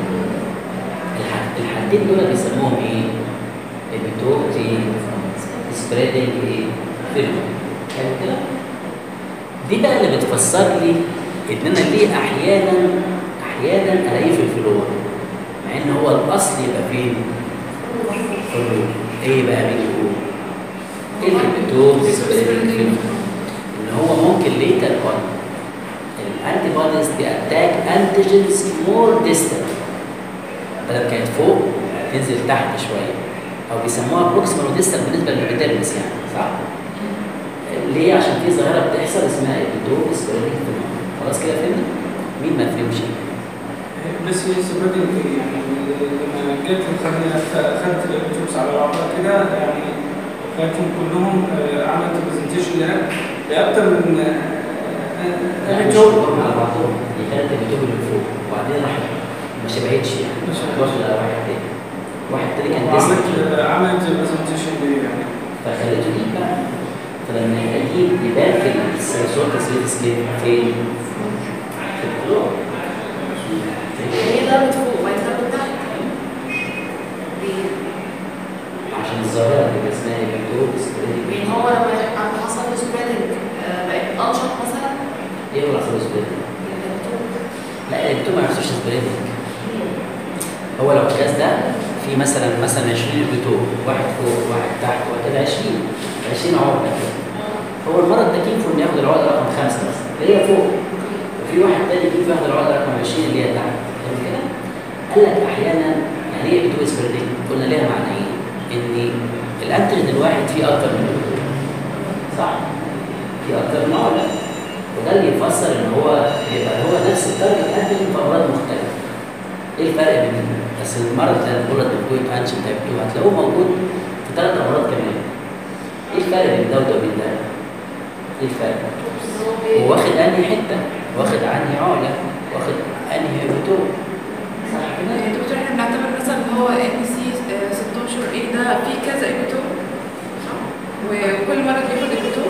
الح- الحالتين دول بيسموهم ايه؟ البيتوب سبريدنج ايه؟ فيلم حلو كده؟ دي بقى اللي بتفسر لي ان انا ليه احيانا احيانا الاقيه في الفلور مع ان هو الاصل يبقى فين؟ في الروح ايه بقى مين يقول؟ ايه اللي بتقول ان هو ممكن ليتر اون الانتي بوديز اتاك انتيجنز مور ديستنت بدل كانت فوق تنزل تحت شويه او بيسموها بروكسيمال ديستنت بالنسبه للابيديرمس يعني صح؟ ليه؟ عشان في ظاهره بتحصل اسمها الدوب سبريدنج خلاص كده فهمنا؟ مين ما فهمش؟ بس هي سبب يعني لما جيت خدنا خدت التوبس على بعضها كده يعني خدتهم كلهم آه، عملت برزنتيشن لاكثر من آه، يعني آه، مش توب كلهم على بعضهم دي كانت الكتب اللي فوق وبعدين راحت ما شبهتش يعني ما شبهتش. واخده واحد تاني واحد تاني كان ديسك وعملت آه، عملت برزنتيشن ليه يعني فخليته يجيب بقى فلما يجيب يبان في السنسور تصوير سكيل فين؟ في الفلور هي ضربت فوق وبعد ضربت تحت ليه؟ عشان الظاهره اللي اسمها الكتب سبريدنج يعني هو لما عم حصل له سبريدنج بقت انشط مثلا ايه هو العصب سبريدنج؟ لا الكتب ما يحصلش سبريدنج هو لو الكاس ده في مثلا مثلا 20 بتوع واحد فوق واحد تحت وكده 20 20 عقده كده هو المرض ده كيف انه ياخد العقده رقم خمسه مثلا اللي هي فوق وفي واحد تاني كيف ياخد العقده رقم 20 اللي هي تحت فاهم كده؟ قال لك احيانا يعني ايه بتوع سبريدنج؟ قلنا ليها معنيين ان الانتيجين الواحد فيه اكتر من بتوع صح؟ في اكتر من عقده وده اللي يفسر ان هو يبقى هو نفس التارجت انتيجين في امراض مختلفه ايه الفرق بين بس المرض ده البولت بالكويت انشن تايب 2 هتلاقوه موجود في ثلاث امراض كمان ايه الفرق بين ده وده وبين ده؟ ايه الفرق؟ هو واخد انهي حته؟ واخد انهي عقله؟ واخد انهي بتوع صح كده؟ يعني دكتور احنا بنعتبر مثلا ان هو ان سي 16 ايه ده فيه كذا ايبيتو وكل مرة بياخد ايبيتو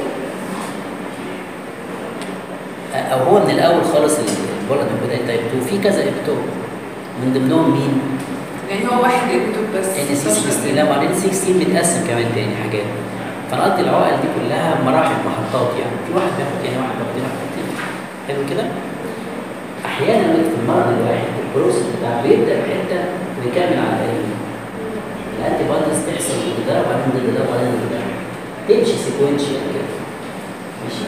او هو من الاول خالص البولت بالكويت تايب 2 في كذا ابتوع من ضمنهم مين؟ يعني هو واحد ايبيتو بس ان 16 16 لا وبعدين 16 متقسم كمان تاني حاجات فانا قصدي العقل دي كلها مراحل محطات يعني في واحد بياخد هنا واحد بياخد هنا واحد هنا حلو كده احيانا في المرض الواحد البروسيس بتاعه بيبدا بحته ويكمل على ايه الانتي بوديز تحصل ضد ده وبعدين ضد ده وبعدين ضد ده تمشي سيكونشال كده ماشي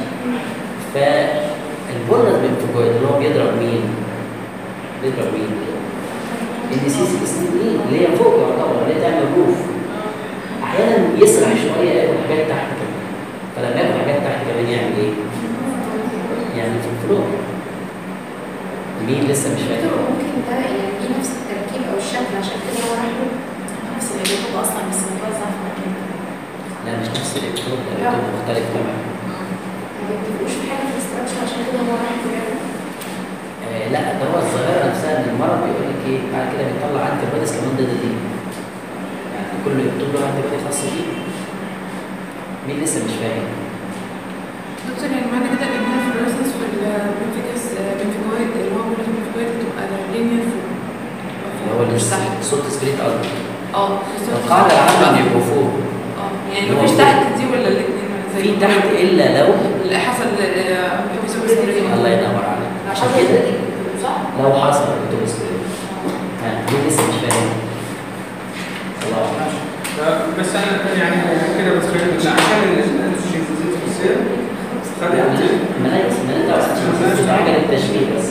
فالبولس بنفجويد اللي هو بيضرب مين؟ بيضرب مين؟ ان سي 16 اللي هي فوق يعتبر اللي هي تعمل روف احيانا يسرح شويه ياكل حاجات تحت كمان فلما ياكل حاجات تحت كمان يعمل ايه؟ يعمل في الفلور مين لسه مش فاكر؟ دكتور ممكن ده يعني دي نفس التركيب او الشكل عشان كده هو راح له نفس الإجابة أصلا بس متوزع في مكان لا مش نفس الالكترون ده الكترون مختلف تماما ما بيتفقوش في حاجه في الاستراكشر عشان كده هو راح له يعني آه لا ده هو الظاهره نفسها ان المرض بيقول لك ايه بعد كده بيطلع انتي بوديز كمان ضد دي يعني كل يكتب له انتي بودي خاص بيه مين لسه مش فاهم؟ دكتور يعني معنى كده ان هي فلوريسنس في البنفيكس بنفيكويد اللي هو بيقول بنفيكويد بتبقى لينير اللي هو مش صح صوت سبريت قصدي اه بس هو القاعده مش العامه صح. ان يبقوا فوق اه يعني اللي هو مفيش فوق. تحت دي ولا الاثنين في تحت الا لو اللي حصل الله ينور عليك عشان كده صح؟ لو حصل بتبقى سبريت ها مين لسه مش فاهم؟ الله ف- بس انا يعني كده بتخيل ان عشان الانتيجين تزيد في السير خدت ملايكس ملايكس حاجه للتشبيه بس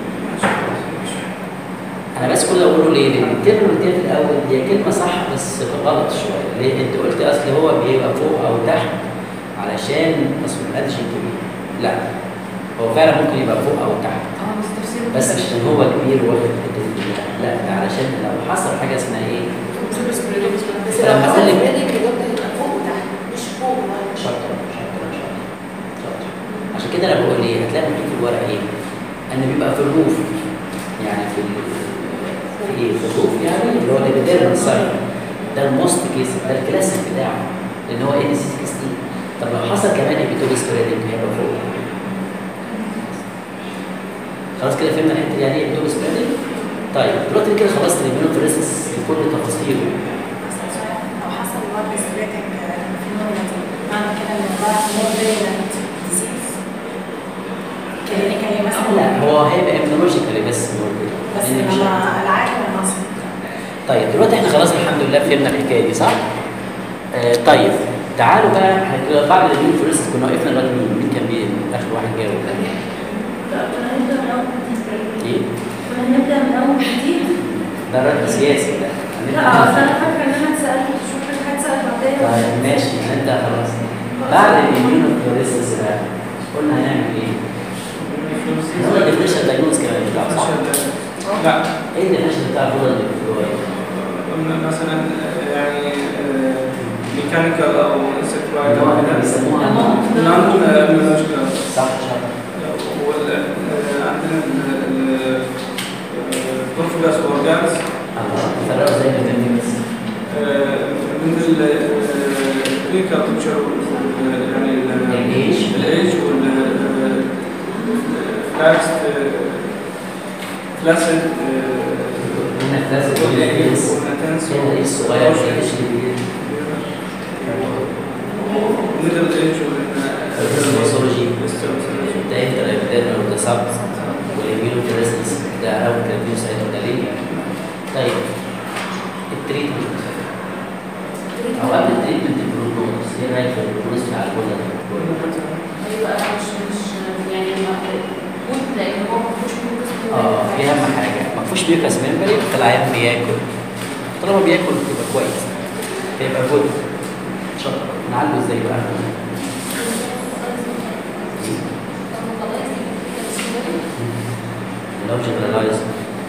انا بس كل اللي اقوله ليه؟ لان الكلمه اللي قلتيها في الاول هي كلمه صح بس غلط شويه، ليه؟ انت قلت اصل هو بيبقى فوق او تحت علشان اصل الانشن كبير. لا هو فعلا ممكن يبقى فوق او تحت اه بس تفسيره بس عشان هو كبير واخد الحته دي كلها لا ده علشان لو حصل حاجه اسمها ايه بس لما لو حصل أقول لك- بريدنج برضه هيبقى فوق وتحت مش فوق وتحت شاطر شاطر شاطر شاطر عشان كده انا بقول ايه هتلاقي مكتوب في الورق ايه ان بيبقى في الروف يعني في ال- في ايه في الروف يعني اللي هو الابيديرمال ساين ده الموست كيس ده الكلاسيك بتاعه لان هو ان سي 16 طب لو حصل كمان ابيتوب سبريدنج هيبقى فوق خلاص كده فهمنا الحته دي يعني ايه ابيتوب سبريدنج طيب دلوقتي كده خلصت الاميونوفوريسس بكل تفاصيله أسأل سؤال، لو حصل وارد سبريتنج في النورماتيف معنى كده ان ده مور فيرينت ديزيز كلينيكالي مثلا لا هو هيبقى اميونولوجيكالي بس موجود بس لأن مش- لما العاقل المصري طيب دلوقتي احنا خلاص الحمد لله فهمنا الحكايه دي صح؟ آه طيب تعالوا بقى احنا بعد اليوم فورست كنا وقفنا لغايه مين مين كان بي اخر واحد جاوب كنا هنبدأ من أول جديد ايه؟ كنا هنبدأ من أول جديد ده رد سياسي ده لا أصل أنا فاكرة إن أنا اتسألت شوف حد سأل بعدين طيب ماشي انت خلاص بعد الاميون فورست بقى قلنا هنعمل ايه؟ هو الديفينيشن دايجنوز كمان بتاع صح؟ لا ايه الديفينيشن بتاع فضل الفلويد؟ قلنا مثلا يعني ميكانيكال او انسكترايد اللي او هو كده بيسموها نون بيولوجيكال صح شاطر عندنا البروفيلاس اورجانز الله فرقوا زي ما كان بس من الكلينيكال بيكتشر يعني الإيج. الايج والفلاكس فلاسد قلنا كلاسيك والناس كان ايه الصغير زي الكبير ميدل ايج الهيستولوجي ده انت الابدان وده صعب والاميلو فيرسنس ده اول كلاميوس ايضا ده ليه طيب التريتمنت او قبل التريتمنت البروجنوز ايه رايك في البروجنوز بتاع الجولة ده؟ هيبقى مش مش يعني موجود لان هو ما فيهوش جلوكوز اه دي اهم حاجه ما فيهوش بيوكاس ميمبري فالعيان بياكل طالما بياكل يبقى كويس يبقى جود شاطر نعالجه ازاي بقى؟ لو جنرالايز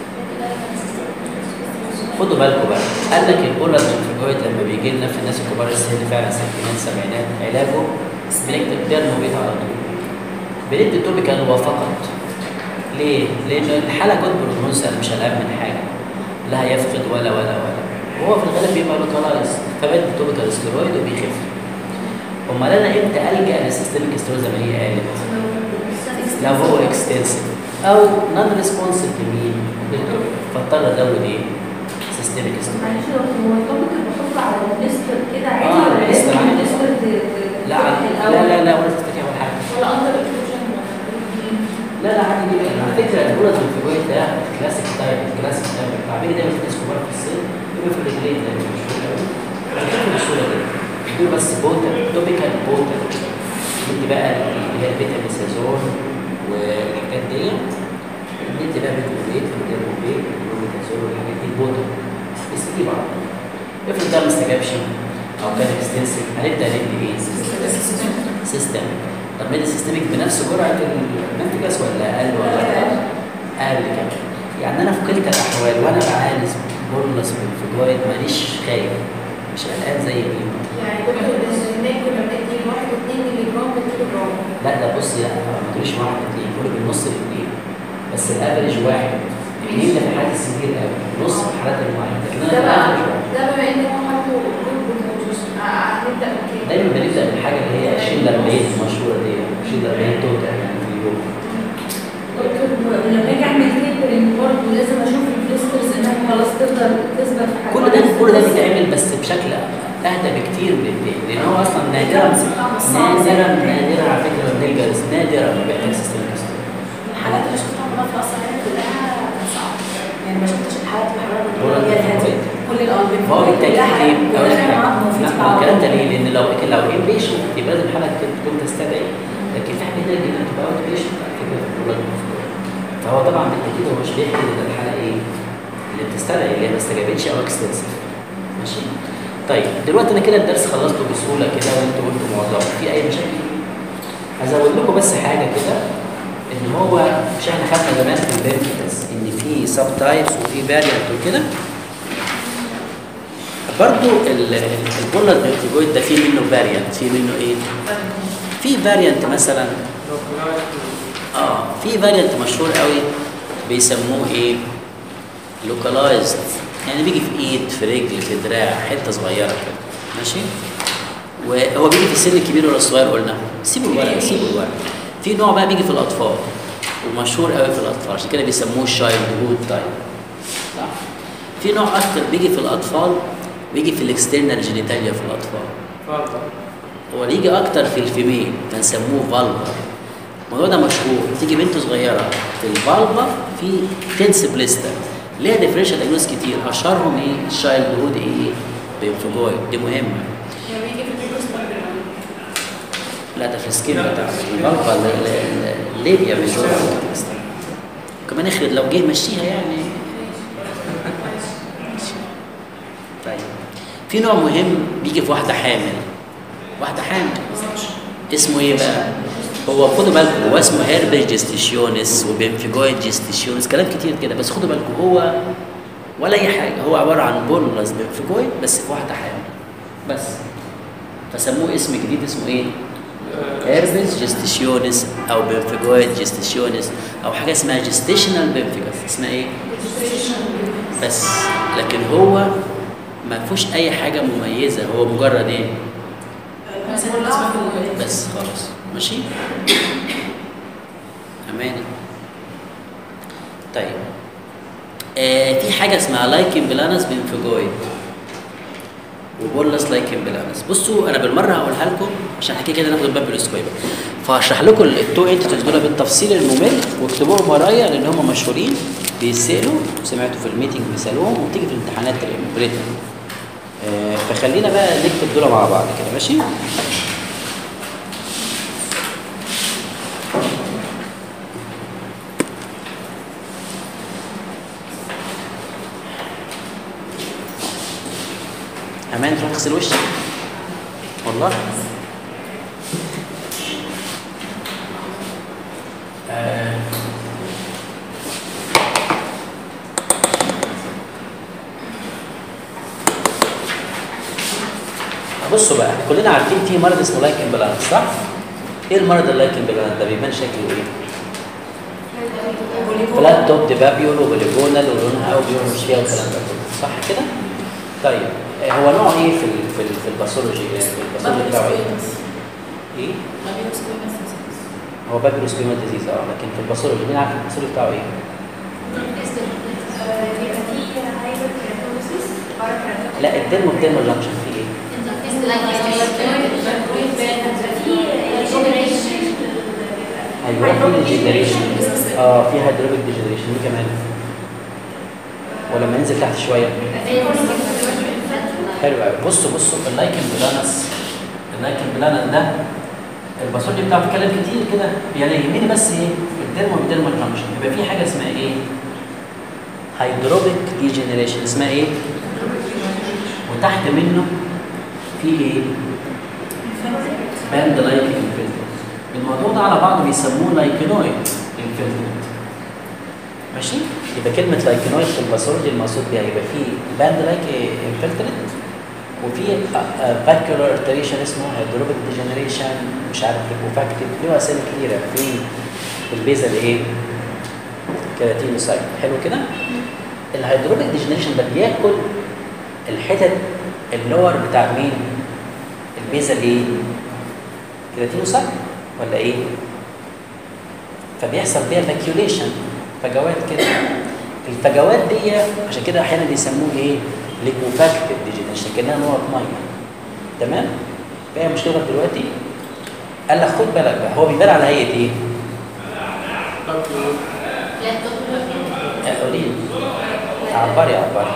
خدوا بالكم بقى قال لك الاورال انتروجويد لما بيجي لنا في الناس الكبار السن فعلا ستينات سبعينات علاجه بنكتب ديرموبيت على طول بندي توبيكال هو فقط ليه؟ لأن الحالة جود بروجنوز أنا مش قلقان من حاجة لا يفقد ولا ولا ولا وهو في الغالب بيبقى لوكالايز فبدي توبيكال ستيرويد وبيخف امال انا امتى الجا للسيستميك ستيرويد زي ما هي قالت لو هو اكستنسيف او نون ريسبونسيف لمين؟ للتوبيك فاضطر ازود ايه؟ سيستميك ستيرويد معلش لو هو التوبيك اللي بحطه على الليستر كده عادي آه، ولا الليستر لازم عادي. الليستر ت- ت- لا تفتح لا الأول؟ لا لا ولا تفتكر اول حاجه ولا اندر اكسبشن لا لا عادي جدا على فكره البولت الفيجويد ده كلاسيك تايب كلاسيك تايب التعبير ده في ناس كبار في السن يبقى في الرجلين ده مش مشهور قوي هتشوفوا بالصوره دي يقول بس بوتر توبيكال بوتر ندي بقى اللي هي البيتا ميسازون والحاجات دي ندي بقى بيتموبيت والديرموبيت والميتازول والحاجات دي بوتر بس دي بعض افرض ده ما استجابش او كان اكستنسيف هنبدا ندي ايه؟ سيستم طب مدي سيستميك بنفس جرعه المنتجس ولا اقل ولا اكتر؟ اقل كمان يعني انا في كلتا الاحوال وانا بعالج بورنس بالفيجويد ماليش خايف مش قلقان زي مين يعني كنا هناك كنا بندي واحد واثنين مللي جرام بالكيلو جرام لا ده بص لا ما تقوليش واحد اثنين قولي بالنص الاثنين بس الافرج واحد اثنين ده في حالات السيفير قوي نص في الحالات المعينه لكن ده انا بقى الافرج واحد ده بما ان هو حطه جود بروجنوز هنبدا من كام؟ دايما بنبدا بالحاجه اللي هي شيلر بيت المشهوره دي شيلر بيت توتال يعني في اليوم دكتور لما اجي اعمل تيبرنج برضه لازم اشوف البليسترز انها خلاص تقدر تثبت في كل ده كل ده بيتعمل بس بشكل اهدى بكتير من التاني لان هو اصلا نادرا نادرا نادرا على فكره ما بنلجا نادرا ما بيحتاج سيستم الحالات اللي شفتها كلها في اصلا كلها كانت صعبه يعني ما شفتش الحالات الحراره ولا اللي هي الهاديه كل القلب فهو بالتاكيد ايه؟ اول كلها حاجه معاهم وفي لا ما الكلام ده ليه؟ لان لو لو ان بيشنت يبقى لازم الحاله تكون تستدعي لكن في حاجات كتير جدا بتبقى اوت بيشنت على فكره في الولاد فهو طبعا بالتاكيد هو مش بيحكي ان الحاله ايه؟ اللي بتستدعي اللي هي ما استجابتش او اكستنسيف ماشي؟ طيب دلوقتي انا كده الدرس خلصته بسهوله كده وانتوا قلتوا معظمه في اي مشاكل؟ هزود لكم بس حاجه كده ان هو مش احنا خدنا زمان في البنكتس ان في سب تايبس وفي فاريانت وكده برضو ال- ال- البولر بنتيجويد ده في منه فاريانت في منه ايه؟ في فاريانت مثلا اه في فاريانت مشهور قوي بيسموه ايه؟ لوكالايزد يعني بيجي في ايد في رجل في دراع حته صغيره كده ماشي؟ وهو بيجي في السن الكبير ولا الصغير قلنا؟ سيبوا الورق سيبوا الورق في نوع بقى بيجي في الاطفال ومشهور قوي في الاطفال عشان كده بيسموه الشايلد هود تايب صح؟ في نوع اكتر بيجي في الاطفال بيجي في الاكسترنال جينيتاليا في الاطفال هو اللي يجي اكتر في الفيميل فنسموه فالفر الموضوع ده مشهور تيجي بنت صغيره في الفالفا في تنس بليستر ليها ديفرنشال دايجنوز كتير اشهرهم ايه الشايلد هود ايه بينفجويد دي مهمه يعني بيجي في البيكوس لا ده في السكين بتاع الفالفا ال- ال- الليبيا مش هو كمان اخرج لو جه مشيها يعني طيب في نوع مهم بيجي في واحده حامل واحده حامل اسمه ايه بقى؟ هو خدوا بالكم هو اسمه هيربس جيستيشيونس وبنفيجويد جيستيشيونس كلام كتير كده بس خدوا بالكم هو ولا اي حاجه هو عباره عن بولس بنفيجويد بس في واحده حامل بس فسموه اسم جديد اسمه ايه؟ هيربس جيستيشيونس او بنفيجويد جيستيشيونس او حاجه اسمها جيستيشنال بنفيجوس اسمها ايه؟ بس لكن هو ما فيهوش اي حاجه مميزه هو مجرد ايه؟ بس خلاص ماشي اماني طيب آه في حاجه اسمها لايكن بلانس بنفيجويد وبولس لايكن بلانس بصوا انا بالمره هقولها لكم عشان احنا كده كده ناخد الباب بالاسكويبر فهشرح لكم التو انتيتيز دول بالتفصيل الممل واكتبوهم ورايا لان هم مشهورين بيسالوا سمعتوا في الميتنج بيسالوهم وبتيجي في الامتحانات البريتن آه فخلينا بقى نكتب دول مع بعض كده ماشي امان تروح تغسل وشك والله آه. بصوا بقى كلنا عارفين في مرض اسمه لايك امبلانس صح؟ ايه المرض اللايك امبلانس ده بيبان شكله ايه؟ فلات توب ديبابيول وبوليجونال ولونها وبيرمش فيها والكلام ده كله صح كده؟ طيب آه، هو نوع ايه في ال في, ال في الباثولوجي يعني في الباثولوجي بتاعه ايه؟ ايه؟ هو بابيلوس كويما ديزيز اه لكن في الباثولوجي مين عارف الباثولوجي بتاعه ايه؟ لا الديرمو الديرمو جانكشن فيه ايه؟ ايوه في ديجنريشن اه في هيدروبيك ديجنريشن دي كمان ولما ننزل تحت شويه حلو قوي بصوا بصوا اللايكن بلانس اللايكن بلانس ده الباثولوجي بتاعه بيتكلم كتير كده يعني يهمني بس ايه الديرمو والديرمو جانكشن يبقى في حاجه اسمها ايه؟ هيدروبيك ديجنريشن اسمها ايه؟ وتحت منه في ايه؟ باند لايك انفلترت الموضوع ده على بعضه بيسموه لايكنويد انفلترت ماشي؟ يبقى كلمة لايكنويد في الباثولوجي المقصود بيها يبقى في باند لايك انفلترت وفي فاكيولار ارتريشن اسمه هيدروبيك ديجنريشن مش عارف ليكوفاكتيف له اسامي كتيرة في في البيزل ايه؟ كيراتينوسايت حلو كده؟ الهيدروبيك ديجنريشن ده بياكل الحتت اللور بتاع مين؟ البيزل ايه؟ كيراتينوسايت ولا ايه؟ فبيحصل بيها فاكيوليشن فجوات كده الفجوات دي عشان كده احيانا بيسموه ايه؟ ليكوفاكتيف ديجنريشن كانها نقط ميه تمام؟ فهي مشكله دلوقتي قال لك خد بالك بقى هو بيبان على هيئه ايه؟ آه، قولي عبري عبري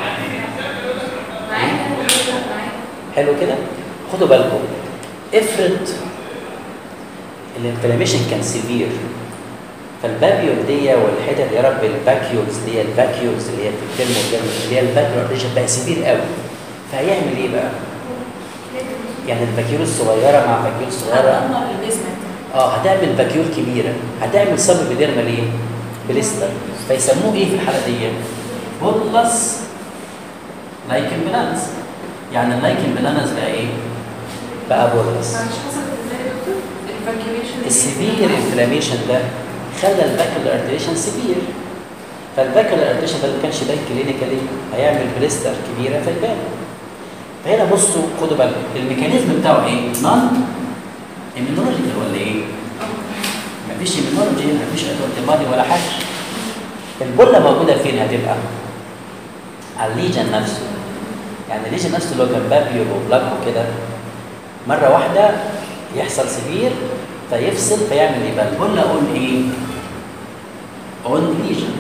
حلو كده خدوا بالكم افرض الانفلاميشن كان سيفير فالبابيول دي والحتت يا رب الباكيولز دي الباكيولز اللي هي في الكلمه اللي هي الباكيول ريجن بقى سيفير قوي فهيعمل ايه بقى؟ يعني الباكيول الصغيره مع باكيول صغيره هتدمر البيزمنت اه هتعمل فاكيول كبيره هتعمل سب بديرمال ايه؟ بليستر فيسموه ايه في الحاله دي؟ بولس لايكن بلانس يعني اللايكن بلانس بقى ايه؟ بقى بولس معلش حصلت ازاي يا دكتور؟ الفاكيوليشن السيفير انفلاميشن ده خلى الباكولار ارتريشن سيفير فالباكولار ارتريشن ده ما كانش باين كلينيكالي هيعمل بليستر كبيره في البال فهنا بصوا خدوا بالكم الميكانيزم بتاعه ايه؟ نون ايمينولوجيكال ولا ايه؟ مفيش ايمينولوجي هنا مفيش انتي بادي ولا حاجه البله موجوده فين هتبقى؟ على الليجن نفسه يعني الليجن نفسه اللي هو كان بابيول وبلاك وكده مره واحده يحصل سبير فيفصل فيعمل ايه بقى؟ البله اون ايه؟ اون ليجن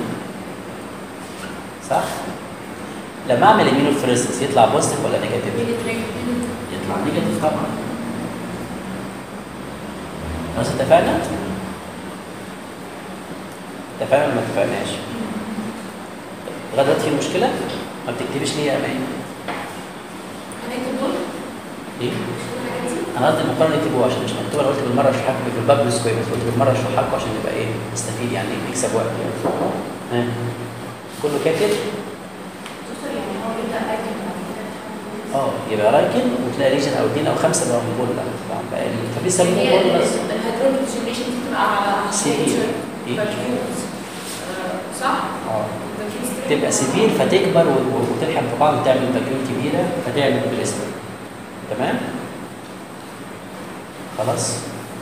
صح؟ لما اعمل امينوفريسس يطلع بوزيتيف ولا نيجاتيف؟ يطلع نيجاتيف طبعا خلاص اتفقنا؟ اتفقنا ولا ما اتفقناش؟ لغايه دلوقتي في مشكله؟ ما بتكتبش ليه يا امان؟ ايه؟ انا قصدي المقارنه يكتبوها عشان مش مكتوبه انا قلت بالمره اشرح لكم في الباب سكوير بس قلت بالمره اشرح لكم عشان يبقى ايه نستفيد يعني نكسب وقت يعني ها كله كاتب؟ اه يبقى رايكن وتلاقي ليجن او اثنين او خمسه بقى من بولا طبعا بقى ال- فبيسموه بولا بس الهيدروجينيشن دي بتبقى على سيفير ايه؟ vacuoles. آه، صح؟ اه vacuoles تبقى سيفير فتكبر و- و- وتلحم في بعض وتعمل فاكيول كبيره فتعمل بليستر تمام؟ خلاص؟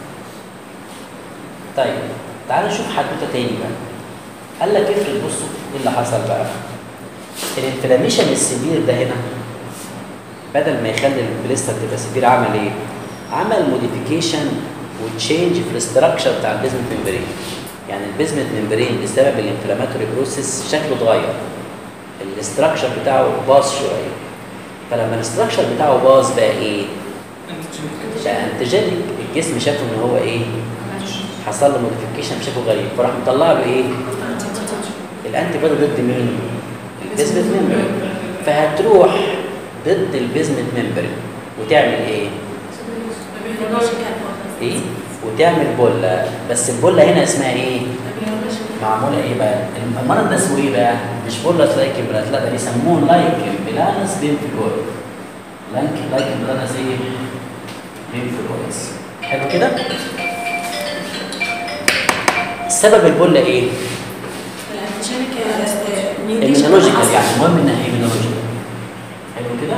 طيب تعال نشوف حدوته تاني بقى قال لك افرض بصوا ايه اللي حصل بقى الانفلاميشن السيفير ده هنا بدل ما يخلي البليستر تبقى سيفير عمل ايه؟ عمل موديفيكيشن وتشينج في الاستراكشر بتاع البيزمنت ممبرين يعني البيزمنت ممبرين بسبب الانفلاماتوري بروسيس شكله اتغير الاستراكشر بتاعه باظ شويه فلما الاستراكشر بتاعه باظ بقى ايه؟ بقى انتيجينيك الجسم شافه ان هو ايه؟ حصل له موديفيكيشن شافه غريب فراح مطلع له ايه؟ الانتي بودي ضد مين؟ البيزمنت ممبرين فهتروح ضد البيزمنت ممبرين وتعمل ايه؟ ايه؟ وتعمل بوله بس البوله هنا اسمها ايه؟ معموله ايه بقى؟ المرض ده اسمه ايه بقى؟ مش بوله لايكن بلانس لا ده بيسموه لايكن بلانس بينفلويد لايكن لايكن بلانس ايه؟ بينفلويدز حلو كده؟ سبب البوله ايه؟ ايمينولوجيكال يعني المهم انها ايمينولوجيكال حلو كده؟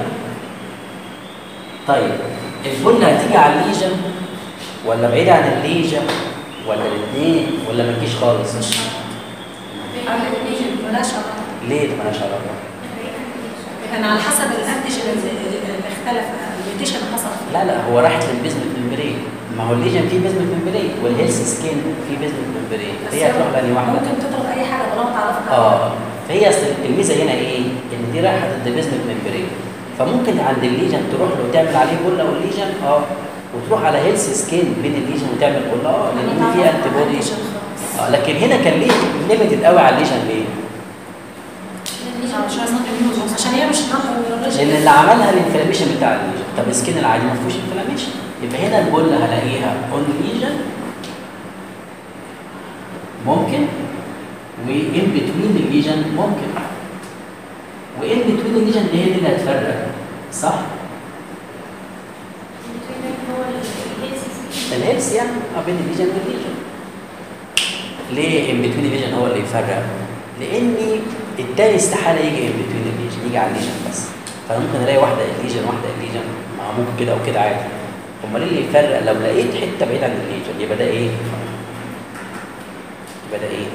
طيب البوله هتيجي على الليجن ولا بعيدة عن الليجن ولا الاثنين ولا ما تجيش خالص؟ ملهاش علاقه ليه ده مالهاش علاقة؟ كان على حسب الانتيجين اللي اختلف الميوتيشن اللي حصل فيه لا لا هو راحت للبيزمنت ممبرين ما هو الليجن فيه بيزمنت ممبرين والهيلث سكين فيه بيزمنت ممبرين بس هي هتروح لأنهي واحدة؟ ممكن تضرب اي حاجه طالما تعرفها اه فهي اصل الميزه هنا ايه؟ ان دي رايحه ضد بيزمنت ممبرين فممكن عند الليجن تروح له وتعمل عليه بولا والليجن اه وتروح على هيلث سكين بين الليجن وتعمل بولا اه لان في انتي بودي اه لكن هنا كان ليه ليميتد قوي على الليجن ليه؟ عشان هي مش نقطه لان اللي عملها الانفلاميشن بتاع الليجن طب السكين العادي ما فيهوش انفلاميشن يبقى هنا البولا هلاقيها اون ليجن ممكن وان بتوين الليجن ممكن وان بتوين الليجن دي هي دي اللي هتفرق صح؟ الهيلث يعني اه بين الليجن والليجن ليه ان بتوين الليجن هو اللي يفرق؟ لان التاني استحاله يجي ان بتوين الليجن يجي على الليجن بس فانا ممكن الاقي واحده الليجن واحده الليجن ما هو ممكن كده او كده عادي امال ايه اللي يفرق لو لقيت حته بعيده عن الليجن يبقى ده ايه؟ يبقى ده ايه؟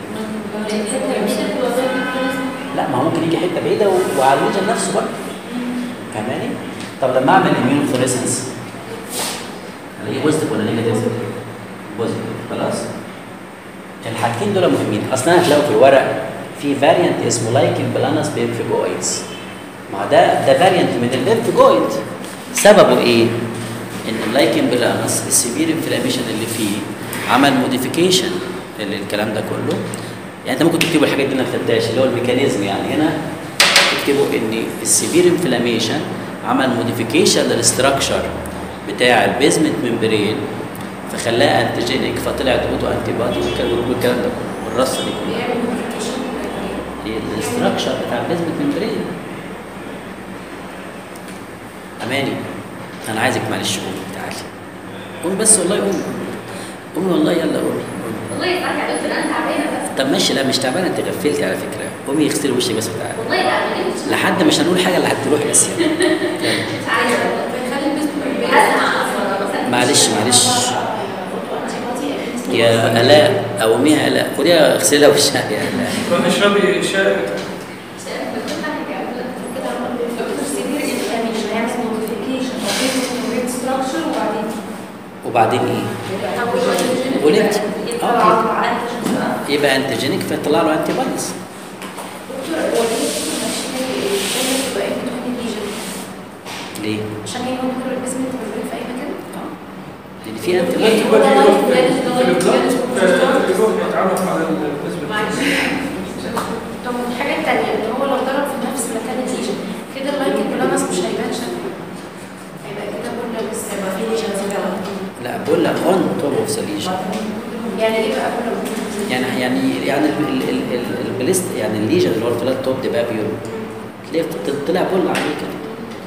لا ما هو ممكن يجي حته بعيده و- وعلى الليجن نفسه برضه فاهماني؟ طب لما اعمل اميون فلوريسنس الاقيه بوزيتيف ولا نيجاتيف؟ بوزيتيف خلاص؟ الحاجتين دول مهمين اصلا هتلاقوا في الورق في فاريانت اسمه لايكن بلانس بيمفيجويدز ما هو ده ده فاريانت من البيمفيجويد سببه ايه؟ ان اللايكن بلانس السيفير انفلاميشن اللي فيه عمل موديفيكيشن للكلام ده كله يعني انت ممكن تكتبوا الحاجات دي ما كتبتهاش اللي هو الميكانيزم يعني هنا تكتبوا ان السيفير انفلاميشن عمل موديفيكيشن للستراكشر بتاع البيزمنت ممبرين فخلاها انتيجينيك فطلعت اوتو انتي بادي والكلام والكلام ده كله والرصه دي كلها بيعمل موديفيكيشن هي الاستراكشر بتاع البيزمنت ممبرين اماني انا عايزك معلش قومي تعالي قومي بس والله قومي قومي والله يلا قومي قومي. والله يا صاحبي يا دكتور انا تعبانه بس طب ماشي لا مش تعبانه انت غفلتي على فكره قومي اغسلي وشك بس وتعالي والله لا ما نمتش لحد مش هنقول حاجه اللي هتروح بس يلا. مش عايزه بيخلي البيزنس اسمع اصلا بس معلش معلش يا الاء قوميها الاء خديها اغسلها وشها يا الاء روح اشربي شاي وبعدين ايه؟ ولدت اه كده. يبقى انتيجينيك فيطلع له انتي بوديز ليه؟ عشان هي ممكن البيزنس موجود في اي مكان اه لان في انتي الانتي بوديز بودي يروح في البلاد يروح يتعرف على البيزمنت طب الحاجة التانية ان هو لو ضرب في نفس مكان الليجن كده اللايك البلانس مش هيبان شكله هيبقى كده كله بس هيبقى في ليجنز كده لا بقول لك اون توب اوف ذا ليجن يعني ايه بقى كله يعني يعني يعني ال- ال- ال- البليست يعني الليجن اللي هو الفلات توب ده بقى بيرو تلاقيه طلع بول عليه كده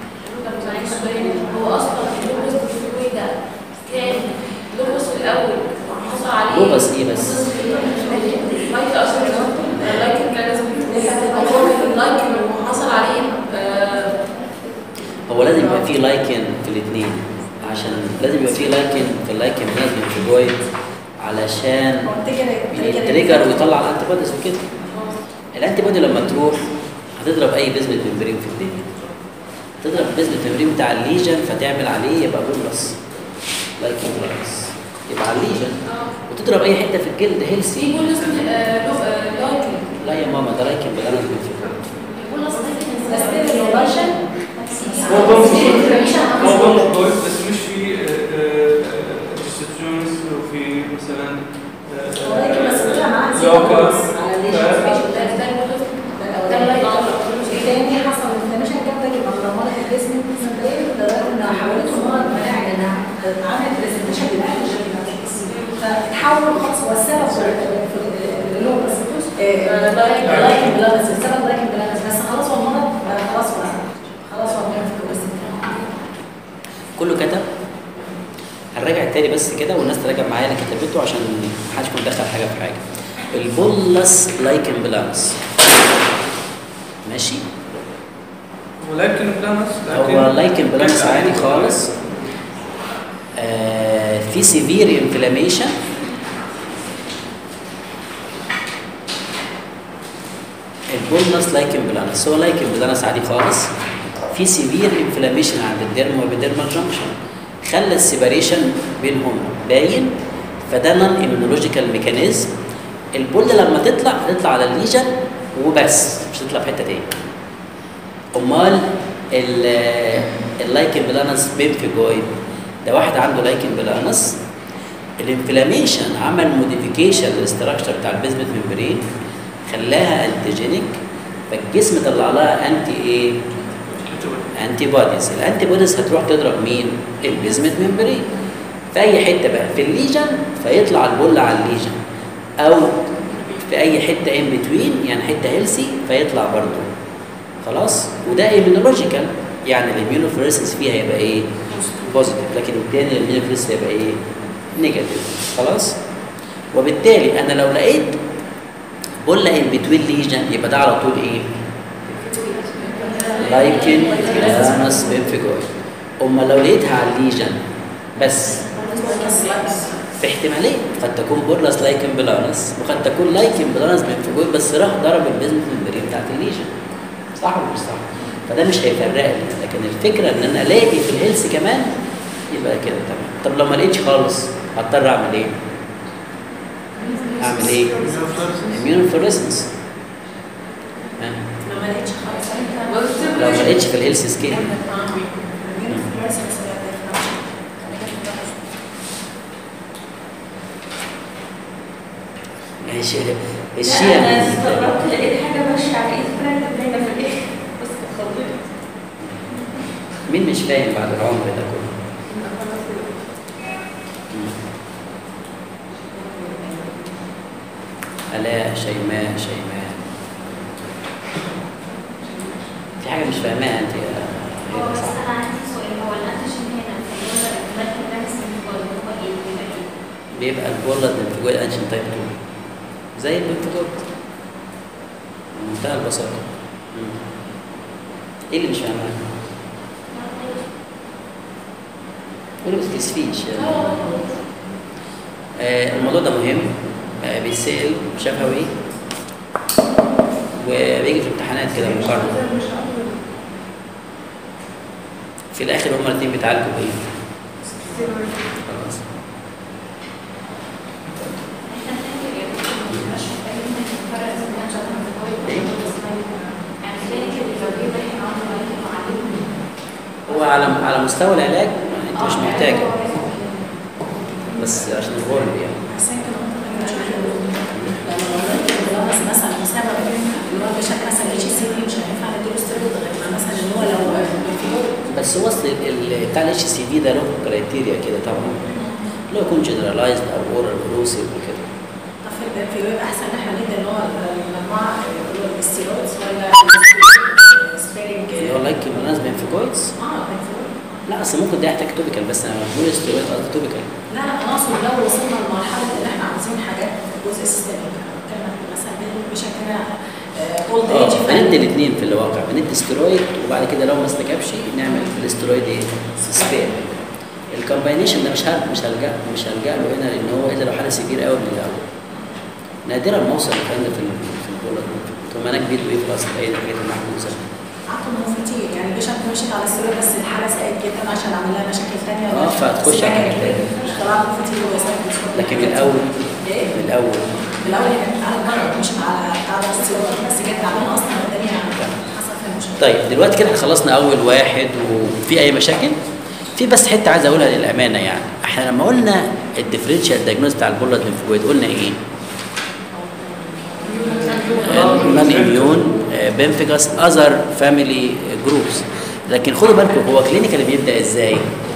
هو اصلا اللوبس بتقول ده كان لوبس في الاول حصل عليه لوبس ايه بس؟ لايك اصلا اللايك كان اللايك حصل عليه آه، هو لازم يبقى فيه لايكن في الاثنين عشان لازم يبقى فيه لايكن في اللايكن لازم في جويد علشان يتريجر ويطلع الانتي بوديز وكده الانتي بودي لما تروح هتضرب اي بيزمنت ممبرين في الدنيا تضرب البيزمنت ممبرين بتاع الليجن فتعمل عليه يبقى بولس لايكن بولس يبقى على الليجن وتضرب اي حته في الجلد في هيلسي بول اسمه آه، لو- آه، لايك لا يا ماما ده لايكن بالانس بالفكره بول اصلا هو ضم هو ضم كويس بس مش في ريسبشنز وفي مثلا ولكن بس طلع معاه لوكا على الليجن الثاني حصل انفلاميشن جامده جدا دمرت الجسم مبدئيا لدرجه انها حولته مرض مناعي لانها عملت برزنتيشن للانتيجين فتحول خلاص هو السبب في اللوبس لايكن بلانس السبب لايكن بلانس بس خلاص هو المرض بقى خلاص هو خلاص هو في الجسم كله كتب هنراجع تاني بس كده والناس تراجع معايا اللي كتبته عشان محدش يكون دخل حاجه في حاجه البولس لايكن بلانس ماشي ولكن بلانس هو لايكن بلانس عادي خالص آه في سيفير انفلاميشن البولنس لايكن بلانس هو لايكن بلانس عادي خالص في سيفير انفلاميشن عند الديرما وبيديرمال جنكشن خلى السيباريشن بينهم باين فده نون ايمونولوجيكال ميكانيزم البول لما تطلع تطلع على الليجن وبس مش تطلع في حته تاني امال ال- اللايكن بلانس بيمفيجويد ده واحد عنده لايكن بلانس الانفلاميشن عمل موديفيكيشن للاستراكشر بتاع البيزمنت ممبرين خلاها انتيجينيك فالجسم طلع لها انتي ايه؟ انتي بوديز الانتي بوديز هتروح تضرب مين؟ البيزمنت ممبرين في اي حته بقى في الليجن فيطلع البول على الليجن او في اي حته ان بتوين يعني حته هيلسي فيطلع برضه خلاص وده ايمينولوجيكال يعني الاميونوفلوريسنس فيها هيبقى ايه؟ بوزيتيف لكن التاني الاميونوفلوريسنس هيبقى ايه؟ نيجاتيف خلاص وبالتالي انا لو لقيت بولا ان بتوين ليجن يبقى ده على طول ايه؟ لايكن بلانس بيمفيجويد اما لو لقيتها على الليجن بس في احتمالين قد تكون بورلاس لايكن بلانس وقد تكون لايكن بلانس بيمفيجويد بس راح ضرب البيزنس ممبرين بتاعت الليجن صح ولا مش صح؟ فده مش هيفرق لي لكن الفكره ان انا الاقي في الهيلث كمان يبقى كده تمام طب لو ما لقيتش خالص هضطر اعمل ايه؟ اعمل ايه؟ اميونوفلوريسنس لو ما لقيتش خالص لو ما لقيتش في الهيلث سكيل ماشي الشيء انا استغربت لقيت حاجه ماشيه على ايد فرانك باينه في الاخر بس اتخضيت مين مش فاهم بعد العمر ده كله؟ مم. الاء شيماء شيماء في حاجه مش فاهماها انت يا هو هبة، بس صح؟ انا عندي سؤال هو الانتيجين هنا في اللي هو المادة النفس هو ايه بيبقى ايه؟ بيبقى البولد انفجوال انجن تايب 2 زي الانفجار بمنتهى البساطه مم. ايه اللي مش فاهمها؟ قولي ما تكسفيش يعني. آه الموضوع ده مهم آه بيتسأل شفوي وبيجي في امتحانات كده مقارنة في الآخر هما الاتنين بيتعالجوا بإيه؟ خلاص احنا بنعمل ايه؟ مش محتاجين نفرق بين الانجل والفويد يعني كلينيكال الرجل ده احنا عملنا عليهم هو على على مستوى العلاج انت مش محتاجه بس عشان الغرب يعني عشان كده ممكن مش لو مثلا مسبب اللي هو بشكل مثلا اتش سي بي مش هينفع نديله ستيرويد غير ما مثلا ان هو لو بالفيور بس هو اصل ال- ال- بتاع الاتش سي دي ده له كرايتيريا كده طبعا له يكون جنرالايزد او اورال اروسيف وكده طب في الفيور احسن ان احنا ندي اللي هو المجموعه اللي هو الستيرويدز ولا سبيرنج اللي هو لايك بالمناسبه انفيكويدز اه بالفيور لا اصل ممكن ده يحتاج توبيكال بس انا بقول ستيرويد قصدي توبيكال لا لا انا اقصد لو وصلنا لمرحله ان احنا عاوزين حاجات في الجزء السيستميك بتكلم مثلا بشكل اولد اه ايج بندي الاثنين في الواقع بندي ستيرويد وبعد كده لو ما استجابش نعمل الاسترويد ايه سبير الكومباينيشن ده مش هل مش هلجا مش هلجا له هنا لان هو الا لو حاله سيفير قوي بنلجا له نادرا ما اوصل الكلام ده في ال- في البولد ثم انا كبير وايه خلاص ايه الحاجات المحجوزه عطوا هو كتير يعني بيشنت مشيت على السرير بس الحاله ساءت جدا عشان اعمل لها مشاكل ثانيه اه، فهتخش على حاجة تانية. طلعت كتير وساءت لكن من الاول ايه؟ من الاول الاول هي كانت على المرض مش على على السرير بس كانت تعبانه اصلا الدنيا حصل فيها مشكله طيب دلوقتي كده احنا خلصنا اول واحد وفي اي مشاكل في بس حته عايز اقولها للامانه يعني احنا لما قلنا الديفرنشال دايجنوز بتاع البولد ليمفويد قلنا ايه نون اميون بنفيكاس اذر فاميلي جروبس لكن خدوا بالكم هو كلينيكال بيبدا ازاي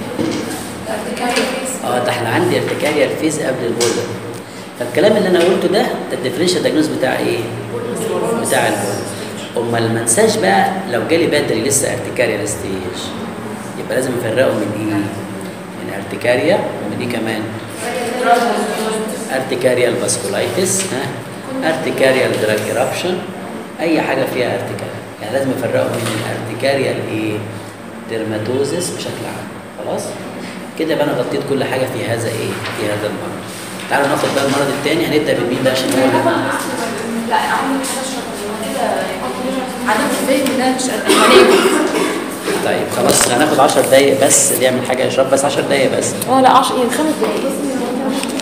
اه ده احنا عندي ارتكاريا الفيز قبل البولد فالكلام اللي انا قلته ده ده الديفرنشال دايجنوز بتاع ايه بتاع البولد امال ما انساش بقى لو جالي بدري لسه ارتكاريا ستيج يبقى لازم افرقه من ايه من ارتكاريا ومن دي كمان ارتكاريال فاسكولايتس ها ارتكاريال دراج ايرابشن اي حاجه فيها ارتكاريا يعني لازم افرقه من الارتكاريال ايه ديرماتوزس بشكل عام خلاص كده يبقى انا غطيت كل حاجه في هذا ايه في هذا المرض تعالوا ناخد بقى المرض الثاني هنبدا بمين ده عشان هو اللي- لا عمري مش هشرب كده عدم الفهم ده مش هناكل طيب خلاص هناخد 10 دقايق بس اللي يعمل حاجه يشرب بس 10 دقايق بس اه لا 10 يعني خمس دقايق